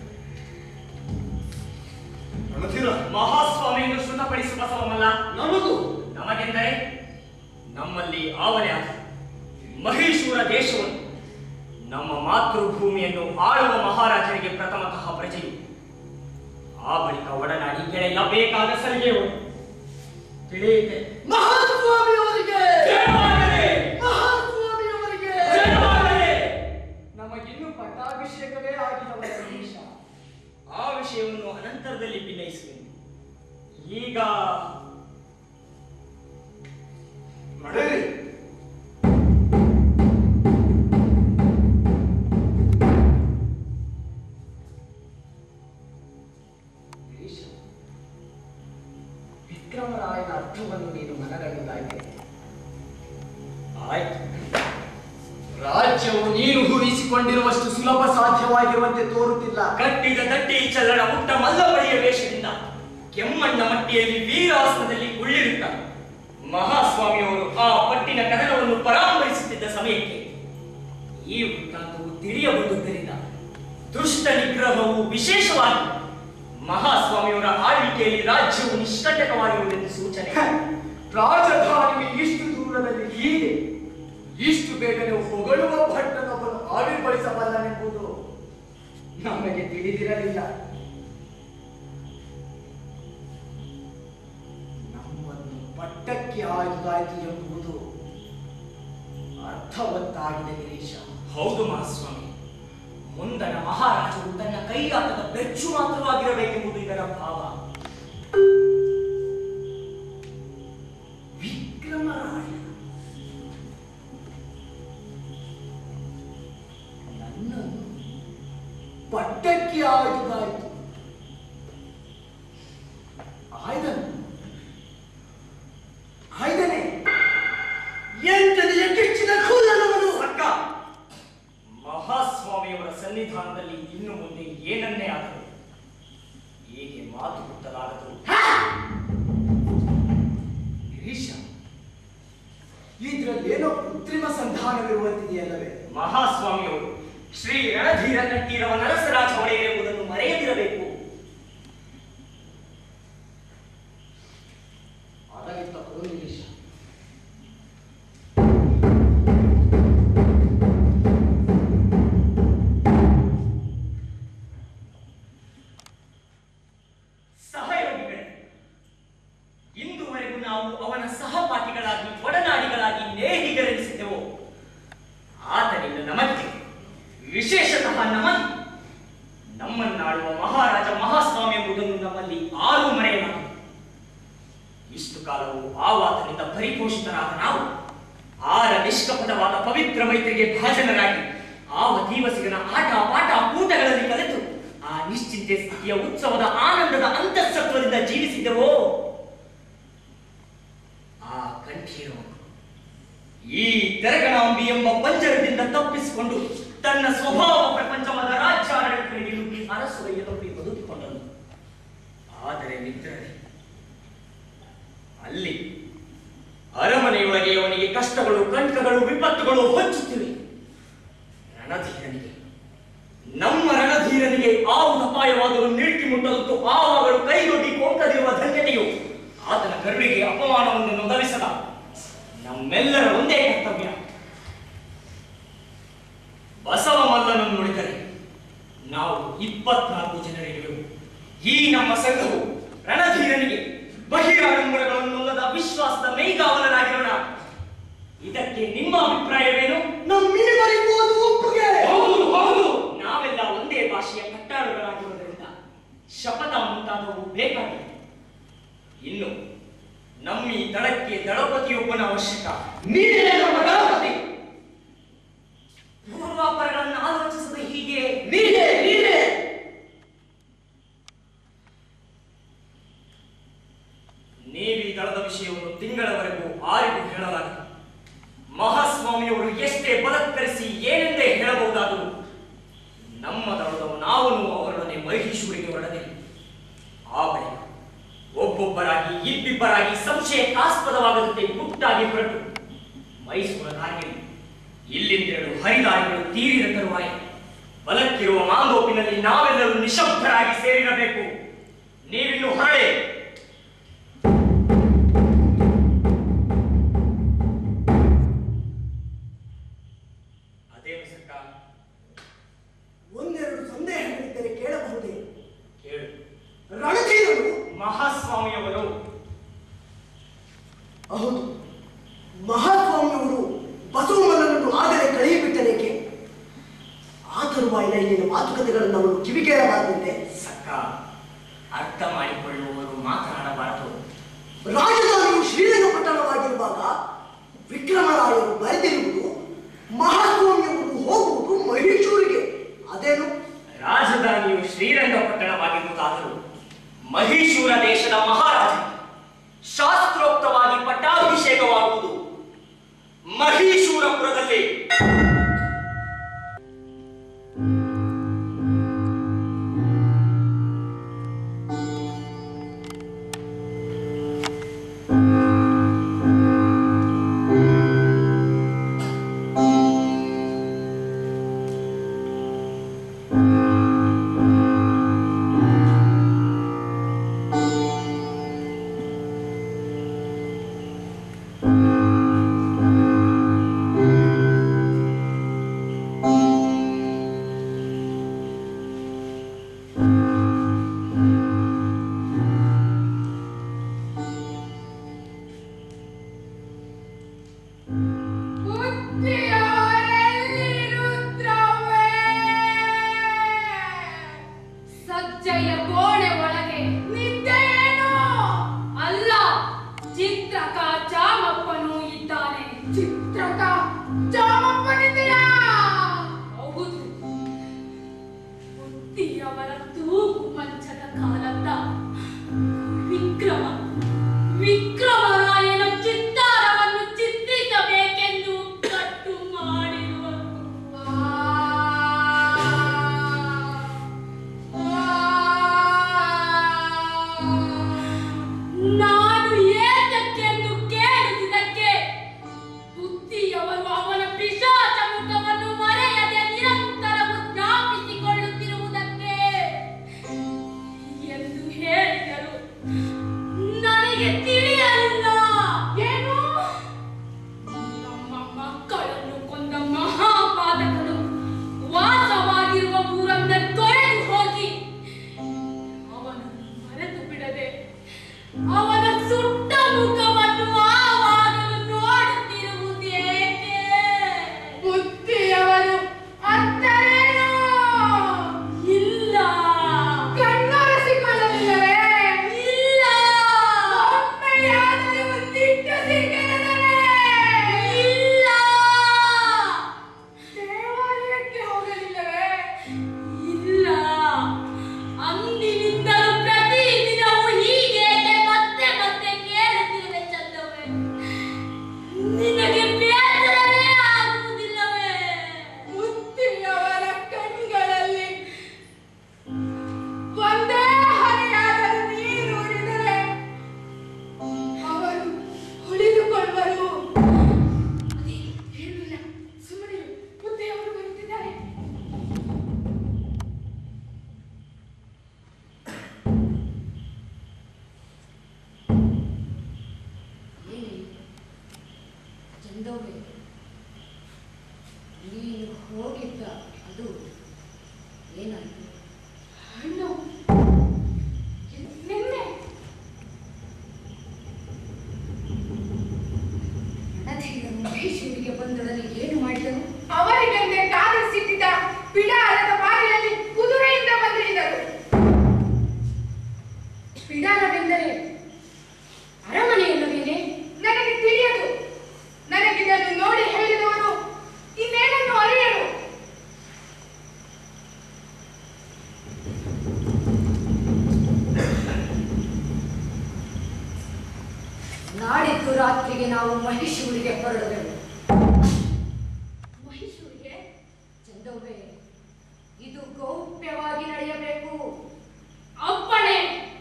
ರಣಧೀರ ಮಹಾಸ್ವಾಮಿಯನ್ನು ಶ್ರುತಪಡಿಸುವ ಬಸವಮಲ್ಲ ನಮಗೂ ನಮಗೆಂದರೆ ನಮ್ಮಲ್ಲಿ ಆವನೆ ಆದ ಮಹೇಶ್ವರ ದೇಶವನ್ನು ನಮ್ಮ ಮಾತೃಭೂಮಿಯನ್ನು ಆಳುವ ಮಹಾರಾಜರಿಗೆ ಪ್ರಥಮತಃ ಪ್ರಜೆಯು ಆ ಬಳಿಕ ಒಡನಾಡಿ ಗೆಳೆಯ ಬೇಕಾದ ಸಲಹೆಯು ತಿಳಿಯಿತೆ ಮಹಾಸ್ವಾಮಿಯವರಿಗೆ ಜಯವಾಗಲಿ! ಮಹಾಸ್ವಾಮಿಯವರಿಗೆ ಜಯವಾಗಲಿ! ನಮಗಿನ್ನೂ ಪಟ್ಟಾಭಿಷೇಕವೇ ಆಗಿಲ್ಲವಲ್ಲ ಗಣೇಶ ಆ ವಿಷಯವನ್ನು ಅನಂತರದಲ್ಲಿ ಭಿನ್ನಯಿಸುವೆನು ಈಗ ನಡೆಯಿರಿ ಗಣೇಶ ವಿಕ್ರಮರಾಯನ ಅರ್ಥವನ್ನು ನೀನು ಮನಗಂಡದಾಗಿದೆ ಆಯ್ತು ರಾಜ್ಯವು ನೀನು ಊಹಿಸಿಕೊಂಡಿರುವಷ್ಟು ಸುಲಭ ಸಾಧ್ಯವಾಗಿರುವಂತೆ ತೋರುತ್ತಿಲ್ಲ ಕಟ್ಟಿದ ತಟ್ಟಿ ಚಲ್ಲಡ ಹುಟ್ಟ ಮಲ್ಲಬಳಿಯ ವೇಷದಿಂದ ಕೆಮ್ಮಣ್ಣ ಮಟ್ಟಿಯಲ್ಲಿ ವೀರಾಸನದಲ್ಲಿ ಉಳ್ಳಿರುತ್ತ ಮಹಾಸ್ವಾಮಿಯವರು ಆ ಪಟ್ಟಿನ ಕದನವನ್ನು ಪರಾಮರಿಸುತ್ತಿದ್ದ ಸಮಯಕ್ಕೆ ಈ ವೃತ್ತಾಂತವು ತಿಳಿಯಬಹುದರಿಂದ ದುಷ್ಟ ನಿಗ್ರಹವು ವಿಶೇಷವಾಗಿ ಮಹಾಸ್ವಾಮಿಯವರ ಆಳ್ವಿಕೆಯಲ್ಲಿ ರಾಜ್ಯವು ನಿಷ್ಕಂಟಕವಾಗಿರುವುದೆಂದು ಸೂಚನೆ ರಾಜಧಾನಿ ಇಷ್ಟು ದೂರದಲ್ಲಿ ಹೀಗೆ ಇಷ್ಟು ಬೇಗನೆ ಹೊಗಳುವ ಭಟ್ಟನೊಬ್ಬನು ಆವಿರ್ಭವಿಸಬಲ್ಲನೆಂಬುದು ನಮಗೆ ತಿಳಿದಿರಲಿಲ್ಲ ನಮ್ಮನ್ನು ಪಟ್ಟಕ್ಕೆ ಆಯ್ದುದಾಯ್ತು ಎಂಬುದು ಅರ್ಥವತ್ತಾಗಿದೆ ಗಿರೀಶ ಹೌದು ಮಹಾಸ್ವಾಮಿ ಮುಂದಣ ಮಹಾರಾಜರು ತನ್ನ ಕೈಯಾಟದ ಬೆಚ್ಚು ಮಾತ್ರವಾಗಿರಬೇಕೆಂಬುದು ಇದರ ಭಾವ ವಿಕ್ರಮರಾಯ ನನ್ನನ್ನು ಪಟ್ಟಕ್ಕೆ ಆಯ್ದುದಾಯ್ತು ಆಯ್ದನು ಆಯ್ದನೆ ಎಂಟನೆಯ ಕೆಚ್ಚಿನ ಕೂದಲವನು ಅಕ್ಕ ಮಹಾಸ್ವಾಮಿಯವರ ಸನ್ನಿಧಾನದಲ್ಲಿ ಇನ್ನು ಮುಂದೆ ಏನನ್ನೇ ಆದರೂ ಹೀಗೆ ಮಾತು ಹುಟ್ಟಲಾಗದು ಗಿರೀಶ ಇದ್ರಲ್ಲೇನೋ ಕೃತ್ರಿಮ ಸಂಧಾನವಿರುವಂತಿದೆಯಲ್ಲವೇ ಮಹಾಸ್ವಾಮಿಯವರು ಶ್ರೀ ರಣಧೀರ ಕಟ್ಟಿರವ ನರಸರಾಜ ಒಡೆಯರ್ ಎಂಬುದನ್ನು ಮರೆಯದಿರಬೇಕು ಅದಾಗಿತ್ತ ಕೊಡು ಗಿರೀಶ ಸಹಯೋಗಿಗಳೇ ಇಂದುವರೆಗೂ ನಾವು ಅವನ ಸಹಪಾಠಿಗಳಾಗಿ ಒಡನಾಡಿಗಳಾಗಿ ನೇಹಿಗರೆನಿಸಿದ್ದೆವು ಆತನಿಂದ ನಮಗೆ ವಿಶೇಷತಃ ನಮಗೆ ನಮ್ಮನ್ನಾಳುವ ಮಹಾರಾಜ ಮಹಾಸ್ವಾಮಿ ಎಂಬುದನ್ನು ನಮ್ಮಲ್ಲಿ ಆರು ಮರೆಯಲಾಗಿದೆ ಇಷ್ಟು ಕಾಲವು ಆವಾತನಿಂದ ಪರಿಪೋಷಿತರಾದ ನಾವು ಆರ ನಿಷ್ಕಪಟವಾದ ಪವಿತ್ರ ಮೈತ್ರಿಗೆ ಭಾಜನರಾಗಿ ಆವ ದಿವಸಿಗನ ಆಟ ಪಾಠ ಕೂಟಗಳಲ್ಲಿ ಕಲಿತು ಆ ನಿಶ್ಚಿಂತೆ ಸ್ಥಿತಿಯ ಉತ್ಸವದ ಆನಂದದ ಅಂತಃಸತ್ವದಿಂದ ಜೀವಿಸಿದ್ದೆವೋ ಆ ಕಂಠೀರವನ್ನು ಈ ತೆರಗಣಾಂಬಿ ಎಂಬ ಪಂಜರದಿಂದ ತಪ್ಪಿಸಿಕೊಂಡು ತನ್ನ ಸ್ವಭಾವ ಪ್ರಪಂಚವಾದ ರಾಜ್ಯಾಡಳಿತಗಳಿಗೆ ನುಗ್ಗಿ ಅರಸುವಯ್ಯ ತಪ್ಪಿ ಬದುಕಿಕೊಂಡನು ಆದರೆ ಮಿತ್ರರೇ ಅಲ್ಲಿ ಅರಮನೆಯೊಳಗೆ ಅವನಿಗೆ ಕಷ್ಟಗಳು ಕಂಟಕಗಳು ವಿಪತ್ತುಗಳು ಹೊಚ್ಚುತ್ತಿವೆ ರಣಧೀರನಿಗೆ ನಮ್ಮ ರಣಧೀರನಿಗೆ ಆವುದು ಅಪಾಯವಾದರೂ ನಿಲ್ಟಿ ಮುಟ್ಟಲಂತೂ ಆವಾಗಲು ಕೈಗೊಡ್ಡಿ ಕೊಂಕದಿರುವ ಧನ್ಯತೆಯು ಆತನ ಕರುಳಿಗೆ ಅಪಮಾನವನ್ನು ನೊದಲಿಸದ ನಮ್ಮೆಲ್ಲರ ಒಂದೇ ಕರ್ತವ್ಯ ಬಸವ ಮಲ್ಲನನ್ನು ನುಡಿದರೆ ನಾವು ಇಪ್ಪತ್ನಾಲ್ಕು ಜನರಿರುವೆವು ಈ ನಮ್ಮ ಸಂಘವು ರಣಧೀರನಿಗೆ ಬಹಿರಾಡಂಬರಗಳನ್ನೊಲ್ಲದ ವಿಶ್ವಾಸದ ಮೈಗಾವಲರಾಗಿರೋಣ ಇದಕ್ಕೆ ನಿಮ್ಮ ಅಭಿಪ್ರಾಯವೇನು ನಮ್ಮಿಬ್ಬರಿಗೂ ಅದು ಒಪ್ಪುಗೆ ಹೌದು ಹೌದು ನಾವೆಲ್ಲ ಒಂದೇ ಭಾಷೆಯ ಕಟ್ಟಾಳುಗಳಾಗಿರುವುದರಿಂದ ಶಪಥ ಮುಂತಾದವು ಬೇಕಾಗಿವೆ ಇನ್ನು ನಮ್ಮಿ ದಳಕ್ಕೆ ದಳಪತಿಯೊಬ್ಬನ ಅವಶ್ಯಕ ನೀನೇ ನಮ್ಮ ಗಣಪತಿ ಪೂರ್ವಾಪರಗಳನ್ನು ಆಲೋಚಿಸದೆ ಹೀಗೆ ನೀನೇ ನೀನೇ ನೀವಿ ದಳದ ವಿಷಯವನ್ನು ತಿಂಗಳವರೆಗೂ ಆರಿಗೂ ಹೇಳಲಾಗಿದೆ ಮಹಾಸ್ವಾಮಿಯವರು ಎಷ್ಟೇ ಬಲತ್ಕರಿಸಿ ಏನೆಂದೇ ಹೇಳಬಹುದಾದರೂ ನಮ್ಮ ದಳದವ ನಾವು ಅವರೊಡನೆ ಮಹಿಷೂರಿಗೆ ಹೊರಡದೆ ಆ ಬಳಿಕ ಒಬ್ಬೊಬ್ಬರಾಗಿ ಇಬ್ಬಿಬ್ಬರಾಗಿ ಸಂಶಯಕ್ಕಾಸ್ಪದವಾಗದಂತೆ ಗುಟ್ಟಾಗಿ ಹೊರಟು ಮೈಸೂರ ದಾರಿಯಲ್ಲಿ ಇಲ್ಲಿಂದೆರಡು ಹರಿದಾರಿಗಳು ತೀರಿದ ತರುವಾಯ ಬಲಕ್ಕಿರುವ ಮಾಂಗೋಪಿನಲ್ಲಿ ನಾವೆಲ್ಲರೂ ನಿಶಬ್ದರಾಗಿ ಸೇರಿರಬೇಕು ನೀವಿನ್ನು ಹೊರಡೆ ಅದೇನು ಸರ್ಕಾರ ಒಂದೆರಡು ಸಂದೇಹಗಳಿದ್ದರೆ ಕೇಳಬಹುದೇ ಕೇಳು ರಣಧೀರನು ಮಹಾಸ್ವಾಮಿಯವರು ಹೌದು ಮಹಾಸ್ವಾಮಿಯವರು ಬಸವಣ್ಣನನ್ನು ಆಗಲೇ ಕಳೆಯಿಬಿಟ್ಟನೇಕೆ ಆ ತರುವಾಯಿನ ಇಲ್ಲಿನ ಮಾತುಕತೆಗಳನ್ನು ಅವನು ಕಿವಿಗೇಳಬಾರದಂತೆ ಸಕ್ಕ ಅರ್ಥ ಮಾಡಿಕೊಳ್ಳುವವರು ಮಾತನಾಡಬಾರದು ರಾಜಧಾನಿಯು ಶ್ರೀರಂಗಪಟ್ಟಣವಾಗಿರುವಾಗ ವಿಕ್ರಮರಾಯರು ಬರೆದಿರುವುದು ಮಹಾಸ್ವಾಮಿಯವರು ಹೋಗುವುದು ಮಹೇಶ್ವರಿಗೆ ಅದೇನು ರಾಜಧಾನಿಯು ಶ್ರೀರಂಗಪಟ್ಟಣವಾಗಿರುವುದಾದರೂ ಮಹೀಶೂರ ದೇಶದ ಮಹಾರಾಜ ಶಾಸ್ತ್ರೋಕ್ತವಾಗಿ ಪಟ್ಟಾಭಿಷೇಕವಾಗುವುದು ಮಹೀಶೂರಪುರದಲ್ಲಿ ಹೋದೆ ನೀನು ಹೋಗಿದ್ದ ಅದು ಏನಾಯ್ತು ಹಣ್ಣು ನಿನ್ನೆ ರಣಧೀರನು ಮಹೇಶ್ವರಿಗೆ ಬಂದೊಡನೆ ಏನು ಮಾಡಿದನು ಅವರಿಗೆಂದೇ ಕಾದಿರಿಸಿಟ್ಟಿದ್ದ ಪಿಡಾರದ ಬಾಗಿಲಲ್ಲಿ ಕುದುರೆಯಿಂದ ಬಂದಿಳಿದರು ಪಿಡಾರವೆಂದರೆ ಅರಮನೆಯಲ್ಲವೇನೆ ನನಗೆ ತಿಳಿಯದು ನನಗಿದನ್ನು ನೋಡಿ ಹೇಳಿದವರು ಇನ್ನೇನನ್ನು ಅರಿಯರು ನಾಡಿದ್ದು ರಾತ್ರಿಗೆ ನಾವು ಮಹೇಶ್ವರಿಗೆ ಹೊರಡುವೆವು ಮಹೇಶ್ವರಿಗೆ ಚಂದವ್ವೆ ಇದು ಗೌಪ್ಯವಾಗಿ ನಡೆಯಬೇಕು ಅಪ್ಪಣೆ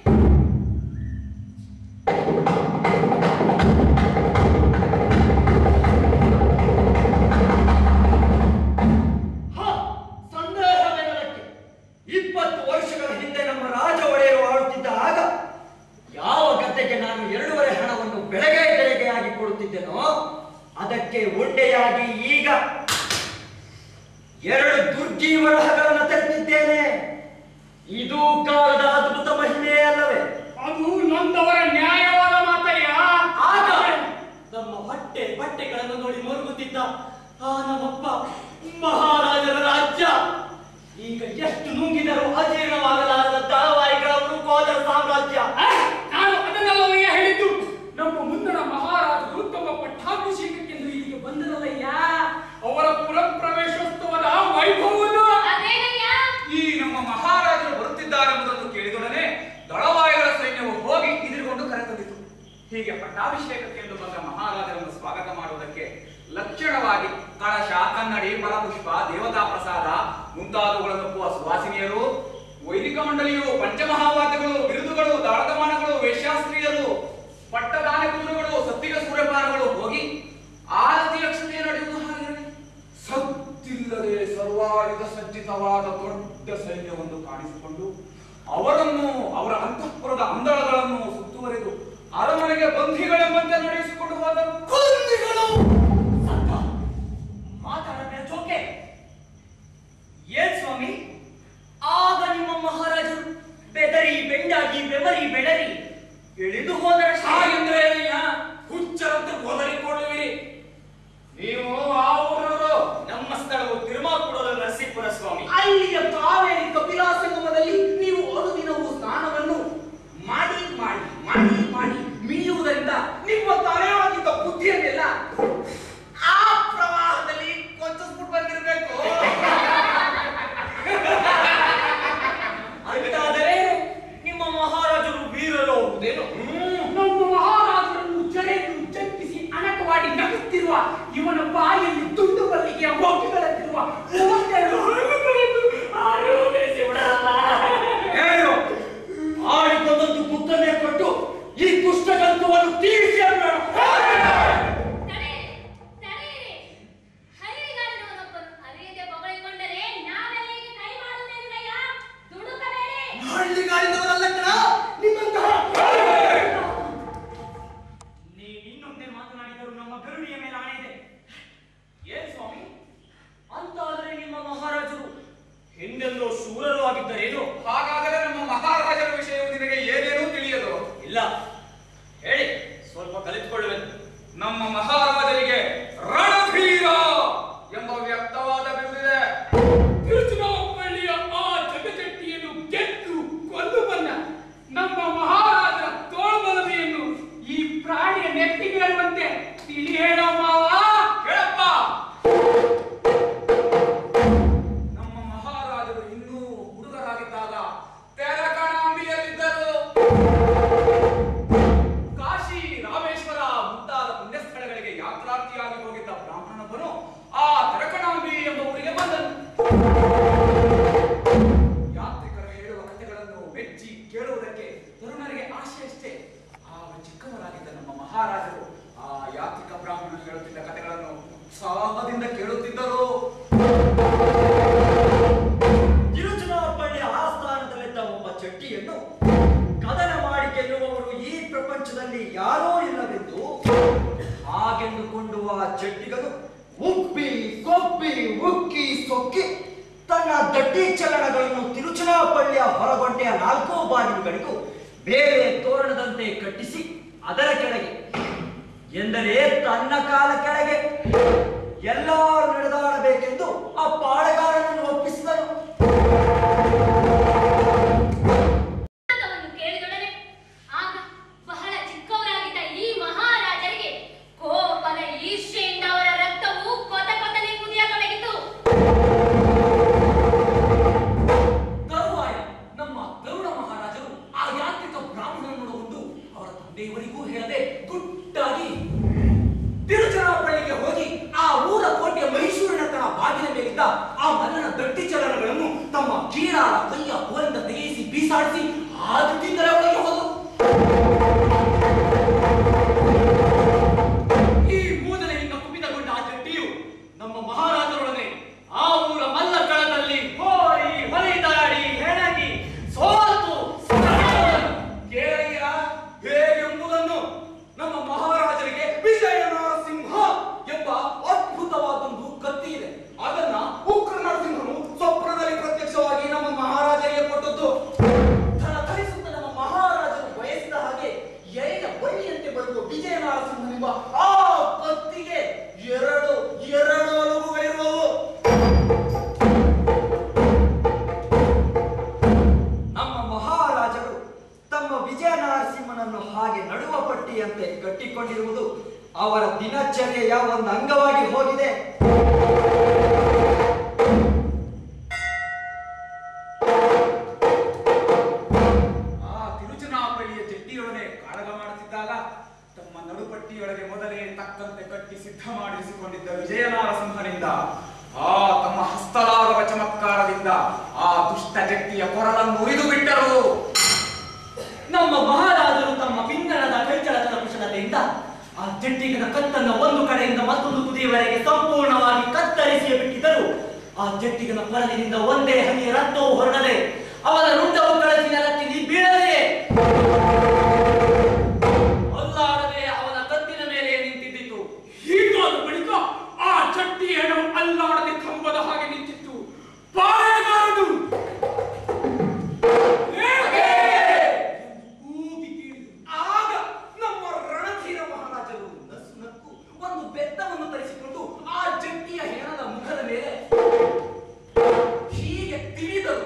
ಹ, ಸಂದೇಹವೇನದಕ್ಕೆ ಇಪ್ಪತ್ತು ವರ್ಷಗಳ ಹಿಂದೆ ನಮ್ಮ ರಾಜ ಒಡೆಯರು ಆಳುತ್ತಿದ್ದ ಆಗ ಯಾವ ಗದ್ದೆಗೆ ನಾನು ಎರಡೂವರೆ ಹಣವನ್ನು ಬೆಳಗ್ಗೆ ತೆರಿಗೆಯಾಗಿ ಕೊಡುತ್ತಿದ್ದೆನೋ ಅದಕ್ಕೆ ಉಂಡೆಯಾಗಿ ಈಗ ಎರಡು ದುರ್ಜೀವನಗಳನ್ನು ತರುತ್ತಿದ್ದೇನೆ ಇದು ಕಾಲದ ಅದ್ಭುತ ಮಹಿಮೆ ಅಲ್ಲವೇ ಅದು ನೊಂದವರ ನ್ಯಾಯವಾದ ಮಾತಯ್ಯ ಆಗ ನಮ್ಮ ಹೊಟ್ಟೆ ಬಟ್ಟೆಗಳನ್ನು ನೋಡಿ ಮರುಗುತ್ತಿದ್ದ ಆ ನಮ್ಮಪ್ಪ ಮಹಾರಾಜರ ರಾಜ್ಯ ಈಗ ಎಷ್ಟು ನುಂಗಿದರೂ ಅಜೀರ್ಣವಾಗಲಾರದ ದಳವಾಯಿಗಳ ಮೃಗೋದರ ಸಾಮ್ರಾಜ್ಯ ಆ, ನಾನು ಅದನ್ನೆಲ್ಲವಯ್ಯ ಹೇಳಿದ್ದು ನಮ್ಮ ಮುಂದಣ ಮಹಾರಾಜರು ತಮ್ಮ ಪಟ್ಟಾಭಿಷೇಕಕ್ಕೆಂದು ಇಲ್ಲಿಗೆ ಬಂದರಲ್ಲಯ್ಯ ಅವರ ಪುರಪ್ರವೇಶೋತ್ಸವದ ವೈಭವವನ್ನು ಅದೇನಯ್ಯ ಈ ನಮ್ಮ ಮಹಾರಾಜರು ಬರುತ್ತಿದ್ದಾರೆಂಬುದನ್ನು ಕೇಳಿದೊಡನೆ ದಳವಾಯುಗಳ ಸೈನ್ಯವು ಹೋಗಿ ಎದುರುಗೊಂಡು ಕರೆತಂದಿತು ಹೀಗೆ ಪಟ್ಟಾಭಿಷೇಕಕ್ಕೆಂದು ಬಂದ ಮಹಾರಾಜರನ್ನು ಸ್ವಾಗತ ಮಾಡುವುದಕ್ಕೆ ಲಕ್ಷಣವಾಗಿ ಕಳಶ ಕನ್ನಡಿ ಫಲಪುಷ್ಪ ದೇವತಾ ಪ್ರಸಾದ ಮುಂತಾದವುಗಳನ್ನು ಒಪ್ಪುವ ಸುವಾಸಿನಿಯರು ವೈದಿಕ ಮಂಡಳಿಯು ಪಂಚಮಹಾವಾದ್ಯಗಳು ಬಿರುದುಗಳು ದಾಳದಮಾನಗಳು ವೇಶ್ಯಾಸ್ತ್ರೀಯರು ಪಟ್ಟದಾನ ಕುದುರೆಗಳು ಸತ್ತಿಗ ಸೂರ್ಯಪಾನಗಳು ಹೋಗಿ ಆರತಿ ಲಕ್ಷ್ಮಿಯ ನಡೆಯುವುದು ಹಾಗಿರಲಿ ಸತ್ತಿಲ್ಲದೆ ಸರ್ವಾಯುಧ ಸಜ್ಜಿತವಾದ ದೊಡ್ಡ ಸೈನ್ಯವೊಂದು ಕಾಣಿಸಿಕೊಂಡು ಅವರನ್ನು ಅವರ ಅಂತಃಪುರದ ಅಂದಳಗಳನ್ನು ಸುತ್ತುವರೆದು ಅರಮನೆಗೆ ಬಂಧಿಗಳೆಂಬಂತೆ ನಡೆಸಿಕೊಂಡು ಹೋದರು ಬಂದಿಗಳು ಸತ್ತ ಮಾತಾಡಬೇಡ ಚೋಕೆ ಏನ್ ಸ್ವಾಮಿ ಆಗ ನಿಮ್ಮ ಮಹಾರಾಜರು ಬೆದರಿ ಬೆಂಡಾಗಿ ಬೆಮರಿ ಬೆಳರಿ ಇಳಿದು ಹೋದರ ಹಾಗೆಂದ್ರೆ ಏನಯ್ಯ? ಹುಚ್ಚರಂತೆ ಒದರಿಕೊಳ್ಳುವಿರಿ ನೀವು ಆ ಊರವರು ನಮ್ಮ ಸ್ಥಳವು ತಿರುಮಾಕುಳದ ನರಸೀಪುರ ಸ್ವಾಮಿ ಅಲ್ಲಿಯ ಕಾವೇರಿ ಕಪಿಲಾ ಸಂಗಮದಲ್ಲಿ ನೀವು ಅನುದಿನವೂ ಸ್ನಾನವನ್ನು ಮಾಡಿ ಮಾಡಿ ಮಾಡಿ ಮಾಡಿ ಮಿಡಿಯುವುದರಿಂದ ನಿಮ್ಮ ತಲೆಯೊಳಗಿದ್ದ ಬುದ್ಧಿಯನ್ನೆಲ್ಲ ಆ ಪ್ರವಾಹದಲ್ಲಿ ಕೊಂಚಿಸ್ಬಿಟ್ಟು ಬಂದಿರಬೇಕು ಅಂತಾದರೆ ನಿಮ್ಮ ಮಹಾರಾಜರು ವೀರರು ಹೌದೇನು ನಮ್ಮ ಮಹಾರಾಜರನ್ನು ಜರೆದು ಚಪ್ಪಿಸಿ ಅಣಕವಾಗಿ ನಗುತ್ತಿರುವ ಇವನ ಬಾಯಲ್ಲಿ ತುಂಡು ಬಲ್ಲಿಗೆ ಹೋಗಿಗಳಂತಿರುವ ಮೂವತ್ತೆರಡು ಹಣ್ಣುಗಳನ್ನು ಆರೋಗಿಸಿ ಬಿಡಲ್ಲ ಏನು ಆಡಿಕೊಂಡಂದು ಬುದ್ಧನೇ ಕೊಟ್ಟು ಈ ಕುಷ್ಠಗಂತವನ್ನು ತೀರಿಸಿ ಅನ್ಬೇಡ. ತಡೆಯಿರಿ, ತಡೆಯಿರಿ. ಹರಿಗಾರನವನೊಬ್ಬನು ಅರಿಯದೆ ಬೊಗಳಿಕೊಂಡರೆ ನಾವೆಲ್ಲಿಗೆ ಕೈ ಮಾಡುವುದೆಂದಯ್ಯ? ದುಡುಕಬೇಡಿ. ಹಳ್ಳಿಗಾಡಿದವರಲ್ಲ ಕಣ ನಿಮ್ಮಂತಹ ನೀವು ಇನ್ನೊಂದೇ ಮಾತನಾಡಿದರು ನಮ್ಮ ಗರುಡಿಯ ಮೇಲೆ ಆಣೆ ಇದೆ ಏನ್ ಸ್ವಾಮಿ ಅಂತಾದರೆ ನಿಮ್ಮ ಮಹಾರಾಜರು ಹಿಂದೆಂದೋ ಶೂರರು ಆಗಿದ್ದರೇನು ಹಾಗಾದರೆ ನಮ್ಮ ಮಹಾರಾಜರ ವಿಷಯವು ನಿನಗೆ ಏನೇನೂ ತಿಳಿಯದು ಇಲ್ಲ ಹೇಳಿ ಸ್ವಲ್ಪ ಕಲಿತುಕೊಳ್ಳುವೆನು ನಮ್ಮ ಮಹಾರಾಜರಿಗೆ ರಣಧೀರ ಎಂಬ ವ್ಯಕ್ತವಾದ ಬಿರುದಿದೆ ತಿರುಚುನಾಪಳ್ಳಿಯ ಆ ಜಗಜಟ್ಟಿಯನ್ನು ಗೆದ್ದು ಕೊಂದು ಬಂದ ನಮ್ಮ ಮಹಾರಾಜರ ತೋಳ್ಬಲಮೆಯನ್ನು ಈ ಪ್ರಾಣಿಯ ನೆತ್ತಿಗೇಳುವಂತೆ ತಿಳಿ ಹೇಳೋ ಮಾವ ಕೇಳಪ್ಪ ನಮ್ಮ ಮಹಾರಾಜರು ಇನ್ನೂ ಹುಡುಗರಾಗಿದ್ದಾಗ ತೆರಕಣಾಂಬಿಯಲ್ಲಿದ್ದರು ಕಾಶಿ ರಾಮೇಶ್ವರ ಮುಂತಾದ ಪುಣ್ಯಸ್ಥಳಗಳಿಗೆ ಯಾತ್ರಾರ್ಥಿಯಾಗಿ ಹೋಗಿದ್ದ ಬ್ರಾಹ್ಮಣನೊಬ್ಬನು ಆ ತೆರಕಣಾಂಬಿ ಎಂಬ ಊರಿಗೆ ಬಂದನು ಯಾತ್ರಿಕರು ಹೇಳುವ ಕಥೆಗಳನ್ನು ಮೆಚ್ಚಿ ಕೇಳುವುದಕ್ಕೆ ತರುಣರಿಗೆ ಆಶೆ ಅಷ್ಟೇ ಆಗ ಚಿಕ್ಕವರಾಗಿದ್ದ ನಮ್ಮ ಮಹಾರಾಜರು ಆ ಯಾತ್ರಿಕ ಬ್ರಾಹ್ಮಣರು ಹೇಳುತ್ತಿದ್ದ ಕಥೆಗಳನ್ನು ಉತ್ಸಾಹದಿಂದ ಕೇಳುತ್ತಿದ್ದರು ತಿರುಚುನಾಪಳ್ಳಿಯ ಆಸ್ಥಾನದಲ್ಲಿದ್ದ ಒಬ್ಬ ಚಟ್ಟಿಯನ್ನು ಕದನ ಮಾಡಿ ಗೆಲ್ಲುವವರು ಈ ಪ್ರಪಂಚದಲ್ಲಿ ಯಾರೋ ಇಲ್ಲವೆಂದು ಹಾಗೆಂದುಕೊಂಡು ಆ ಜಟ್ಟಿಗನು ಉಪ್ಪಿ ಕೊಪ್ಪಿ ಉಕ್ಕಿ ಸೊಕ್ಕಿ ತನ್ನ ದಡ್ಡಿ ಚಲನಗಳನ್ನು ತಿರುಚನಾಪಳ್ಳಿಯ ಹೊರಗೊಂಟೆಯ ನಾಲ್ಕೂ ಬಾಗಿಲುಗಳಿಗೂ ಬೇರೆ ತೋರಣದಂತೆ ಕಟ್ಟಿಸಿ ಅದರ ಕೆಳಗೆ ಎಂದರೆ ತನ್ನ ಕಾಲ ಕೆಳಗೆ ಎಲ್ಲರೂ ನಡೆದಾಡಬೇಕೆಂದು ಆ ಪಾಳೆಗಾರನನ್ನು ಒಪ್ಪಿಸಿದನು ವನ್ನು ಕೇಳಿದೊಡನೆ ಆಗ ಬಹಳ ಚಿಕ್ಕವರಾಗಿದ್ದ ಈ ಮಹಾರಾಜರಿಗೆ ಕೋಪದ ಈರ್ಷೆಯಿಂದ ಅವರ ರಕ್ತವು ಕೊತ ಕೊತನೆ ಕುದಿಯತೊಡಗಿತು ತರುವಾಯ ನಮ್ಮ ತರುಣ ಮಹಾರಾಜರು ಆ ಯಾಂತ್ರಿಕ ಬ್ರಾಹ್ಮಣನನ್ನು ನೋಡಿಕೊಂಡು ಅವರ ತಂದೆಯವರಿಗೂ ಹೇಳದೆ ಗುಟ್ಟಾಗಿ ತಿರುಚನಾಪಳ್ಳಿಗೆ ಹೋಗಿ ಆ ಊರ ಕೋಟೆಯ ಮೈಸೂರಿನ ತನ ಬಾಗಿಲ ಮೇಲಿದ್ದ ಆ ಮಲ್ಲನ ದಟ್ಟಿ ಚಲನಗಳನ್ನು ತಮ್ಮ ಕೀಳಾಳ ಕೈಯ ಕೋಲಿಂದ ತೆಗೆಯಿಸಿ ಬೀಸಾಡಿಸಿ ಆ ದುಡ್ಡಿಂದಲೇ ಒಳಗೆ ಹೋದರು ಈ ಮೂದಲೆಯಿಂದ ಕುಪಿತಗೊಂಡ ಆ ಜಟ್ಟಿಯು ನಮ್ಮ ಮಹಾರಾಜರೊಡನೆ ಆ ಊರ ಮಲ್ಲಕಳದಲ್ಲಿ ಹೋರಿ ಹೊಲಿದಾಡಿ ಹೆಣಗಿ ಸೋತು ಕೇಳಿಯ ಹೇಗೆಂಬುದನ್ನು ನಮ್ಮ ಮಹಾರಾಜರಿಗೆ ವಿಜಯ ನರಸಿಂಹ ಎಂಬ ಅದ್ಭುತವಾದೊಂದು ಕತ್ತಿ ಇದೆ ಅದನ್ನ ಉಗ್ರ ನರಸಿಂಹನು ಸ್ವಪ್ನದಲ್ಲಿ ಪ್ರತ್ಯಕ್ಷವಾಗಿ ನಮ್ಮ ಮಹಾರಾಜರಿಗೆ ಕೊಟ್ಟದ್ದು ತನ್ನ ತರಿಸುತ್ತ ನಮ್ಮ ಮಹಾರಾಜರು ಬಯಸಿದ ಹಾಗೆ ಎಳೆಯ ಬಳ್ಳಿಯಂತೆ ಬರುವ ವಿಜಯ ನರಸಿಂಹನೆಂಬ ಆ ಕತ್ತಿಗೆ ಎರಡು ಎರಡು ಅಲುಗುಗಳಿರುವವು ನಮ್ಮ ಮಹಾರಾಜರು ತಮ್ಮ ವಿಜಯ ನರಸಿಂಹನನ್ನು ಹಾಗೆ ನಡುವ ಪಟ್ಟಿಯಂತೆ ಕಟ್ಟಿಕೊಂಡಿರುವುದು ಅವರ ದಿನಚರ್ಯೆಯ ಒಂದು ಅಂಗವಾಗಿ ಹೋಗಿದೆ ಆ ತಿರುಚನಾಪಳ್ಳಿಯ ಜಟ್ಟಿಯೊಡನೆ ಕಾಳಗ ಮಾಡುತ್ತಿದ್ದಾಗ ತಮ್ಮ ನಡುಪಟ್ಟಿಯೊಳಗೆ ಮೊದಲೇ ತಕ್ಕಂತೆ ಕಟ್ಟಿ ಸಿದ್ಧ ಮಾಡಿಸಿಕೊಂಡಿದ್ದ ವಿಜಯನಾರಸಿಂಹನಿಂದ ಆ ತಮ್ಮ ಹಸ್ತಲಾಗವ ಚಮತ್ಕಾರದಿಂದ ಆ ದುಷ್ಟ ಜಟ್ಟಿಯ ಕೊರಳನ್ನು ಉರಿದು ಬಿಟ್ಟರು ನಮ್ಮ ಮಹಾರಾಜರು ತಮ್ಮ ಪಿಂಗಣದ ಕೈಚಳಕದ ಕುಶಲತೆಯಿಂದ ಆ ಜಟ್ಟಿಗನ ಕತ್ತನ್ನ ಒಂದು ಕಡೆಯಿಂದ ಮತ್ತೊಂದು ತುದಿಯವರೆಗೆ ಸಂಪೂರ್ಣವಾಗಿ ಕತ್ತರಿಸಿಯೇ ಬಿಟ್ಟಿದ್ದರು ಆ ಜಟ್ಟಿಗನ ಕೊರಲಿನಿಂದ ಒಂದೇ ಹನಿಯ ರಕ್ತವು ಹೊರಡದೆ ಅವನ ರುಂಡವು ಕಳಚಿ ನೆಲಕ್ಕೆ ಬೀಳದೆ ಅಲ್ಲಾಡದೆ ಅವನ ಕತ್ತಿನ ಮೇಲೆ ನಿಂತಿದ್ದಿತು ಹೀಗಾದ ಬಳಿಕ ಆ ಚಟ್ಟಿ ಹೆಣವು ಅಲ್ಲಾಡದೆ ಕಂಬದ ಹಾಗೆ ನಿಂತಿತ್ತು ಪಾಳೆಗಾರನು ಏಕೆ? ಕೂಗಿ ಕೇಳಿದನು. ಆಗ ನಮ್ಮ ರಣಧೀರ ಮಹಾರಾಜರು ನಸು ನಕ್ಕು ಒಂದು ಬೆತ್ತವನ್ನು ತರಿಸಿಕೊಂಡು ಆ ಜಟ್ಟಿಯ ಹೆಣದ ಮುಖದ ಮೇಲೆ ಹೀಗೆ ತಿಳಿದರು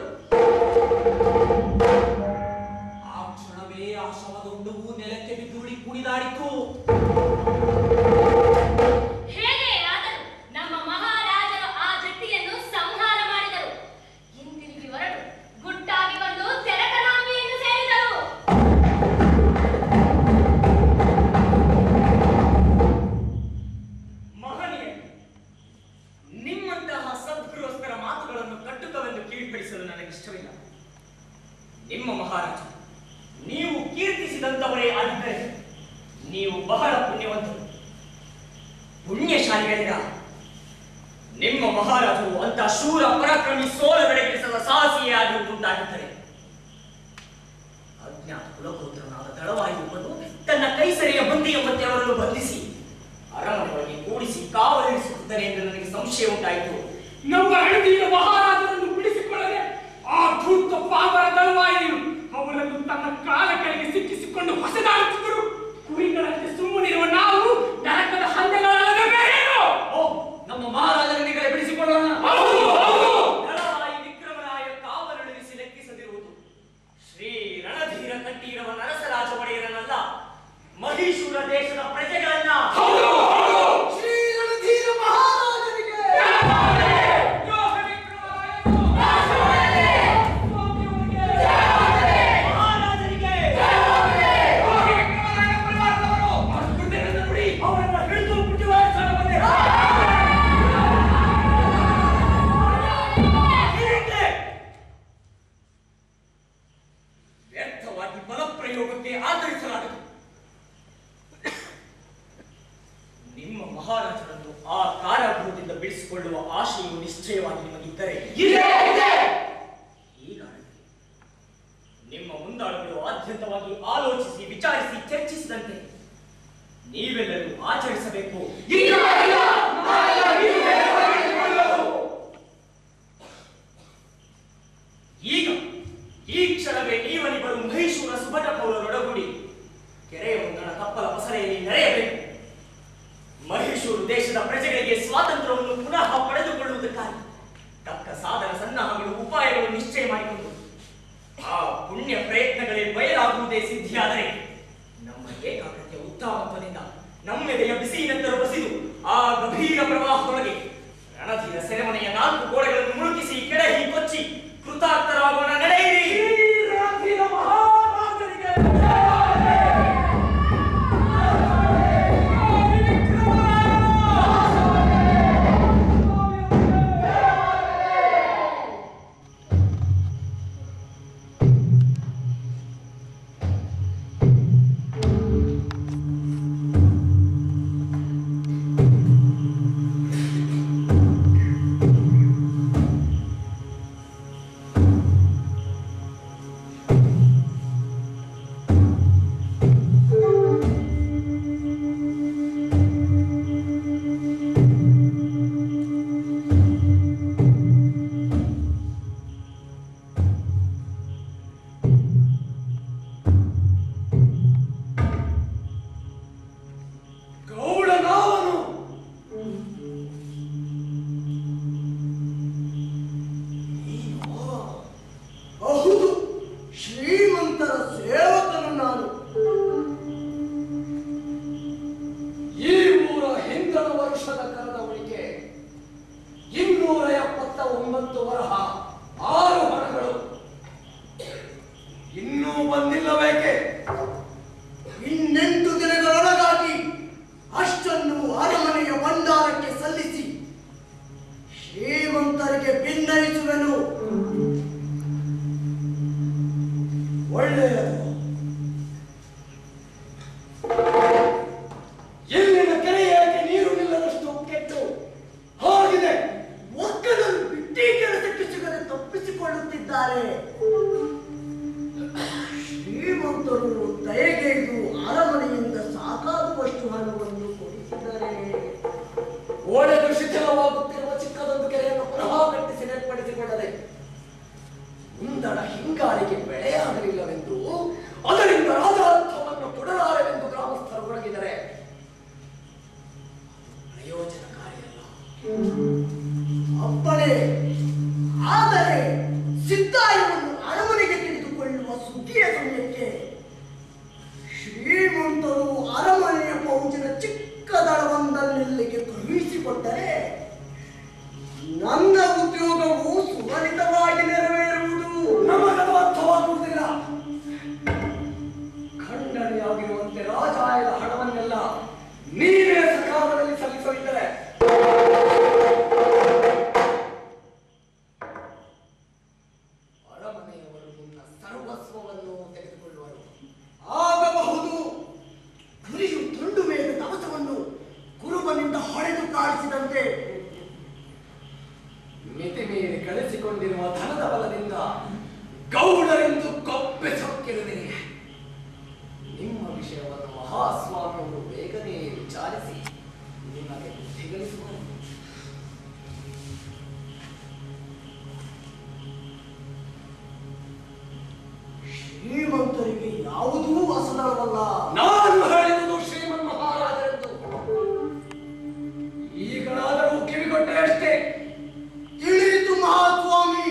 ಆ ಕ್ಷಣವೇ ಆ ಶವದೊಂದುವು ನೆಲಕ್ಕೆ ಬಿದ್ದುಳಿ ಕುಣಿದಾಡಿತು ಹೇಗೆ ಆದರೂ ನಮ್ಮ ಮಹಾರಾಜರು ಆ ಜಟ್ಟಿಯನ್ನು ಸಂಹಾರ ಮಾಡಿದರು ಹಿಂತಿರುಗಿ ಹೊರಟು ಗುಟ್ಟಾಗಿ ಬಂದು ತೆರಕನಾಂಬಿಯನ್ನು ಸೇರಿದರು ಮಹನೀಯ ನಿಮ್ಮಂತಹ ಸದ್ಗೃಹಸ್ಥರ ಮಾತುಗಳನ್ನು ಕಟ್ಟುಕವೆಂದು ಕೀழ்ಪಡಿಸಲು ನನಗಿಷ್ಟವಿಲ್ಲ ನಿಮ್ಮ ಮಹಾರಾಜ ನೀವು ಕೀರ್ತಿಸಿದಂತವರೇ ಆಗಿದ್ದರೆ ನೀವು ಬಹಳ ಪುಣ್ಯವಂತರು ಪುಣ್ಯಶಾಲಿಗಳಿಗ ನಿಮ್ಮ ಮಹಾರಾಜರು ಅಂತ ಶೂರ ಪರಾಕ್ರಮಿ ಸೋಲಗಡೆಗಿಳಿಸದ ಸಾಹಸಿಯೇ ಆಗಿರುವುದುಂಟಾಗಿದ್ದರೆ ಅಜ್ಞಾತ ಕುಲಗೋತ್ರನಾದ ದಳವಾಯುವನ್ನು ತನ್ನ ಕೈಸರಿಯ ಬಂದಿ ಎಂಬಂತೆ ಅವರನ್ನು ಬಂಧಿಸಿ ಅರಮನೆಯೊಳಗೆ ಕೂಡಿಸಿ ಕಾವಲಿರಿಸುತ್ತಿದ್ದಾನೆ ಎಂದು ನನಗೆ ಸಂಶಯ ಉಂಟಾಯಿತು ನಮ್ಮ ಹಣದೀಯ ಮಹಾರಾಜರನ್ನು ಬಿಡಿಸಿಕೊಳ್ಳದೆ ಆ ಧೂರ್ತ ಪಾಪರ ದಳವಾಯಿಯು ಅವರನ್ನು ತನ್ನ ಕಾಲ ಕೆಳಗೆ ಸಿಕ್ಕಿಸಿಕೊಂಡು ಹೊಸದಾಡುತ್ತಿದ್ದರು ಕುರಿಗಳಂತೆ ಸುಮ್ಮನಿರುವ ನಾವು ನರಕದ ಹಂದಗಳಲ್ಲದೆ ಬೇರೇನು ಓ ನಮ್ಮ ಮಹಾರಾಜರನ್ನಿಗೆ ಬಿಡಿಸಿಕೊಳ್ಳೋಣ ಹೌದು, ಹೌದು. ದಳವಾಯಿ ವಿಕ್ರಮರಾಯ ಕಾವಲಿರಿಸಿ ಲೆಕ್ಕಿಸದಿರುವುದು ಶ್ರೀ ರಣಧೀರ ಕಟ್ಟಿರುವ ನರಸರಾಜ ಒಡೆಯರನ್ನಲ್ಲ ಮಹೀಶೂರ ದೇಶದ ಪ್ರಜೆಗಳನ್ನ ಹೌದು, ಹೌದು. ಶ್ರೀ ರಣಧೀರ ಮಹಾರಾಜರಿಗೆ ಯೋಗ ವಿಕ್ರಮರಾಯನು. ಸ್ವಾಮಿಯವರಿಗೆ. ಮಹಾರಾಜರಿಗೆ ಯೋಗ ವಿಕ್ರಮರಾಯನ ಪರಿವಾರದವರು. ಅವ್ರ ಕೃತ್ಯಗಳನ್ನು ನೋಡಿ ಅವರನ್ನ ಹಿಡಿದು ಪುಟಿವಾರಿಸಲು ಬಂದೆ ಹೀಗೆ ವ್ಯರ್ಥವಾಗಿ ಬಲಪ್ರಯೋಗಕ್ಕೆ ಆಚರಿಸಲಾಗದು ನಿಮ್ಮ ಮಹಾರಾಜರನ್ನು ಆ ಕಾರಾಗೃಹದಿಂದ ಬಿಡಿಸಿಕೊಳ್ಳುವ ಆಶೆಯು ನಿಶ್ಚಯವಾಗಿ ನಿಮಗಿದ್ದರೆ ಹೀಗಾಗಲಿ ನಿಮ್ಮ ಮುಂದಾಳುಗಳು ಆದ್ಯಂತವಾಗಿ ಆಲೋಚಿಸಿ ವಿಚಾರಿಸಿ ಚರ್ಚಿಸಿದಂತೆ ನೀವೆಲ್ಲರೂ ಆಚರಿಸಬೇಕು ಇಲ್ಲ, ಇಲ್ಲ. ದೇಶದ ಪ್ರಜೆಗಳಿಗೆ ಸ್ವಾತಂತ್ರ್ಯವನ್ನು ಪುನಃ ಪಡೆದುಕೊಳ್ಳುವುದಕ್ಕಾಗಿ ತಕ್ಕ ಸಾಧನ ಸನ್ನಾಹಗಳು ಉಪಾಯಗಳು ನಿಶ್ಚಯ ಮಾಡಿಕೊಂಡು ಆ ಪುಣ್ಯ ಪ್ರಯತ್ನಗಳೇ ಬಯಲಾಗುವುದೇ ಸಿದ್ಧಿಯಾದರೆ ನಮ್ಮ ಏಕಾಗ್ರತೆಯ ಉತ್ತಮತ್ವದಿಂದ ನಮ್ಮೆದೆಯ ಬಿಸಿಯಿನಂತರೂ ಬಸಿದು ಆ ಗಂಭೀರ ಪ್ರವಾಹದೊಳಗೆ ರಣಧೀರ ಸೆರೆಮನೆಯ ನಾಲ್ಕು ಗೋಡೆಗಳನ್ನು ಮುಳುಗಿಸಿ ಕೆಡಹಿ ಕೊಚ್ಚಿ ಕೃತಾರ್ಥರಾಗೋಣ ನಡೆಯಿರಿ ರಣಧೀರ ಮಹಾರಾಜರಿಗೆ ಗೌಡನಾವನು ಹೌದು ಶ್ರೀಮಂತರ ಸೇವಕನು ನಾನು ಈ ಊರ ಹಿಂದನ ವರ್ಷದ ಕರದ ಉಳಿಕೆ ಇನ್ನೂರ ಎಪ್ಪತ್ತ ಒಂಬತ್ತು ವರಹ ಆರು ಹಣಗಳು ಇನ್ನೂ ಬಂದಿಲ್ಲಬೇಕೆ ಇನ್ನೆಂಟು ದಿನಗಳೊಳಗಾಗಿ ಅಷ್ಟನ್ನು ಅರಮನೆಯ ಭಂಡಾರಕ್ಕೆ ಸಲ್ಲಿಸಿ ಶ್ರೀಮಂತರಿಗೆ ಭಿನ್ನಯಿಸುವೆನು ಒಳ್ಳೆಯದು ಎಲ್ಲಿನ ಕೆರೆಯಾಗಿ ನೀರು ನಿಲ್ಲದಷ್ಟು ಕೆಟ್ಟು ಹಾಗಿದೆ ಒಕ್ಕಲರು ಬಿಟ್ಟಿ ಕೆಲಸಕ್ಕೆ ಸಿಗದೆ ತಪ್ಪಿಸಿಕೊಳ್ಳುತ್ತಿದ್ದಾರೆ ಶ್ರೀಮಂತರು ದಯಗೆಯ್ದು ಅರಮನೆಯಿಂದ ಸಾಕಾಗುವಷ್ಟು ಹಣವನ್ನು ಕೊಡಿಸಿದ್ದಾರೆ ಒಡೆದು ಶಿಥಿಲವಾಗುತ್ತಿರುವ ಚಿಕ್ಕದೊಂದು ಕೆರೆಯನ್ನು ಪುನಃ ಕಟ್ಟಿಸಿ ಏರ್ಪಡಿಸಿಕೊಳ್ಳದೆ ಮುಂದಣ ಹಿಂಗಾರಿಗೆ ಬೆಳೆಯಾಗಲಿಲ್ಲವೆಂದು ಅದರಿಂದ ರಾಜಾರ್ಥವನ್ನು ಕೊಡಲಾರೆವೆಂದು ಗ್ರಾಮಸ್ಥರು ಒಳಗಿದರೆ ಪ್ರಯೋಜನಕಾರಿಯಲ್ಲ ಅಪ್ಪಣೆ ಆದರೆ ಸಿದ್ದಾಯವನ್ನು ಅರಮನೆಗೆ ತೆಗೆದುಕೊಳ್ಳುವ ಸುಗ್ಗಿಯ ಸಮಯಕ್ಕೆ ಶ್ರೀಮಂತರು ಅರಮನೆಯ ಪೌಜಿನ ಚಿಕ್ಕ ದಳವೊಂದನ್ನಿಲ್ಲಿಗೆ ಕಳುಹಿಸಿಕೊಟ್ಟರೆ ನನ್ನ ಉದ್ಯೋಗವು ಸುಲಲಿತವಾಗಿ ನೆರವೇರುವುದು ನಮಗದು ಅರ್ಥವಾಗುವುದಿಲ್ಲ ಖಂಡನೆಯಾಗಿರುವಂತೆ ರಾಜಾಯದ ಹಣವನ್ನೆಲ್ಲ ನೀವೇ ಸಕಾಲದಲ್ಲಿ ಸಲ್ಲಿಸಲಿದ್ದರೆ ಅರಮನೆಯವರು ನಿನ್ನ ಸರ್ವಸ್ವವನ್ನು ತೆಗೆದುಕೊಳ್ಳುವರು ಆಗಬಹುದು ಗುರಿಯು ತುಂಡು ಮೇಲೆ ಕವಚವನ್ನು ಕುರುಬನಿಂದ ಹೊಡೆದು ಕಾಡಿಸಿದಂತೆ ಮಿತಿ ಮೀರಿ ಗಳಿಸಿಕೊಂಡಿರುವ ಧನದ ಬಲದಿಂದ ಗೌಡರೆಂದು ಕೊಪ್ಪೆ ಸೊಕ್ಕಿರುವಿರಿ ನಿಮ್ಮ ವಿಷಯವನ್ನು ಮಹಾಸ್ವಾಮಿಯವರು ಬೇಗನೆ ವಿಚಾರಿಸಿ ನಿಮಗೆ ಬುದ್ಧಿಗಳಿಸುವರು ಶ್ರೀಮಂತರಿಗೆ ಯಾವುದೂ ಅಸದಳವಲ್ಲ ನಾನು ಹೇಳಿದುದು ಶ್ರೀಮನ್ ಮಹಾರಾಜರೆಂದು ಈಗಲಾದರೂ ಕಿವಿಗೊಟ್ಟೆ ಅಷ್ಟೇ ತಿಳಿಯಿತು ಮಹಾಸ್ವಾಮಿ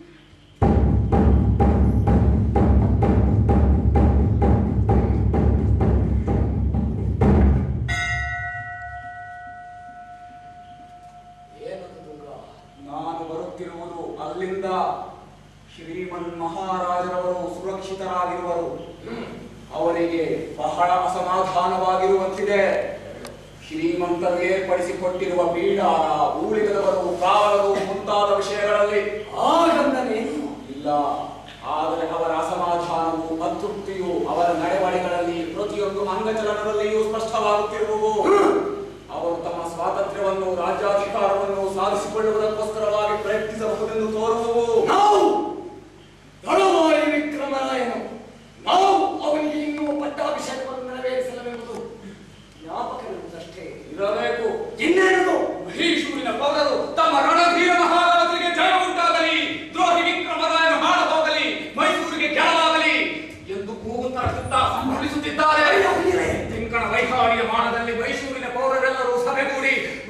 ಏನದು ತುಂಗ ನಾನು ಬರುತ್ತಿರುವುದು ಅಲ್ಲಿಂದ ಶ್ರೀಮನ್ ಮಹಾರಾಜರವರು ಸುರಕ್ಷಿತರಾಗಿರುವರು ಅವರಿಗೆ ಬಹಳ ಅಸಮಾಧಾನವಾಗಿರುವಂತಿದೆ ಶ್ರೀಮಂತರು ಏರ್ಪಡಿಸಿಕೊಟ್ಟಿರುವ ಬೀಡಾರ ಊಳಿಗದವರು ಕಾವಲರು ಮುಂತಾದ ವಿಷಯಗಳಲ್ಲಿ ಆಗಂದನೇನು ಇಲ್ಲ ಆದರೆ ಅವರ ಅಸಮಾಧಾನವು ಅತೃಪ್ತಿಯು ಅವರ ನಡೆವಳಿಗಳಲ್ಲಿ ಪ್ರತಿಯೊಂದು ಅಂಗಚಲನದಲ್ಲಿಯೂ ಸ್ಪಷ್ಟವಾಗುತ್ತಿರುವವು ಅವರು ತಮ್ಮ ಸ್ವಾತಂತ್ರ್ಯವನ್ನು ರಾಜ್ಯಾಧಿಕಾರವನ್ನು ಸಾಧಿಸಿಕೊಳ್ಳುವುದಕ್ಕೋಸ್ಕರವಾಗಿ ಪ್ರಯತ್ನಿಸಬಹುದೆಂದು ತೋರುವವು ನಾವು ದಳವಾಯಿ ವಿಕ್ರಮರಾಯನು ನಾವು ಅವನಿಗೆ ಇನ್ನೂ ಪಟ್ಟಾಭಿಷೇಕವನ್ನು ನೆರವೇರಿಸಲವೆಂಬುದು ಜ್ಞಾಪಕವಿರುವುದಷ್ಟೇ ಇರಬೇಕು ಇನ್ನೇನದು ಮಹೀಶೂರಿನ ಪೌರರು ತಮ್ಮ ರಣಧೀರ ಮಹಾರಾಜರಿಗೆ ಜಯ ಉಂಟಾಗಲಿ ದ್ರೋಹಿ ವಿಕ್ರಮರಾಯನ ಹಾಳು ಹೋಗಲಿ ಮೈಸೂರಿಗೆ ಗೆಲವಾಗಲಿ ಎಂದು ಕೂಗುತ್ತಾ ಸಂಭ್ರಮಿಸುತ್ತಿದ್ದಾರೆ ತಿಂಕಣ ವೈಹಾರಿಯ ಮಾನದಲ್ಲಿ ಮೈಸೂರಿನ ಪೌರರೆಲ್ಲರೂ ಸಭೆಗೂಡಿ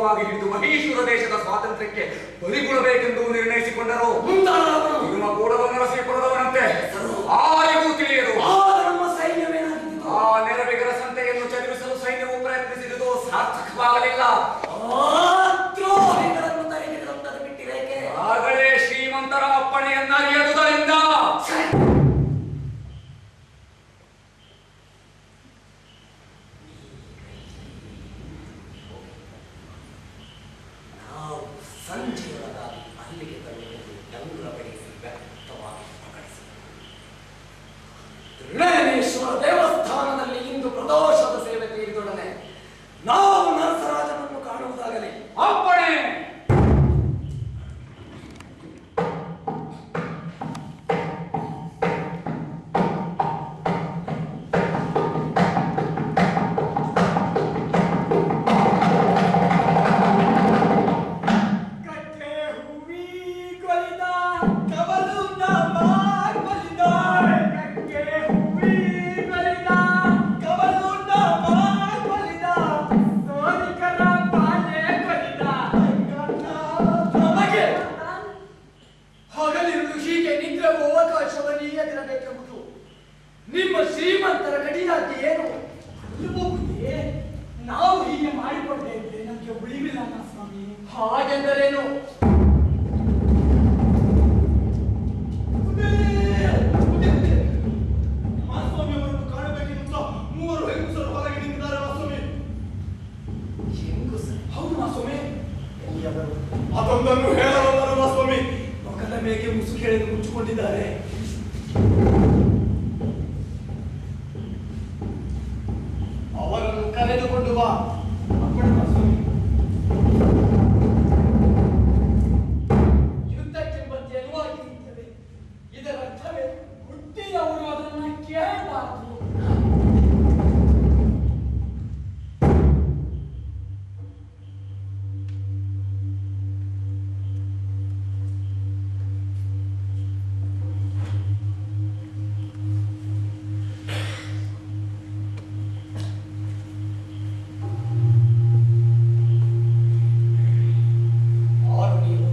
ಬಲವಾಗಿ ಹಿಡಿದು ಮಹೇಶ್ವರ ದೇಶದ ಸ್ವಾತಂತ್ರ್ಯಕ್ಕೆ ಬಲಿಗೊಳ್ಳಬೇಕೆಂದು ನಿರ್ಣಯಿಸಿಕೊಂಡರು ಮುಂದಾದವನು ನಿಮ್ಮ ಕೂಡಲನ್ನು ಸ್ವೀಕರಣದವನಂತೆ ಆರಿಗೂ ತಿಳಿಯದು ಆ ನಮ್ಮ ಸೈನ್ಯವೇನಾಗಿತ್ತು ಆ ನೆರವಿಗರ ಸಂತೆಯನ್ನು ಚದುರಿಸಲು ಸೈನ್ಯವು ಪ್ರಯತ್ನಿಸಿದುದು ಸಾರ್ಥಕವಾಗಲಿಲ್ಲ ದ್ರೋಹಿಗಳನ್ನು ತಲೆಗೆಡುವಂತದ್ದು ಬಿಟ್ಟಿರೇಕೆ ಆಗಲೇ ಶ್ರೀಮಂತರ ಅಪ್ಪಣೆಯನ್ನ ಅರಿಯದುದರಿಂದ ನಾವು ಸಂಜೆಯೊಳಗಾಗಿ ಅಲ್ಲಿಗೆ ತರುವುದು ಡಂಗುರ ಬಡಿಸಿ ವ್ಯಕ್ತವಾಗಿ ಪ್ರಕಟಿಸಿದರು ತ್ರಿನೇಶ್ವರ ದೇವಸ್ಥಾನದಲ್ಲಿ ಇಂದು ಪ್ರದೋಷದ ಸೇವೆ ತೀರಿದೊಡನೆ ನಾವು ನರಸರಾಜನನ್ನು ಕಾಣುವುದಾಗಲಿ ಅಪ್ಪಣೆ ಕಟ್ಟೆ ಹೂವಿ ಕೊಲಿದ ಕವಲು ನಾಮಾರ್ ಕೊಲಿದ ಕಟ್ಟೆ ಹೂವಿ ಕೊಲಿದ ಕವಲು ನಾಮಾರ್ ಕೊಲಿದ ಸೋನಿಕರ ಬಾಲೆ ಕೊಲಿದ ನಮಗೆ ಹಗಲಿರುಳು ಹೀಗೆ ನಿದ್ರೆ ಅವಕಾಶವನ್ನು ಎದುರಬೇಕೆಂಬುದು ನಿಮ್ಮ ಶ್ರೀಮಂತರ ಗಡಿಯಾಜ್ಞೆ ಏನು ಅಲ್ವೇ ನಾವು ಹೀಗೆ ಮಾಡಿಕೊಂಡೇ ಇದ್ರೆ ನಮಗೆ ಉಳಿವಿಲ್ಲ ಅಣ್ಣ ಸ್ವಾಮಿ ಹಾಗೆಂದರೇನು ಮಹಾಸ್ವಾಮಿ ಅವರನ್ನು ಕಾಣಬೇಕೆಂದು ಮೂವರು ಹೆಂಗಸರು ಹೊರಗೆ ನಿಂತಿದ್ದಾರೆ ಮಹಾಸ್ವಾಮಿ ಹೆಂಗುಸ ಹೌದು ಮಹಾಸ್ವಾಮಿ ಅದೊಂದನ್ನು ಹೇಳಬಲ್ಲರು ಮಹಾಸ್ವಾಮಿ ಮುಖದ ಮೇಲೆ ಮುಸುಕು ಹೇಳಿದು ಮುಚ್ಚಿಕೊಂಡಿದ್ದಾರೆ ಅವರನ್ನು ಕರೆದುಕೊಂಡು ಬಾ ಅಪ್ಪಣೆ ಮಹಾಸ್ವಾಮಿ ಯುದ್ಧಕ್ಕೆಂಬ ತೆಳುವಾಗಿರುತ್ತದೆ ಇದರ ಅರ್ಥವೇ ಹುಟ್ಟಿದವರು ಅದನ್ನ ಕೇಳಬಾರದು ಆರು ನೀವು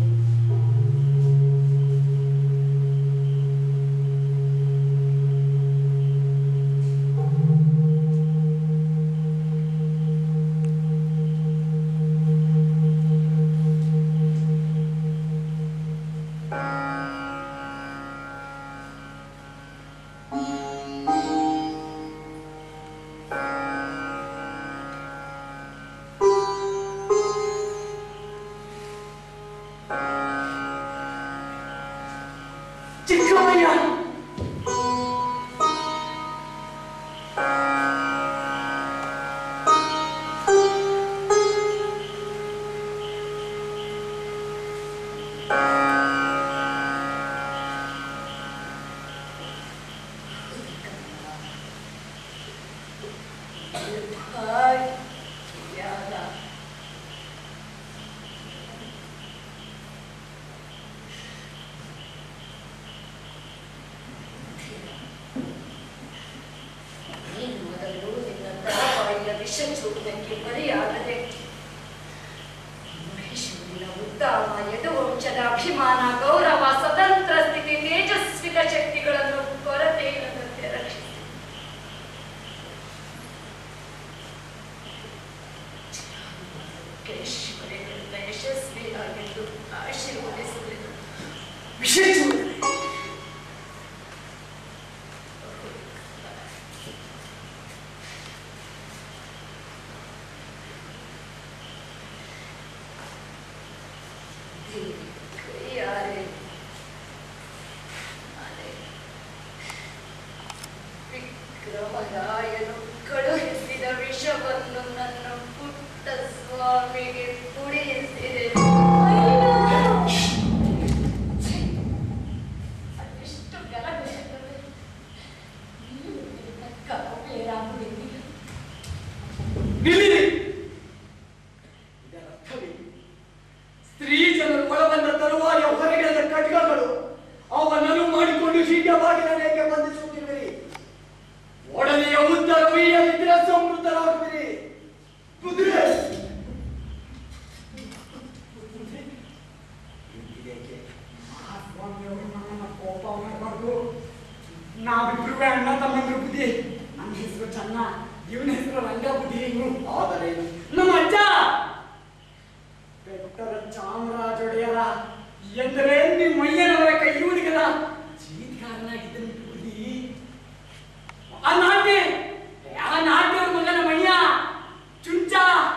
ಚಿಕ್ಕಮ್ಮಯ್ಯ ನೀನು ಮೊದಲು ನಿನ್ನ ತಳಪಾಯಿಯ ವಿಷ ಚೂಡಿನಕ್ಕೆ ಬಲಿಯಾಗದೆ ಮಹೇಶ್ವರಿನ ಉತ್ತಮ ಯದುವಂಶದ ಅಭಿಮಾನ ಗೌರವ ಸ್ವತಂತ್ರ ಸ್ಥಿತಿ ತೇಜಸ್ವಿತ ಶಕ್ತಿಗಳನ್ನು ಕೊರತೆ ಇಲ್ಲದಂತೆ ರಕ್ಷಿಸಿ ಕೇಶವರಿಗಳಿಂದ ಯಶಸ್ವಿಯಾಗೆಂದು ಆಶೀರ್ವದಿಸುವೆನು ವಿಶೇಷ ದೇವಿ ಕೈಯಾರೆ ಇವನ ಹೆಸರು ರಂಗಬುದ್ಧಿ ಆದರೆ ನಮ್ಮ ಅಜ್ಜ ಬೆಟ್ಟದ ಚಾಮರಾಜೊಡೆಯರ ಎಂದರೆ ನಿಮ್ಮಯ್ಯನವರ ಕೈಯೂರಿಗದ ಜೀವಿತಕಾರನಾಗಿದ್ದನು ಬುದ್ಧಿ ಆ ನಾಟ್ಯ ಆ ನಾಟ್ಯದ ಮಗನ ಮಯ್ಯ ಚುಂಚ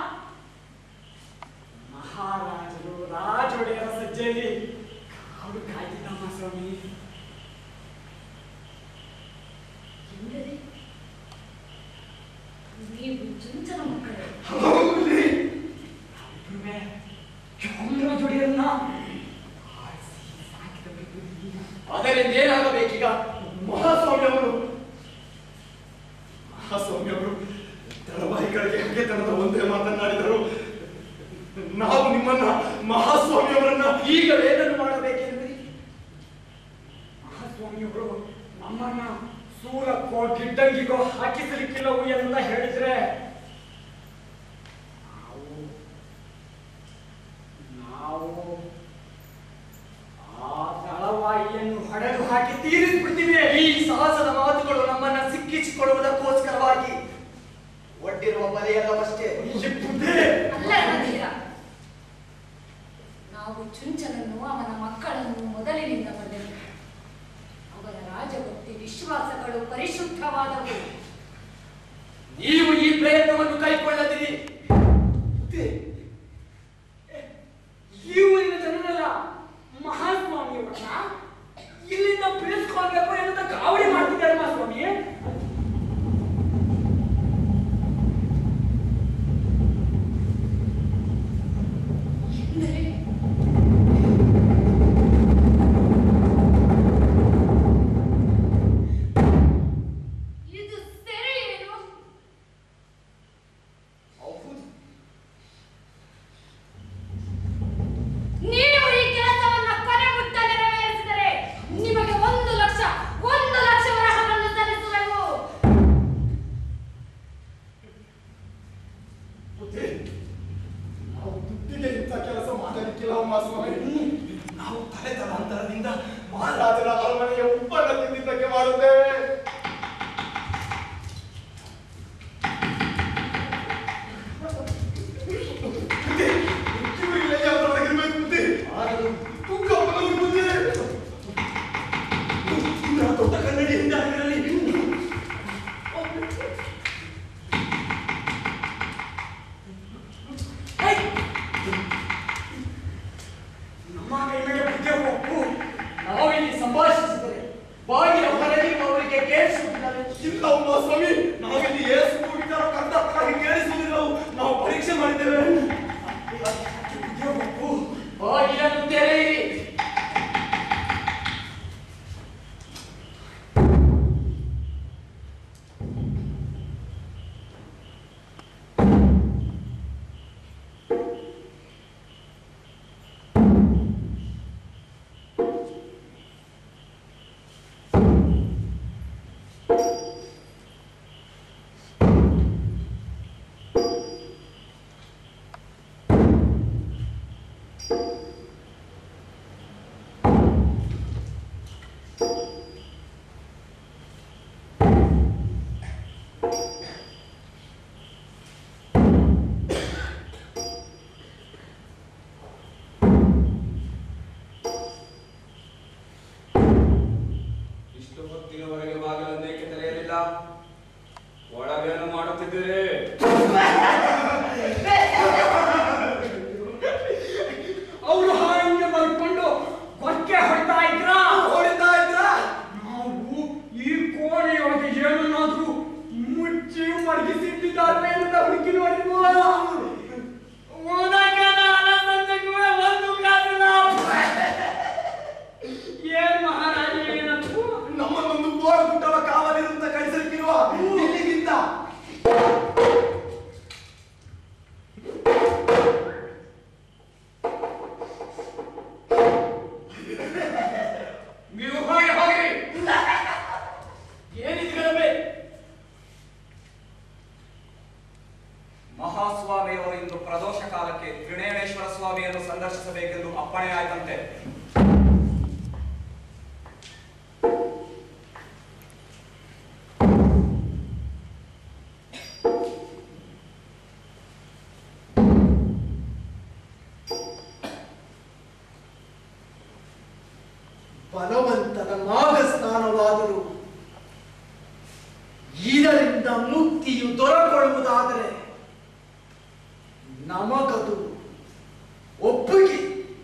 ಮಹಾರಾಜರು ರಾಜೊಡೆಯರ ಸಜ್ಜೆಯಲ್ಲಿ ಕಾಡು ಕಾಯ್ತಿದ್ದಮ್ಮ ಸ್ವಾಮಿ ಎಂದರೆ ನೀವು ಚುಂಚನ ಮಕ್ಕಳು ಹೌದ್ರಿ ಇಬ್ರುವೆ ಚಾಮರಾಜೊಡೆಯರನ್ನ ಆರಿಸಿ ಸಾಕಿದವರು ಬುದ್ಧಿ. ಅದರಿಂದ ಏನಾಗಬೇಕೀಗ ಮಹಾಸ್ವಾಮಿ ಅವರು ಮಹಾಸ್ವಾಮಿ ಅವರು ಧಾರಾವಾಹಿಗಳಿಗೆ ಹಂಗೆತನದ ಒಂದೇ ಮಾತನಾಡಿದರು ನಾವು ನಿಮ್ಮನ್ನ ಮಹಾಸ್ವಾಮಿ ಅವರನ್ನ ಈಗ ವೇದನೆ ಮಾಡಬೇಕೆಂದ್ರಿ ಮಹಾಸ್ವಾಮಿಯವರು ನಮ್ಮನ್ನ ಸೂರಕ್ಕೋ ಗಿಡ್ಡಂಗಿಗೋ ಹಾಕಿಸಲಿಕ್ಕಿಲ್ಲವು ಎಲ್ಲ ಹೇಳಿದ್ರೆ ನಾವು ನಾವು ಆ ದಳವಾಯಿಯನ್ನು ಹೊಡೆದು ಹಾಕಿ ತೀರಿಸ್ಬಿಡ್ತೀವಿ ಈ ಸಾಹಸದ ಮಾತುಗಳು ನಮ್ಮನ್ನ ಸಿಕ್ಕಿಸಿಕೊಳ್ಳುವುದಕ್ಕೋಸ್ಕರವಾಗಿ ಒಡ್ಡಿರುವ ಬಲೆಯಲ್ಲವಷ್ಟೇ ಈ ಬುದ್ಧಿ ಅಲ್ಲ ರಣಧೀರ ನಾವು ಚುಂಚನನ್ನು ಅವನ ಮಕ್ಕಳನ್ನು ಮೊದಲಿನಿಂದ ಬಲ್ಲೆವು ಅವರ ರಾಜಭಕ್ತಿ ವಿಶ್ವಾಸಗಳು ಪರಿಶುದ್ಧವಾದವು ನೀವು ಈ ಪ್ರಯತ್ನವನ್ನು ಕೈಗೊಳ್ಳದಿರಿ ಈ ಊರಿನ ಜನರೆಲ್ಲ ಮಹಾಸ್ವಾಮಿಯವರನ್ನ ಇಲ್ಲಿಂದ ಬೀಳಿಸ್ಕೊಳ್ಬೇಕು ಎನ್ನುತ್ತ ಕಾವಡಿ ಮಾಡ್ತಿದ್ದಾರೆ ಮಹಾಸ್ವಾಮಿ ಎಂದರೆ ಇದು ಸರಿಯೇನು ನೀವು ಈ ಕೆಲಸವನ್ನ ಕೊನೆ ಮುಟ್ಟ ನೆರವೇರಿಸಿದರೆ ನಿಮಗೆ ಒಂದು ಲಕ್ಷ ಒಂದು ಲಕ್ಷ ವರಹವನ್ನು ಸಲ್ಲಿಸುವೆವು ಬುದ್ಧಿ ನಾವು ದುಡ್ಡಿಗೆ ಇಂಥ ಕೆಲಸ ಮಾಡಲಿಕ್ಕಿಲ್ಲ ಮಹಾಸ್ವಾಮಿ ನಾವು ತಲೆ ತಲಾಂತರದಿಂದ ಮಹಾರಾಜರ ಅರಮನೆಯ ಉಪ್ಪನ್ನ ತಿಂದಿದ್ದಕ್ಕೆ ಮಾಡುತ್ತೇವೆ ಬುದ್ಧಿ, ಕಿವಿಯಲ್ಲಿ ಯಾವ್ದ್ರೊಳಗಿರ್ಬೇಕು ಬುದ್ಧಿ? ಕುಕ್ಕಪ್ಪನವ್ರ ಬುದ್ಧಿ. ನಾ ದೊಡ್ಡ ಕನ್ನಡಿಯಿಂದ ಆಗಿರಲಿ ನಮ್ಮ ಕೈ ಮೇಲೆ ಬುದ್ಧಿ ಒಪ್ಪು ನಾವಿಲ್ಲಿ ಸಂಭಾಷಿಸಿದರೆ ಬಾಗಿಲ ಹೊರಗಿರುವವರಿಗೆ ಕೇಳಿಸುತ್ತಿದ್ದಾರೆ ಇಲ್ಲ ಸ್ವಾಮಿ ನಾವಿಲ್ಲಿ ಏಸು ಕೂಗಿದಾರೋ ಕರ್ನಾಟಕ ಕೇಳಿಸುವುದಿಲ್ಲವು ನಾವು ಪರೀಕ್ಷೆ ಮಾಡಿದ್ದೇವೆ ಬುದ್ಧಿ ಒಪ್ಪು ಬಾಗಿಲನ್ನು ತೆರೆಯಿರಿ ಇಷ್ಟು ಹೊತ್ತಿನವರೆಗೆ ಬಾಗಿಲನ್ನೇಕೆ ತೆರೆಯಲಿಲ್ಲ ಒಳಗೇನು ಮಾಡುತ್ತಿದ್ದೀರಿ ಅವರು ಹಾಗೆ ಬರ್ಕೊಂಡು ಗೊಕ್ಕೆ ಹೊಡ್ತಾ ಇದ್ರ ಹೊಡಿತಾ ಇದ್ರ ನಾವು ಈ ಕೋಣೆಯೊಳಗೆ ಏನನ್ನಾದ್ರೂ ಮುಚ್ಚಿ ಮಡಗಿಸಿಟ್ಟಿದ್ದಾರೆ ಅಂತ ಹುಡುಕಿ ನೋಡಿದ್ವು ಉದಕದ ಅಲಸಂದೆಗೂ ಒಂದು ಕಾರಣ ಏನ್ ಮಹಾರಾಜ ಏನಂತು ನಮ್ಮನ್ನೊಂದು ಬೋರ್ ಗುಡ್ಡವ ಕಾವಲಿರುತ್ತ ಕಳಿಸಲಿಕ್ಕಿರುವ ಇಲ್ಲಿಗಿಂತ ನೀವು ಹೊರಗೆ ಹೋಗಿರಿ ಏನಿದ್ರಲ್ಲವೇ ಮಹಾಸ್ವಾಮಿಯವರು ಇಂದು ಪ್ರದೋಷ ಕಾಲಕ್ಕೆ ತ್ರಿನೇಣೇಶ್ವರ ಸ್ವಾಮಿಯನ್ನು ಸಂದರ್ಶಿಸಬೇಕೆಂದು ಅಪ್ಪಣೆ ಆಯ್ತಂತೆ ಬಲವಂತನ ಮಾಗಸ್ಥಾನವಾದರೂ ಇದರಿಂದ ಮುಕ್ತಿಯು ದೊರಕೊಳ್ಳುವುದಾದರೆ ನಮಗದು ಒಪ್ಪಿಗೆ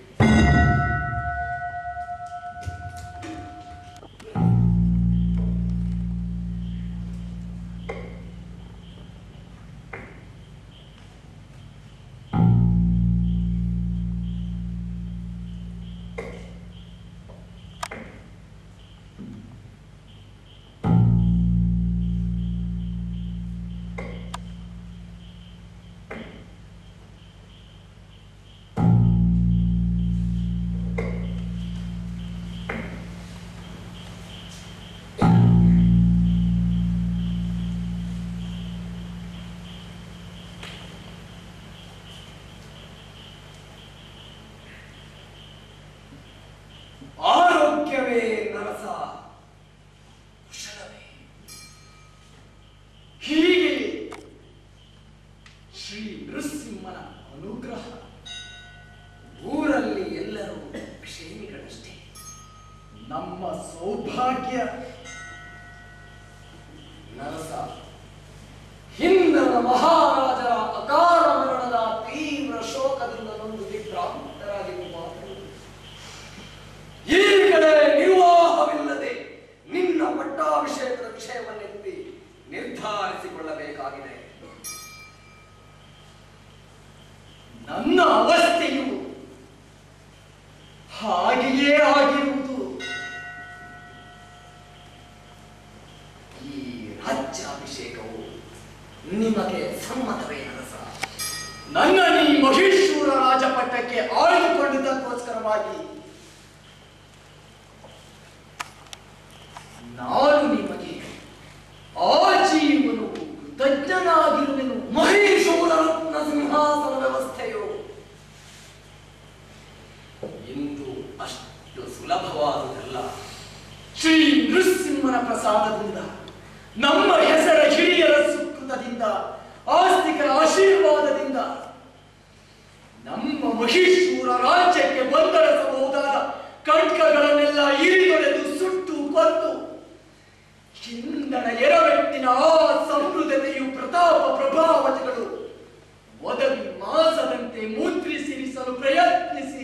ಆರೋಗ್ಯವೇ ನರಸ ಕುಶಲವೇ ಹೀಗೆ ಶ್ರೀ ನೃಸಿಂಹನ ಅನುಗ್ರಹ ಊರಲ್ಲಿ ಎಲ್ಲರೂ ಕ್ಷೇಮಿಗಳಷ್ಟೇ ನಮ್ಮ ಸೌಭಾಗ್ಯ ನರಸ ಹಿಂದನ ಮಹಾರಾಜರ ಅಕಾಲ ಮರಣದ ತೀವ್ರ ಶೋಕದಿಂದ ನೊಂದು ವಿಭ್ರಾಂತರಾಗಿರುವಾಗಲೂ ಈ ಕಡೆ ನಿರ್ವಾಹವಿಲ್ಲದೆ ನಿನ್ನ ಪಟ್ಟಾಭಿಷೇಕದ ವಿಷಯವನ್ನೆತ್ತಿ ನಿರ್ಧರಿಸಿಕೊಳ್ಳಬೇಕಾಗಿದೆ ನನ್ನ ಅವಸ್ಥೆಯು ಹಾಗೆಯೇ ಆಗಿರುವುದು ಈ ರಾಜ್ಯಾಭಿಷೇಕವು ನಿಮಗೆ ಸಮ್ಮತವೇ ನರಸ ನನ್ನ ಈ ಮಹೇಶ್ವರ ರಾಜಪಟ್ಟಕ್ಕೆ ಆಯ್ದುಕೊಂಡಿದ್ದಕ್ಕೋಸ್ಕರವಾಗಿ ನಾನು ನಿಮಗೆ ಆಜೀವನು ಕೃತಜ್ಞನಾಗಿರುವೆನು ಮಹೇಶ್ವರ ರತ್ನ ಸಿಂಹಾಸನ ವ್ಯವಸ್ಥೆಯು ಇಂದು ಅಷ್ಟು ಸುಲಭವಾದುದಲ್ಲ ಶ್ರೀ ನೃಸಿಂಹನ ಪ್ರಸಾದದಿಂದ ನಮ್ಮ ಹೆಸರ ಹಿರಿಯರ ಸುಕೃತದಿಂದ ಆಸ್ತಿಕರ ಆಶೀರ್ವಾದದಿಂದ ನಮ್ಮ ಮಹೇಶ್ವರ ರಾಜ್ಯಕ್ಕೆ ಬಂದಳಿಸಬಹುದಾದ ಕಂಟಕಗಳನ್ನೆಲ್ಲ ಇರಿದೊಡೆದು ಸುಟ್ಟು ಕೊಂದು ಹಿಂದಣ ಎರವೆಟ್ಟಿನ ಆ ಸಮೃದ್ಧತೆಯು ಪ್ರತಾಪ ಪ್ರಭಾವತೆಗಳು ಒದಗಿ ಮಾಸದಂತೆ ಮುದ್ರಿಸಿರಿಸಲು ಪ್ರಯತ್ನಿಸಿ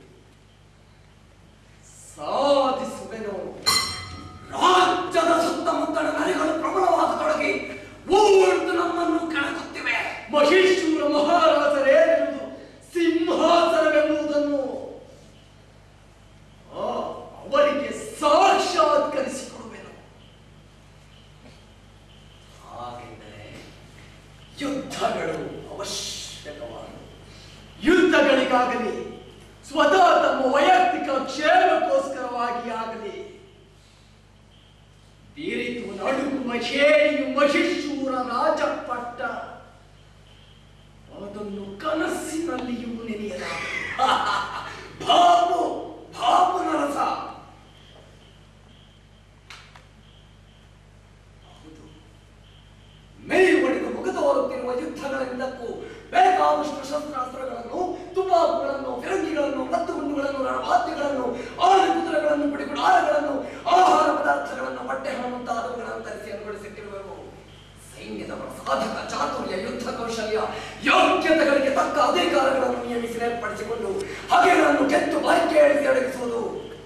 ಸಾಧಿಸುವೆನು ರಾಜ್ಯದ ಸುತ್ತಮುತ್ತಲ ನರಿಗಳು ಪ್ರಬಲವಾಗತೊಡಗಿ ಊರ್ದು ನಮ್ಮನ್ನು ಕೆಣಕುತ್ತಿವೆ ಮಹೇಶ್ವರ ಮಹಾರಾಜರೇನಿರುವುದು ಸಿಂಹಾಸನವೆಂಬುದನ್ನು ಆ, ಅವರಿಗೆ ಸಾಕ್ಷಾತ್ಕರಿಸಿಕೊಡುವೆನು ಹಾಗೆಂದರೆ ಯುದ್ಧಗಳು ಅವಶ್ಯಕವಾದವು ಯುದ್ಧಗಳಿಗಾಗಲಿ ಸ್ವತಃ ತಮ್ಮ ವೈಯಕ್ತಿಕ ಕ್ಷೇಮಕ್ಕೋಸ್ಕರವಾಗಿ ಆಗಲಿ ಬೀರಿತು ನಡುಗುವ ಹೇರಿಯು ಮಹಿಷೂರ ರಾಜಪಟ್ಟ ಅದನ್ನು ಕನಸಿನಲ್ಲಿಯೂ ನೆನೆಯಲಾಗದು ಬಾಬು ಬಾಬು ನರಸ ಹೌದು ಮೈ ಒಡೆದು ಮುಗಿದೋರುತ್ತಿರುವ ಯುದ್ಧಗಳಿಂದಕ್ಕೂ ಬೇಕಾದಷ್ಟು ಶಸ್ತ್ರಾಸ್ತ್ರಗಳನ್ನು ತುಪಾಕುಗಳನ್ನು ಫಿರಂಗಿಗಳನ್ನು ಮತ್ತು ಗುಂಡುಗಳನ್ನು ರಣವಾದ್ಯಗಳನ್ನು ಆನೆ ಕುದುರೆಗಳನ್ನು ಪಿಡಿಗುಡಾರಗಳನ್ನು ಆಹಾರ ಪದಾರ್ಥಗಳನ್ನು ಬಟ್ಟೆಗಳು ಮುಂತಾದವುಗಳನ್ನು ತರಿಸಿ ಅನುಗೊಳಿಸಿಟ್ಟಿರುವೆವು ಸೈನ್ಯದ ಸಾಧಕ ಚಾತುರ್ಯ ಯುದ್ಧ ಕೌಶಲ್ಯ ಯೋಗ್ಯತೆಗಳಿಗೆ ತಕ್ಕ ಅಧಿಕಾರಗಳನ್ನು ನಿಯಮಿಸಿ ಏರ್ಪಡಿಸಿಕೊಂಡು ಹಗೆಗಳನ್ನು ಕೆತ್ತು ಬಾಯ್ಕೆ ಎಳಿಸಿ ಅಡಗಿಸುವುದು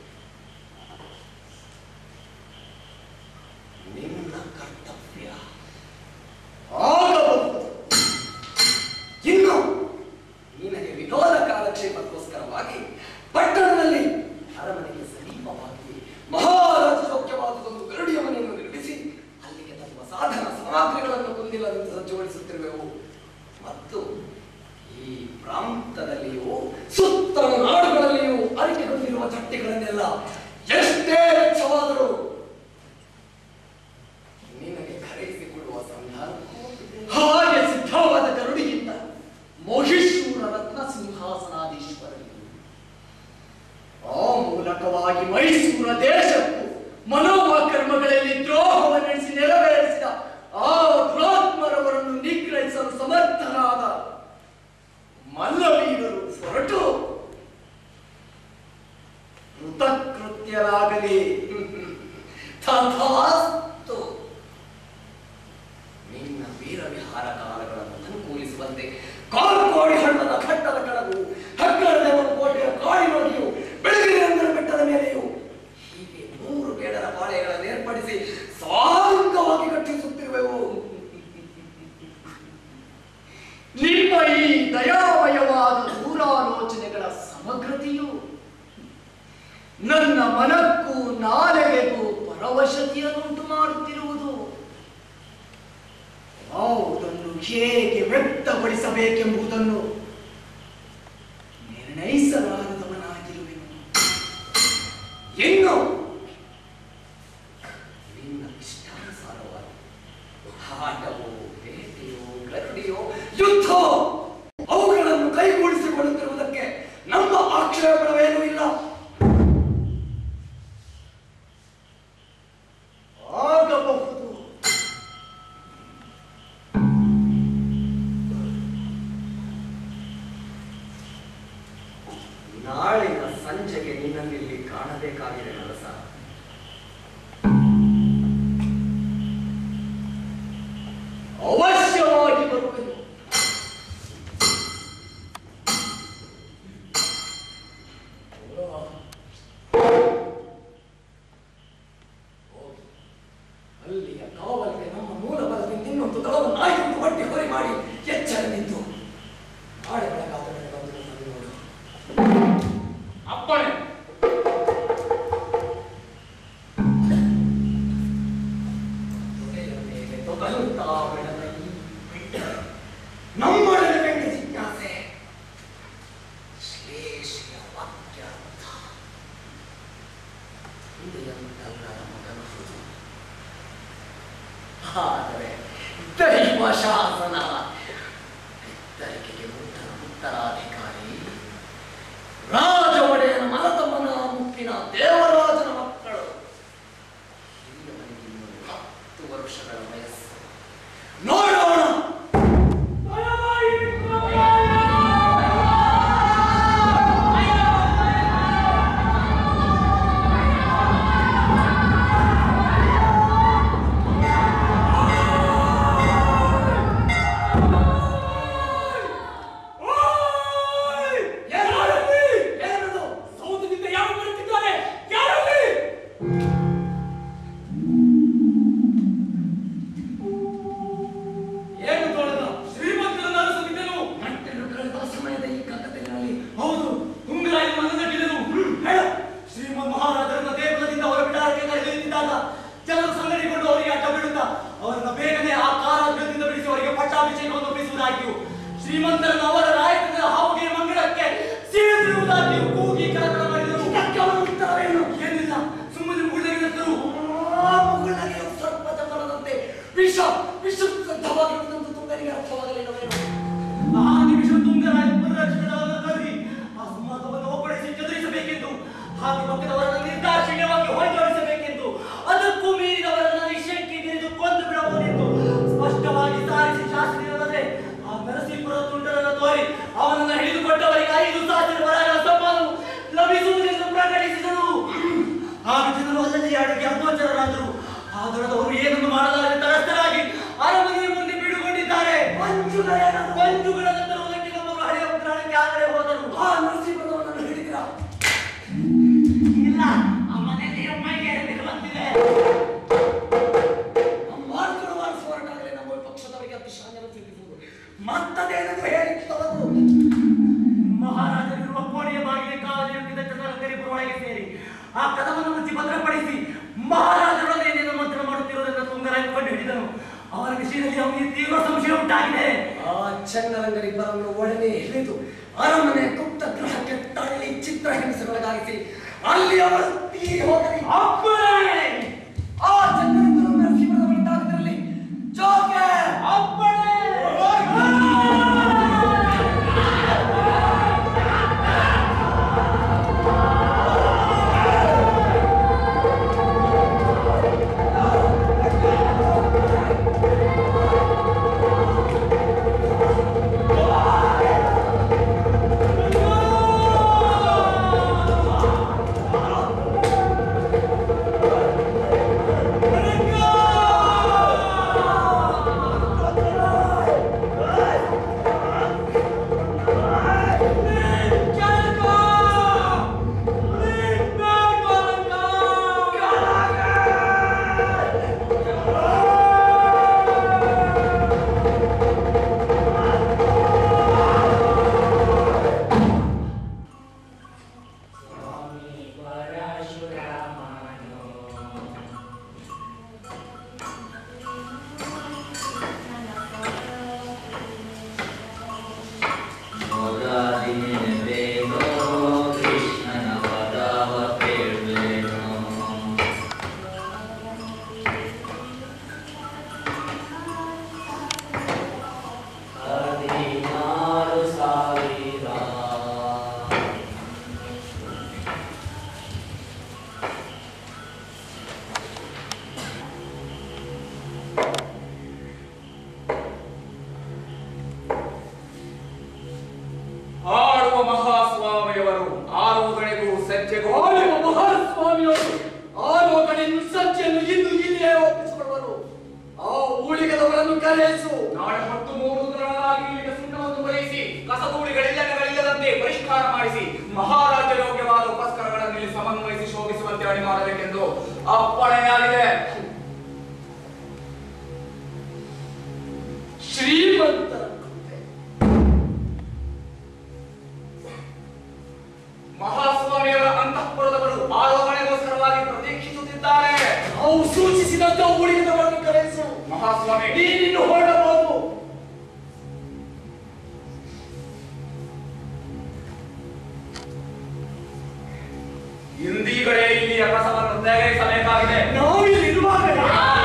ನಿನ್ನ ಕರ್ತವ್ಯ ಆಗಬಹುದು ಇನ್ನು ನಿನಗೆ ವಿನೋದ ಕಾಲಕ್ಷೇಪಕ್ಕೋಸ್ಕರವಾಗಿ ಪಟ್ಟಣದಲ್ಲಿ ಅರಮನೆಗೆ ಸಮೀಪವಾಗಿ ಮಹಾರಾಜ ಸೌಖ್ಯವಾದುದೊಂದು ಗರುಡಿಯ ಮನೆಯನ್ನು ನಿರ್ಮಿಸಿ ಅಲ್ಲಿಗೆ ತರುವ ಸಾಧನ ಸಾಮಗ್ರಿಗಳನ್ನು ಕುಂದಿಲ್ಲದಿಂದ ಜೋಡಿಸುತ್ತಿರುವೆವು ಮತ್ತು ಈ ಪ್ರಾಂತದಲ್ಲಿಯೂ ಸುತ್ತಲ ನಾಡುಗಳಲ್ಲಿಯೂ ಅರಿಕೆಗೊಂಡಿರುವ ಚಟ್ಟಿಗಳನ್ನೆಲ್ಲ ಎಷ್ಟೇ ವೆಚ್ಚವಾದರೂ ನಿನಗೆ ಖರೀದಿಸಿಕೊಳ್ಳುವ ಸಂಧಾನಕ್ಕೂ ಹೋಗಿದೆ. ಹಾಗೆ ಸಿದ್ಧವಾದ ಗರುಡಿಯಿಂದ ಮಹಿಷೂರ ರತ್ನ ಸಿಂಹಾಸನಾಧೀಶ್ವರನಿಗೆ ಆ ಮೂಲಕವಾಗಿ ಮೈಸೂರ ದೇಶಕ್ಕೂ ಮನೋಮಕರ್ಮಗಳಲ್ಲಿ ದ್ರೋಹವನ್ನೆಣಿಸಿ ನೆರವೇರಿಸಿದ ಆ ದುರಾತ್ಮರವರನ್ನು ನಿಗ್ರಹಿಸಲು ಸಮರ್ಥರಾದ ಮಲ್ಲವೀರರು ಹೊರಟು ಕೃತಕೃತ್ಯರಾಗ ವಿಹಾರ ಕಾಲಗಳನ್ನು ಅನುಕೂಲಿಸುವಂತೆ ಕಾಲ್ಕೋಡಿ ಹಣ್ಣದ ಕಟ್ಟದ ಕೆಳಗೂ ಹಗ್ಗರದ ಒಂದು ಕೋಟೆಯ ಕಾಡಿನೊಳಗೆಯೂ ಬೆಳಗಿನ ಬೆಟ್ಟದ ಮೇಲೆಯೂ ಹೀಗೆ ಮೂರು ಬೇಡರ ಪಾಳೆಗಳನ್ನು ಏರ್ಪಡಿಸಿ ಸಾಂಗವಾಗಿ ಕಟ್ಟಿಸುತ್ತಿರುವೆವು ನಿಮ್ಮ ಈ ದಯಾಮಯವಾದ ದೂರಾಲೋಚನೆಗಳ ಸಮಗ್ರತೆಯು ನನ್ನ ಮನಕ್ಕೂ ನಾಲೆಗೆಗೂ ಪರವಶತೆಯನ್ನುಂಟು ಮಾಡುತ್ತಿರುವುದು ಯಾವುದನ್ನು ಹೇಗೆ ವ್ಯಕ್ತಪಡಿಸಬೇಕೆಂಬುದನ್ನು ನಿರ್ಣಯಿಸಲಾರದವನಾಗಿರುವೆನು ಇನ್ನು ನಿನ್ನ ಇಷ್ಟಾನುಸಾರವಾಗಿ ಆಟವೋ ಬೇಟೆಯೋ ಗರುಡಿಯೋ ಯುದ್ಧ ಅವುಗಳನ್ನು ಕೈಗೂಡಿಸಿಕೊಳ್ಳುತ್ತಿರುವುದಕ್ಕೆ ನಮ್ಮ ಆಕ್ಷೇಪಣವೇನೂ ಇಲ್ಲ ಆಗಬಹುದು ನಾಳಿನ ಸಂಜೆಗೆ ನಿನ್ನನ್ನಿಲ್ಲಿ ಕಾಣಬೇಕಾಗಿದೆ ನರಸ ಅವಶ್ಯವಾಗಿ ಬರುವೆನು ಅಲ್ಲಿಯ ಕಾವಲಿಗೆ ನಮ್ಮ ಮೂಲ ಬಲದಿಂದ ಇನ್ನೊಂದು ದಳವನ್ನು ಆಯ್ದು ಹೊಟ್ಟೆ ಹೊರಿ ಮಾಡಿ ಎಚ್ಚರ ನಿಂತು ನಾಳೆ ಬೆಳಗಾದ ಮೇಲೆ ಬಂದು ನನ್ನನ್ನು ನೋಡು ಅಪ್ಪಣೆ ತೊಡೆಯ ಮೇಲೆ ತೊಗಲುತ್ತಾ ಬೆಳೆದ ಈ ಬೆಟ್ಟ ನಮ್ಮೊಡನೆ ಬೆಟ್ಟ ಜಿಜ್ಞಾಸೆ ಶ್ಲೇಷೆಯ ವಾಕ್ಯಾರ್ಥ ಹೃದಯಂತಲ್ಲದ ಮಗನ ಹೃದಯ. ಆದರೆ ದೈವ ಶಾಸನ ಬೆತ್ತರಿಕೆಗೆ ಉತ್ತರ ಉತ್ತರಾಧಿಕಾರಿ ರಾಜ ಒಡೆಯನ ಮನತಮ್ಮನ ಮುಪ್ಪಿನ ದೇವರಾಜನ ಮಕ್ಕಳು ಹಿರಿಯವನಿಗೆ ಇನ್ನೂ ಹತ್ತು ವರ್ಷಗಳ ವಯಸ್ಸು ನೋಡೋಣ ಯಾರಲ್ಲಿ? ಏನದು ಸೌಧದಿಂದ ಯಾರು ಬರುತ್ತಿದ್ದಾರೆ ಯಾರಲ್ಲಿ ಏನು ತೋಳದ ಶ್ರೀಮಂತರನ್ನು ಅರಸನಿದ್ದನು ಗಂಟೆಗಳು ಕಳೆದ ಸಮಯದ ಈ ಕಕ್ಕತ್ತಿನಲ್ಲಿ ಹೌದು ಉಂಗುರಾಯಿ ಮನದಟ್ಟಿದನು ಹೇಳ ಶ್ರೀಮನ್ ಮಹಾರಾಜರನ್ನ ದೇಗುಲದಿಂದ ಅವರ ಬಿಡಾರಕ್ಕೆ ಕರೆದೊಯ್ದಿದ್ದಾಗ ಜನರು ಸಂಗಡಿಕೊಂಡು ಅವರಿಗೆ ಅಡ್ಡ ಬೀಳುತ್ತಾ ಅವರನ್ನ ಬೇಗನೆ ಆ ಕಾರಾಗೃಹದಿಂದ ಬಿಡಿಸಿ ಅವರಿಗೆ ಪಟ್ಟಾಭಿಷೇಕವನ್ನು ಒಪ್ಪಿಸುವುದಾಗಿಯೂ ಶ್ರೀಮಂತರನ್ನು ಅವರ ರಾಯಕರ ಹಾವುಗೆ ಮಂಗಳಕ್ಕೆ ಸೇರಿಸಿರುವುದಾಗಿಯೂ ಕೂಗಿ ಕಳಕಳ ಮಾಡಿದರು ಇದಕ್ಕೆ ಅವನ ಉತ್ತರವೇನು ಏನಿಲ್ಲ ಸುಮ್ಮನೆ ಮುಗಿದರಿದಂತರು ಆ ಮಗುಳಿಗೆ ಸರ್ಪದ ಮರದಂತೆ ವಿಷ ವಿಷುದ್ಧವಾಗಿರುವುದಂತೂ ತುಂಗನಿಗೆ ಅರ್ಥವಾಗಲಿಲ್ಲವೇನು ಆ ನಿಮಿಷ ತುಂಗರಾಯ ಪುನರಕ್ಷಣವನ್ನು ಕರೆದಿ ಆ ಸಂವಾದವನ್ನು ಒಬ್ಬಡಿಸಿ ಚದುರಿಸಬೇಕೆಂದು ಹಾಗೆ ಪಕ್ಕದವರನ್ನು ನಿರ್ದಾಕ್ಷಿಣ್ಯವಾಗಿ ಹೊರಜೋಡಿಸಬೇಕೆಂದು ಅದಕ್ಕೂ ಮೀರಿದವರನ್ನು ನಿಶಂಕಿ ತಿರಿದು ಕೊಂದು ಬಿಡಬಹುದೆಂದು ಸ್ಪಷ್ಟವಾಗಿ ಸಾರಿಸಿ ಶಾಸ್ತ್ರೀಯರಾದರೆ ಆ ನರಸೀಪುರ ತುಂಡರನ್ನು ತೋರಿ ಅವನನ್ನು ಹಿಡಿದುಕೊಟ್ಟವರಿಗೆ ಐದು ಸಾವಿರ ವರಗಳ ಸಮ್ಮಾನವು ಲಭಿಸುವುದೆಂದು ಪ್ರಕಟಿಸಿದರು ಆಗ ಜನರು ಅಲ್ಲದೆ ಅಡುಗೆ ಅಗೋಚರರಾದರು ಆ ದೊರೆದವರು ಏನನ್ನು ಮಾಡಲಾರದೆ ತರಸ್ಥರಾಗಿ ಅರಮನೆಯ ಮುಂದೆ ಬೀಡುಕೊಂಡಿದ್ದಾರೆ ಮಂಜುಗಳೇನದು? ಮಂಜುಗಳನ್ನು ತರುವುದಕ್ಕೆ ನಮ್ಮನ್ನು ಹಳೆಯ ಉಗ್ರಾಣಕ್ಕೆ ಆಗಲೇ ಹೋದರು ಆ ನರಸಿಂಹನವನನ್ನು ಹಿಡಿದಿರ ಇಲ್ಲ ಆ ಮನೆಯಲ್ಲಿ ಅಮ್ಮಗೆ ನಿರುವಂತಿದೆ ನಮ್ಮ ಮಾರ್ಗಗಳು ಮಾಡಿಸುವವರಾಗಲೇ ನಮ್ಮ ಪಕ್ಷದವರಿಗೆ ಅತಿಶಾನ್ಯರು ತಿಳಿಸುವುದು ಮತ್ತದೇನೆಂದು ಹೇಳಿ ತೊಲಗು ಮಹಾರಾಜರಿರುವ ಕೋಣೆಯ ಬಾಗಿಲಿಗೆ ಕಾವಲಿರುತ್ತಿದ್ದ ಚಂದ್ರಕರಿಪುರ ಒಳಗೆ ಸೇರಿ ಆ ಕದವನ್ನು ಮುಚ್ಚಿ ಭದ್ರಪಡಿಸಿ ಮಹಾರಾಜರೊಡನೆ ಏನೇನು ಮಂತ್ರ ಮಾಡುತ್ತಿರುವುದನ್ನು ತುಂಗರಾಯ ಕಂಡು ಹಿಡಿದನು ಅವರ ವಿಷಯದಲ್ಲಿ ಅವನಿಗೆ ತೀವ್ರ ಸಂಶಯ ಉಂಟಾಗಿದೆ ಆ ಚಂದರಂಗರಿಬ್ಬರನ್ನು ಒಡನೆ ಹಿಡಿದು ಅರಮನೆ ಗುಪ್ತ ಗೃಹಕ್ಕೆ ತಳ್ಳಿ ಚಿತ್ರ ಹಿಂಸೆಗೊಳಗಾಗಿಸಿ ಅಲ್ಲಿ ಅವರು ತೀರಿ ಹೋಗಲಿ ಅಪ್ಪಣೆ ಆ ಚಂದರಂಗರು ನರಸಿಂಹನ ಬಳಿತಾಗದಿರಲಿ ಜೋಕೆ ಅಪ್ಪಣೆ ಆ ಕಳಿಸು ನಾಳೆ ಮತ್ತು ಮೂರು ದಿನಗಳಾಗಿ ಇಲ್ಲಿಗೆ ಸುಣ್ಣವನ್ನು ಬರೆಯಿಸಿ ಕಸಧೂಳಿಗಳಿಲ್ಲದಂತೆ ಪರಿಷ್ಕಾರ ಮಾಡಿಸಿ ಮಹಾರಾಜ ಯೋಗ್ಯವಾದ ಉಪಸ್ಕರಗಳನ್ನು ಇಲ್ಲಿ ಸಮನ್ವಯಿಸಿ ಶೋಭಿಸುವಂತೆ ಅಡಿ ಮಾಡಬೇಕೆಂದು ಅಪ್ಪಣೆಯಾಗಿದೆ ಶ್ರೀಮಂತರ ಕೃಪೆ ಮಹಾಸ್ವಾಮಿಯವರ ಅಂತಃಪುರದವರು ಆರೋಹಣೆಗೋಸ್ಕರವಾಗಿ ಪ್ರತೀಕ್ಷಿಸುತ್ತಿದ್ದಾರೆ ನಾವು ಸೂಚಿಸಿದಂತ ಉಳಿದವರನ್ನು ಕಳಿಸು ಮಹಾಸ್ವಾಮಿ ನೀನಿನ್ನು ಹೊರಡಬಹುದು ಇಂದೀಗಲೇ ಇಲ್ಲಿಯ ಕಸವನ್ನು ತ್ಯಾಗಿಸಬೇಕಾಗಿದೆ ನಾವಿಲ್ಲಿರುವಾಗಲೇ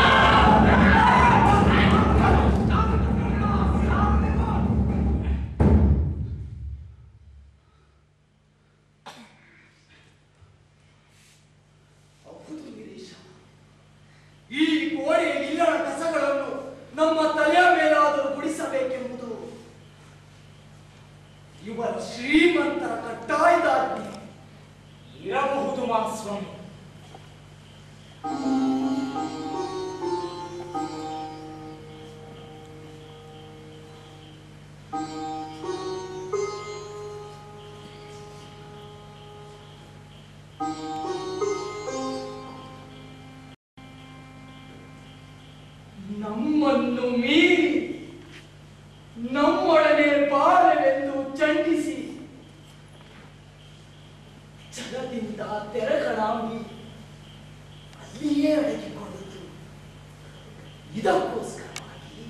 ಹೌದು ಗಿರೀಶ. ಈ ಗೋಡೆಯ ನಿಲ್ಲಣ ಕಸಗಳನ್ನು ನಮ್ಮ ತಲೆಯ ಮೇಲಾದರೂ ಗುಡಿಸಬೇಕೆಂಬುದು ಇವರ ಶ್ರೀಮಂತರ ಕಡ್ಡಾಯದಾಜ್ಞೆ ಇರಬಹುದು ಮಹಾಸ್ವಾಮಿ ನಮ್ಮನ್ನು ಮೀರಿ ನಮ್ಮೊಡನೆ ಬಾರವೆಂದು ಚಂಡಿಸಿ ಜಲದಿಂದ ತೆರಗಳಾಗಿ ಅಲ್ಲಿಯೇ ಅಡಗಿಕೊಳ್ಳುವುದು ಇದಕ್ಕೋಸ್ಕರವಾಗಿ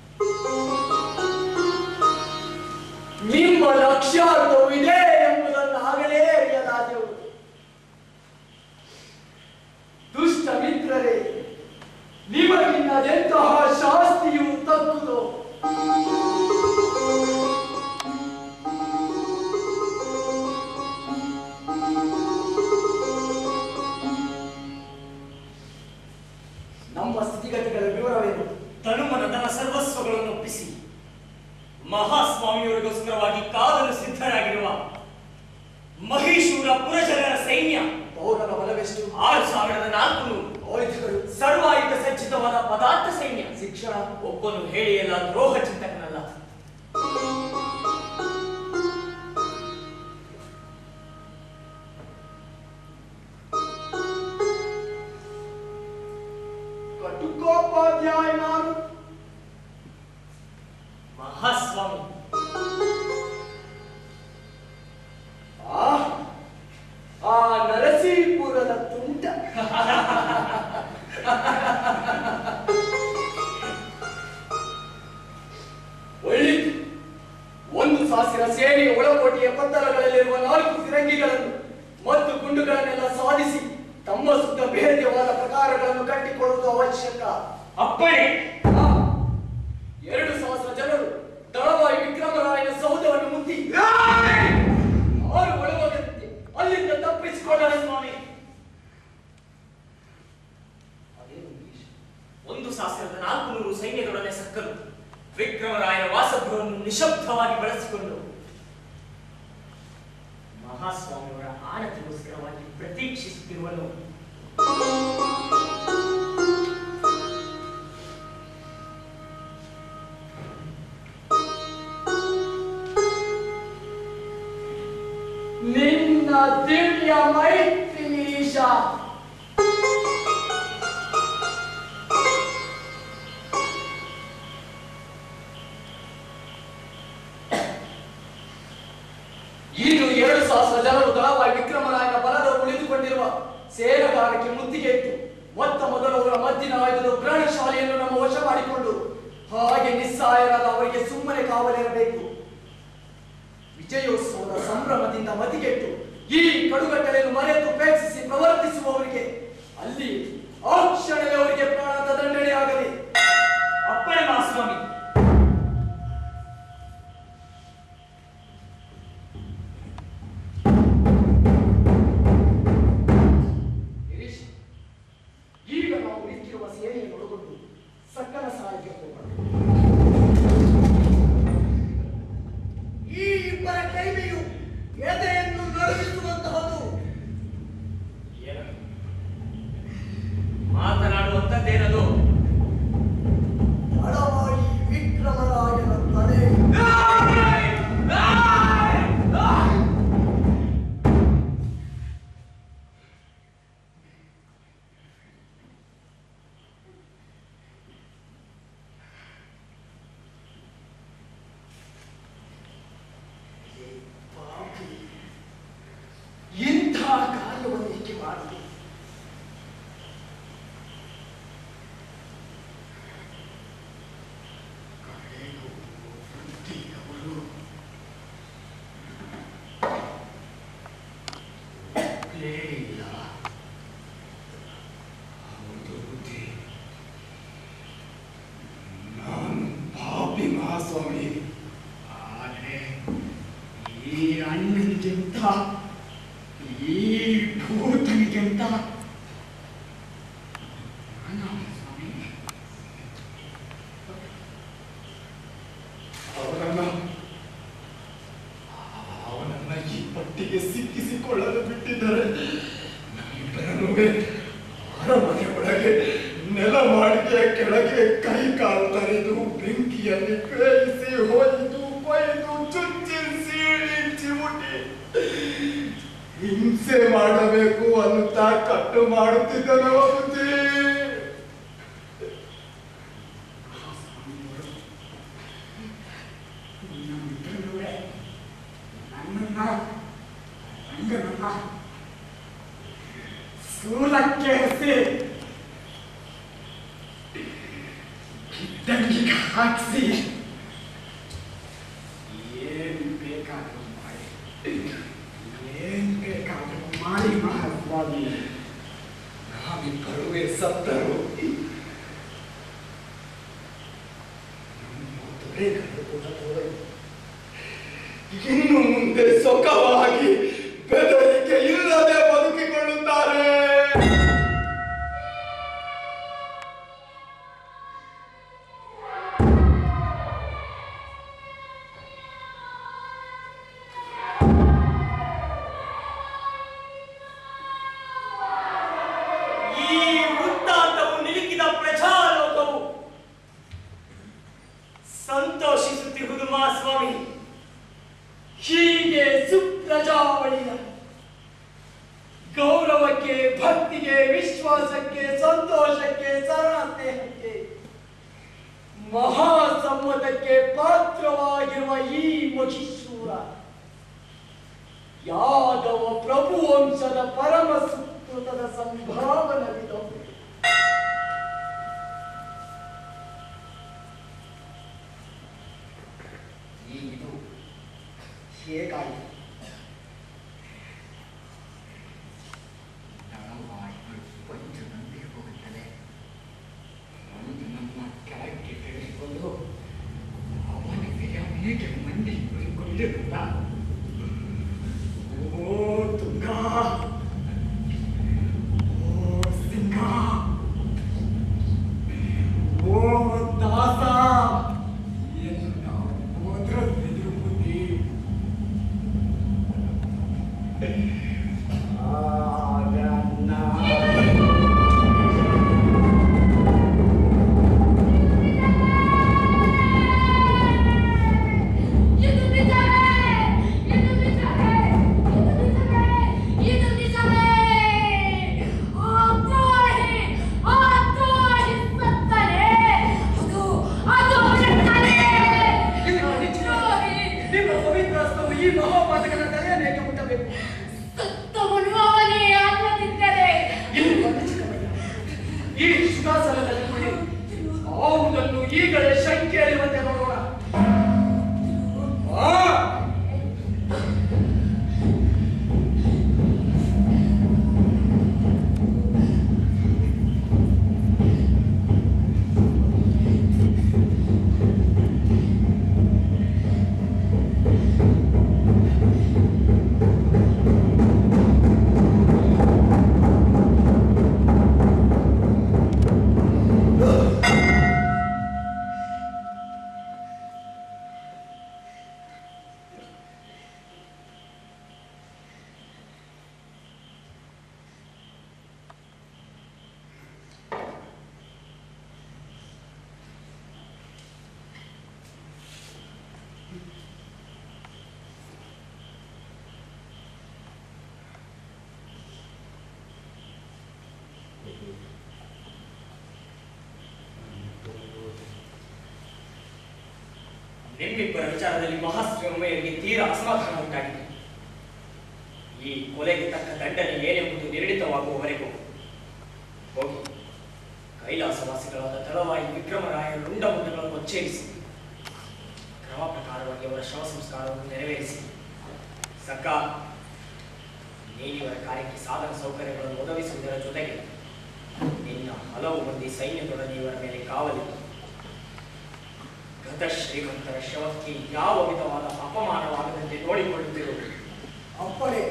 ನಿಮ್ಮ ಲಕ್ಷ್ಯಾರ್ಥವು ಇದೆ ಎಂಬುದನ್ನು ಆಗಲೇ ಅರಿಯಲಾದೆವು ದುಷ್ಟ ಮಿತ್ರರೇ ನಿಮಗಿನ್ನದೆಂತಹ ಶಾಸ್ತಿಯು ತಕ್ಕುದೋ ನಮ್ಮ ಸ್ಥಿತಿಗತಿಗಳ ವಿವರವೇನು ತನುಮನ ತನ್ನ ಸರ್ವಸ್ವಗಳನ್ನು ಒಪ್ಪಿಸಿ ಮಹಾಸ್ವಾಮಿಯವರಿಗೋಸ್ಕರವಾಗಿ ಕಾದಲು ಸಿದ್ಧರಾಗಿರುವ ಮಹೀಶೂರ ಪುರಜನರ ಸೈನ್ಯ ಪೌರನ ಬಲವೆಷ್ಟು ಆರು ಸಾವಿರದ ನಾಲ್ಕು ನೂರು ಆಯುಧಗಳು ಸರ್ವಾಯುಧ ಸಜ್ಜಿತವಾದ ಪದಾರ್ಥ ಸೈನ್ಯ ಶಿಕ್ಷಣ ಒಬ್ಬನು ಹೇಳಿಯಲ್ಲ ದ್ರೋಹ ಚಿಂತಕನಲ್ಲ ಕಟುಕೋಪಾಧ್ಯಾಯ ನಾನು ಮಹಾಸ್ವಾಮಿ ಆ ಆ ನರಸೀಪುರದ ತುಂಟ ಒಳ್ಳಿತು ಒಂದು ಸಾವಿರ ಸೇನೆಯ ಒಳಕೋಟೆಯ ಪತ್ತರಗಳಲ್ಲಿರುವ ನಾಲ್ಕು ಫಿರಂಗಿಗಳನ್ನು ಮತ್ತು ಗುಂಡುಗಳನ್ನೆಲ್ಲ ಸಾಧಿಸಿ ತಮ್ಮ ಸುತ್ತ ಭೇದ್ಯವಾದ ಪ್ರಕಾರಗಳನ್ನು ಕಟ್ಟಿಕೊಳ್ಳುವುದು ಅವಶ್ಯಕ ಅಪ್ಪಣೆ ಆ, ಎರಡು ಸಹಸ್ರ ಜನರು ದಳವಾಯಿ ವಿಕ್ರಮರಾಯನ ಸೌಧವನ್ನು ಮುತ್ತಿ ಆರು ಒಳಗೋಗಂತೆ ಅಲ್ಲಿಂದ ತಪ್ಪಿಸಿಕೊಳ್ಳಲು ಸ್ವಾಮಿ ಅದೇನು ಇಂಗ್ಲಿಷ್? ಒಂದು ಸಾವಿರದ ನಾಲ್ಕು ನೂರು ಸೈನ್ಯದೊಡನೆ ಸಕ್ಕಲು ವಿಕ್ರಮರಾಯನ ವಾಸಗೃಹವನ್ನು ನಿಶಬ್ದವಾಗಿ ಬಳಸಿಕೊಂಡು ಮಹಾಸ್ವಾಮಿಯವರ ಆನತಿಗೋಸ್ಕರವಾಗಿ ಪ್ರತೀಕ್ಷಿಸುತ್ತಿರುವನು ನಿನ್ನ ದಿವ್ಯ ಮೈತ್ರಿ ಗಿರೀಶ ಇನ್ನು ಎರಡು ಸಹಸ್ರ ಜನರು ದಳವಾಯಿ ವಿಕ್ರಮರಾಯನ ಬಲದ ಉಳಿದುಕೊಂಡಿರುವ ಸೇನಗಾರಕ್ಕೆ ಮುತ್ತಿಗೆ ಇಟ್ಟು ಮೊತ್ತ ಮೊದಲು ಅವರ ಮದ್ದಿನ ಆಯುಧದ ಪ್ರಾಣಶಾಲೆಯನ್ನು ನಮ್ಮ ವಶ ಮಾಡಿಕೊಂಡು ಹಾಗೆ ನಿಸ್ಸಹಾಯರಾದ ಅವರಿಗೆ ಸುಮ್ಮನೆ ಕಾವಲಿರಬೇಕು ವಿಜಯೋತ್ಸವದ ಸಂಭ್ರಮದಿಂದ ಮತಿಗೆಟ್ಟು ಈ ಕಡುಗಟ್ಟಲೆಯನ್ನು ಮರೆತು ಪ್ರೇಕ್ಷಿಸಿ ಪ್ರವರ್ತಿಸುವವರಿಗೆ ಅಲ್ಲಿ ಆ ಕ್ಷಣವೇ ಅವರಿಗೆ ಪ್ರಾಣದ ದಂಡನೆಯಾಗಲಿ ಅಪ್ಪಣೆ ಮಹಾಸ್ವಾಮಿ ಗಿರೀಶ್ ಈಗ ನಾವು ನಿಂತಿರುವ ಸೇನೆಯನ್ನು ಒಳಗೊಂಡು ಸಕ್ಕನ ಸಹಾಯಕ್ಕೆ ಹೋಗೋಣ ಈ ಇಬ್ಬರ ಕೈಮೆಯು ಎದೆಯನ್ನು ನಡುಗಿಸುವಂತಹದು ಏನು? ಮಾತನಾಡುವಂತದ್ದೇನದು ಮಹಾಸ್ವಾಮಿ ಆದರೆ ಈ ಅಣ್ಣನಿಗಿಂತ ಈ ಭೂತನಿಗಿಂತ ನಾನು ಸ್ವಾಮಿ ಅವರನ್ನ ಅವನನ್ನ ಈ ಪಟ್ಟಿಗೆ ಸಿಕ್ಕಿಸಿಕೊಳ್ಳಲು ಬಿಟ್ಟಿದ್ದಾರೆ ನಮ್ಮಿಬ್ಬರನ್ನೂ ಅರಮನೆ ಒಳಗೆ ನೆಲ ಮಾಡಿಕೆಯ ಕೆಳಗೆ ಕೈ ಕಾಲು ತರೆದು ಬೆಂಕಿಯಲ್ಲಿ ಬೇಯಿಸಿ ಹೊಯ್ದು ಕೊಯ್ದು ಚುಚ್ಚಿ ಸೀಳಿ ಚಿವುಟಿ ಹಿಂಸೆ ಮಾಡಬೇಕು ಅನ್ನುತ್ತಾ ಕಟ್ಟು ಮಾಡುತ್ತಿದ್ದನು ಬುದ್ಧಿ ನಮ್ಮಿಬ್ಬರೂವೇ ನನ್ನನ್ನ ರಂಗನನ್ನ ಸೂಲಕ್ಕೆ ಎಸೆ ಕಿತ್ತಂಗಿಗೆ ಹಾಕಿಸಿ ಏನ್ ಬೇಕಾದ್ರೂ ಮಾಡಿ ಏನ್ ಬೇಕಾದ್ರೂ ಮಾಡಿ ಮಹಾಸ್ವಾಮಿ ನಾವಿಬ್ಬರುವೇ ಸತ್ತರು ನಮ್ಮ ದೊರೆ ಕಳೆದುಕೊಳ್ಳಬಹುದು ಇನ್ನು ಮುಂದೆ ಸುಖವಾಗಿ ಬೆದರಿಕೆ ಇಲ್ಲದೆ ಬದುಕಿಕೊಳ್ಳುತ್ತಾರೆ ಈ ವೃತ್ತಾಂತವು ನಿಲುಕಿದ ಪ್ರಜಾಲೋಕವು ಸಂತೋಷಿಸುತ್ತಿರುವುದು ಮಹಾಸ್ವಾಮಿ ಹೀಗೆ ಸುಪ್ರಜಾವಳಿಯ ಗೌರವಕ್ಕೆ ಭಕ್ತಿಗೆ ವಿಶ್ವಾಸಕ್ಕೆ ಸಂತೋಷಕ್ಕೆ ಸರಳ ಸ್ನೇಹಕ್ಕೆ ಮಹಾಸಮ್ಮತಕ್ಕೆ ಪಾತ್ರವಾಗಿರುವ ಈ ಮಹಿಷೂರ ಯಾದವ ಪ್ರಭು ವಂಶದ ಪರಮ ಸುಕೃತದ ಸಂಭಾವನವಿದು ಈ ಇದು ಹೇಗಾಯಿತು ದಳವಾಯಿಗಳು ಒಂದು ನಂಬಿ ಹೋಗುತ್ತದೆ ಒಂದು ನಮ್ಮ ಕೆಳಕ್ಕೆ ತೆಗೆದುಕೊಂಡು ಅವನಿಗೆ ಅವನಿಗೆ ಮಂಡಿ ಕೊಂಡಿರುತ್ತ ಓ ತುಂಗ ಓ ಸಿಂಗ ಓ ದಾಸ ಎಂದು ನಾವು ಹೋದ್ರ ಎದುರು ಬುದ್ಧಿ ಇದು ನಿಜವೇ ಇದು ನಿಜವೇ ಇದು ನಿಜವೇ ಇದು ನಿಜವೇ ಆ ದ್ರೋಹಿ ಆ ದ್ರೋಹಿ ಸತ್ತರೆ ಅದು ಅದು ಅವನ ದ್ರೋಹಿ ನಿಮ್ಮ ಪವಿತ್ರ ಹಸ್ತವು ಈ ಮಹಾಪಾತಕನ ತಲೆಯನ್ನೇಕೆ ಮುಟ್ಟಬೇಕು ಸತ್ತವನು ಅವನೇ ಅಲ್ಲದಿದ್ದರೆ ಇಲ್ಲಿ ಬಂದು ಚಿಕ್ಕಮಯ್ಯ. ಈ ಸುಖಾಸನದಲ್ಲಿ ಕುಳಿ ಆವುದನ್ನು ಈಗಲೇ ಶಂಕೆ ಅರಿವಂತೆ ನೋಡೋಣ ಆ! ನಿಮ್ಮಿಬ್ಬರ ವಿಚಾರದಲ್ಲಿ ಮಹಾಸ್ವಾಮಿಯರಿಗೆ ತೀರಾ ಅಸಮಾಧಾನ ಉಂಟಾಗಿದೆ ಈ ಕೊಲೆಗೆ ತಕ್ಕ ದಂಡನೆ ಏನೆಂಬುದು ನಿರ್ಣಿತವಾಗುವವರೆಗೂ ಹೋಗಿ ಕೈಲಾಸವಾಸಿಗಳಾದ ತಳವಾಯಿ ವಿಕ್ರಮರಾಯರ ರುಂಡಮುಂಡಗಳನ್ನು ಉಚ್ಚೇರಿಸಿ ಕ್ರಮ ಪ್ರಕಾರವಾಗಿ ಅವರ ಶವ ಸಂಸ್ಕಾರವನ್ನು ನೆರವೇರಿಸಿ ಸಕ್ಕ ನೀನಿವರ ಕಾರ್ಯಕ್ಕೆ ಸಾಧನ ಸೌಕರ್ಯಗಳನ್ನು ಒದಗಿಸುವುದರ ಜೊತೆಗೆ ನಿನ್ನ ಹಲವು ಮಂದಿ ಸೈನ್ಯದೊಡನೆ ಇವರ ಮೇಲೆ ಕಾವಲಿದ್ದು ಗತ ಶ್ರೀಮಂತರ ಶವಕ್ಕೆ ಯಾವ ವಿಧವಾದ ಅಪಮಾನವಾಗದಂತೆ ನೋಡಿಕೊಳ್ಳುತ್ತಿರುವುದು ಅಪ್ಪಣೆ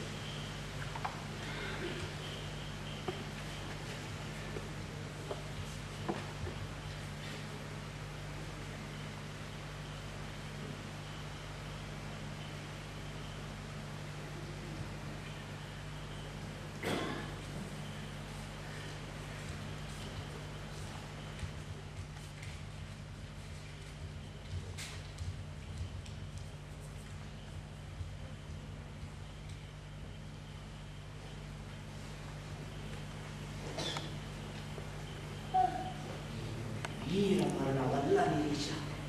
ವೀರ ಮರಣವಲ್ಲ ನಿರೀಶ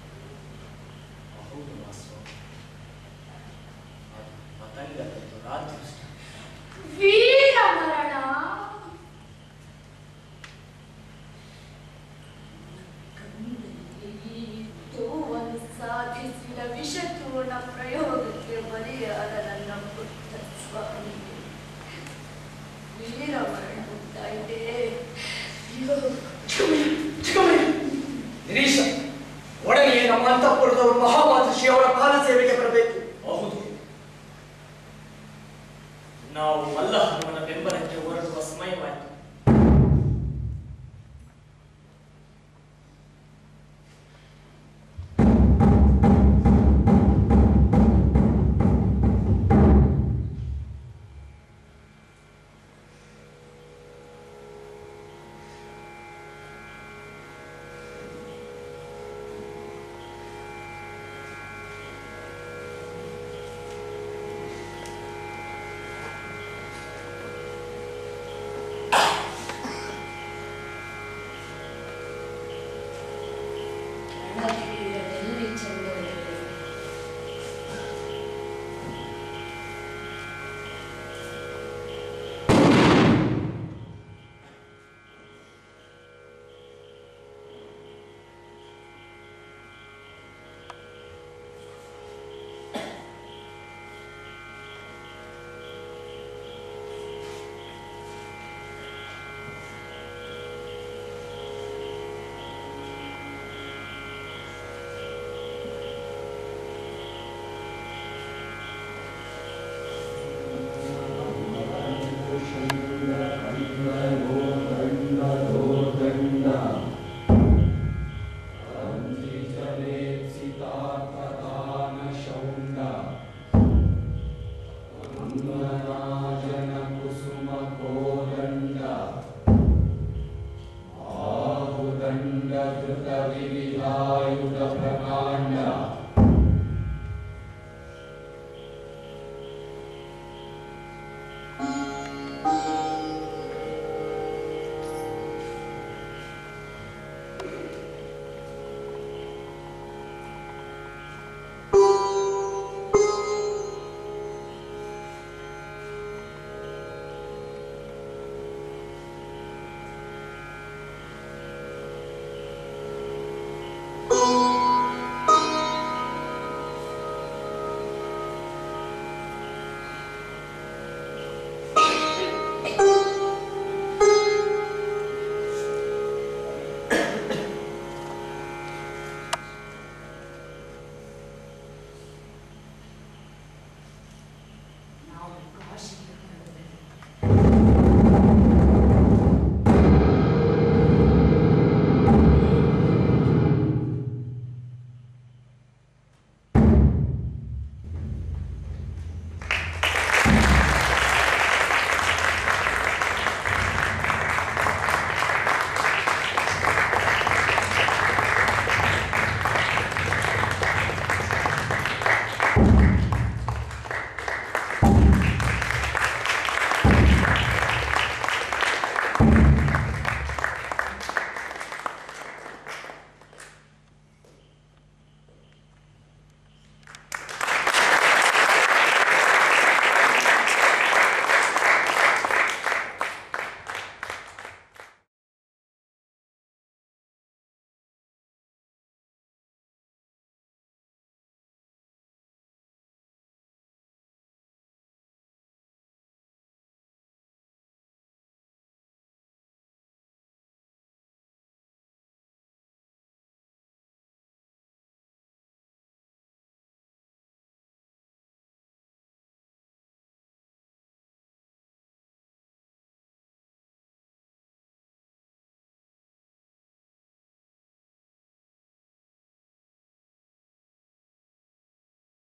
ಹೌದು ವಾಸ್ತವ ಅದು ಪತಂಗದದ್ದು ರಾಜದೃಷ್ಟ ವೀರ ಮರಣ ಕಣ್ಣಲ್ಲಿ ಸಾಧಿಸಿದ ವಿಷತೂರ್ಣ ಪ್ರಯೋಗಕ್ಕೆ ಬಲಿಯಾದ ನನ್ನ ಪುಟ್ಟ ಸ್ವಾಮಿ ವೀರ ಮರಣ ಉಂಟಾಯಿತೆ ಅಯ್ಯೋ ಗಿರೀಶ ಒಡನೆಯೇ ನಮ್ಮ ಅಂತಃಪುರದವರು ಮಹಾಮಾತೃಶ್ರೀ ಅವರ ಪಾದ ಸೇವೆಗೆ ಬರಬೇಕು ಹೌದು ನಾವು ಮಲ್ಲಹನುಮನ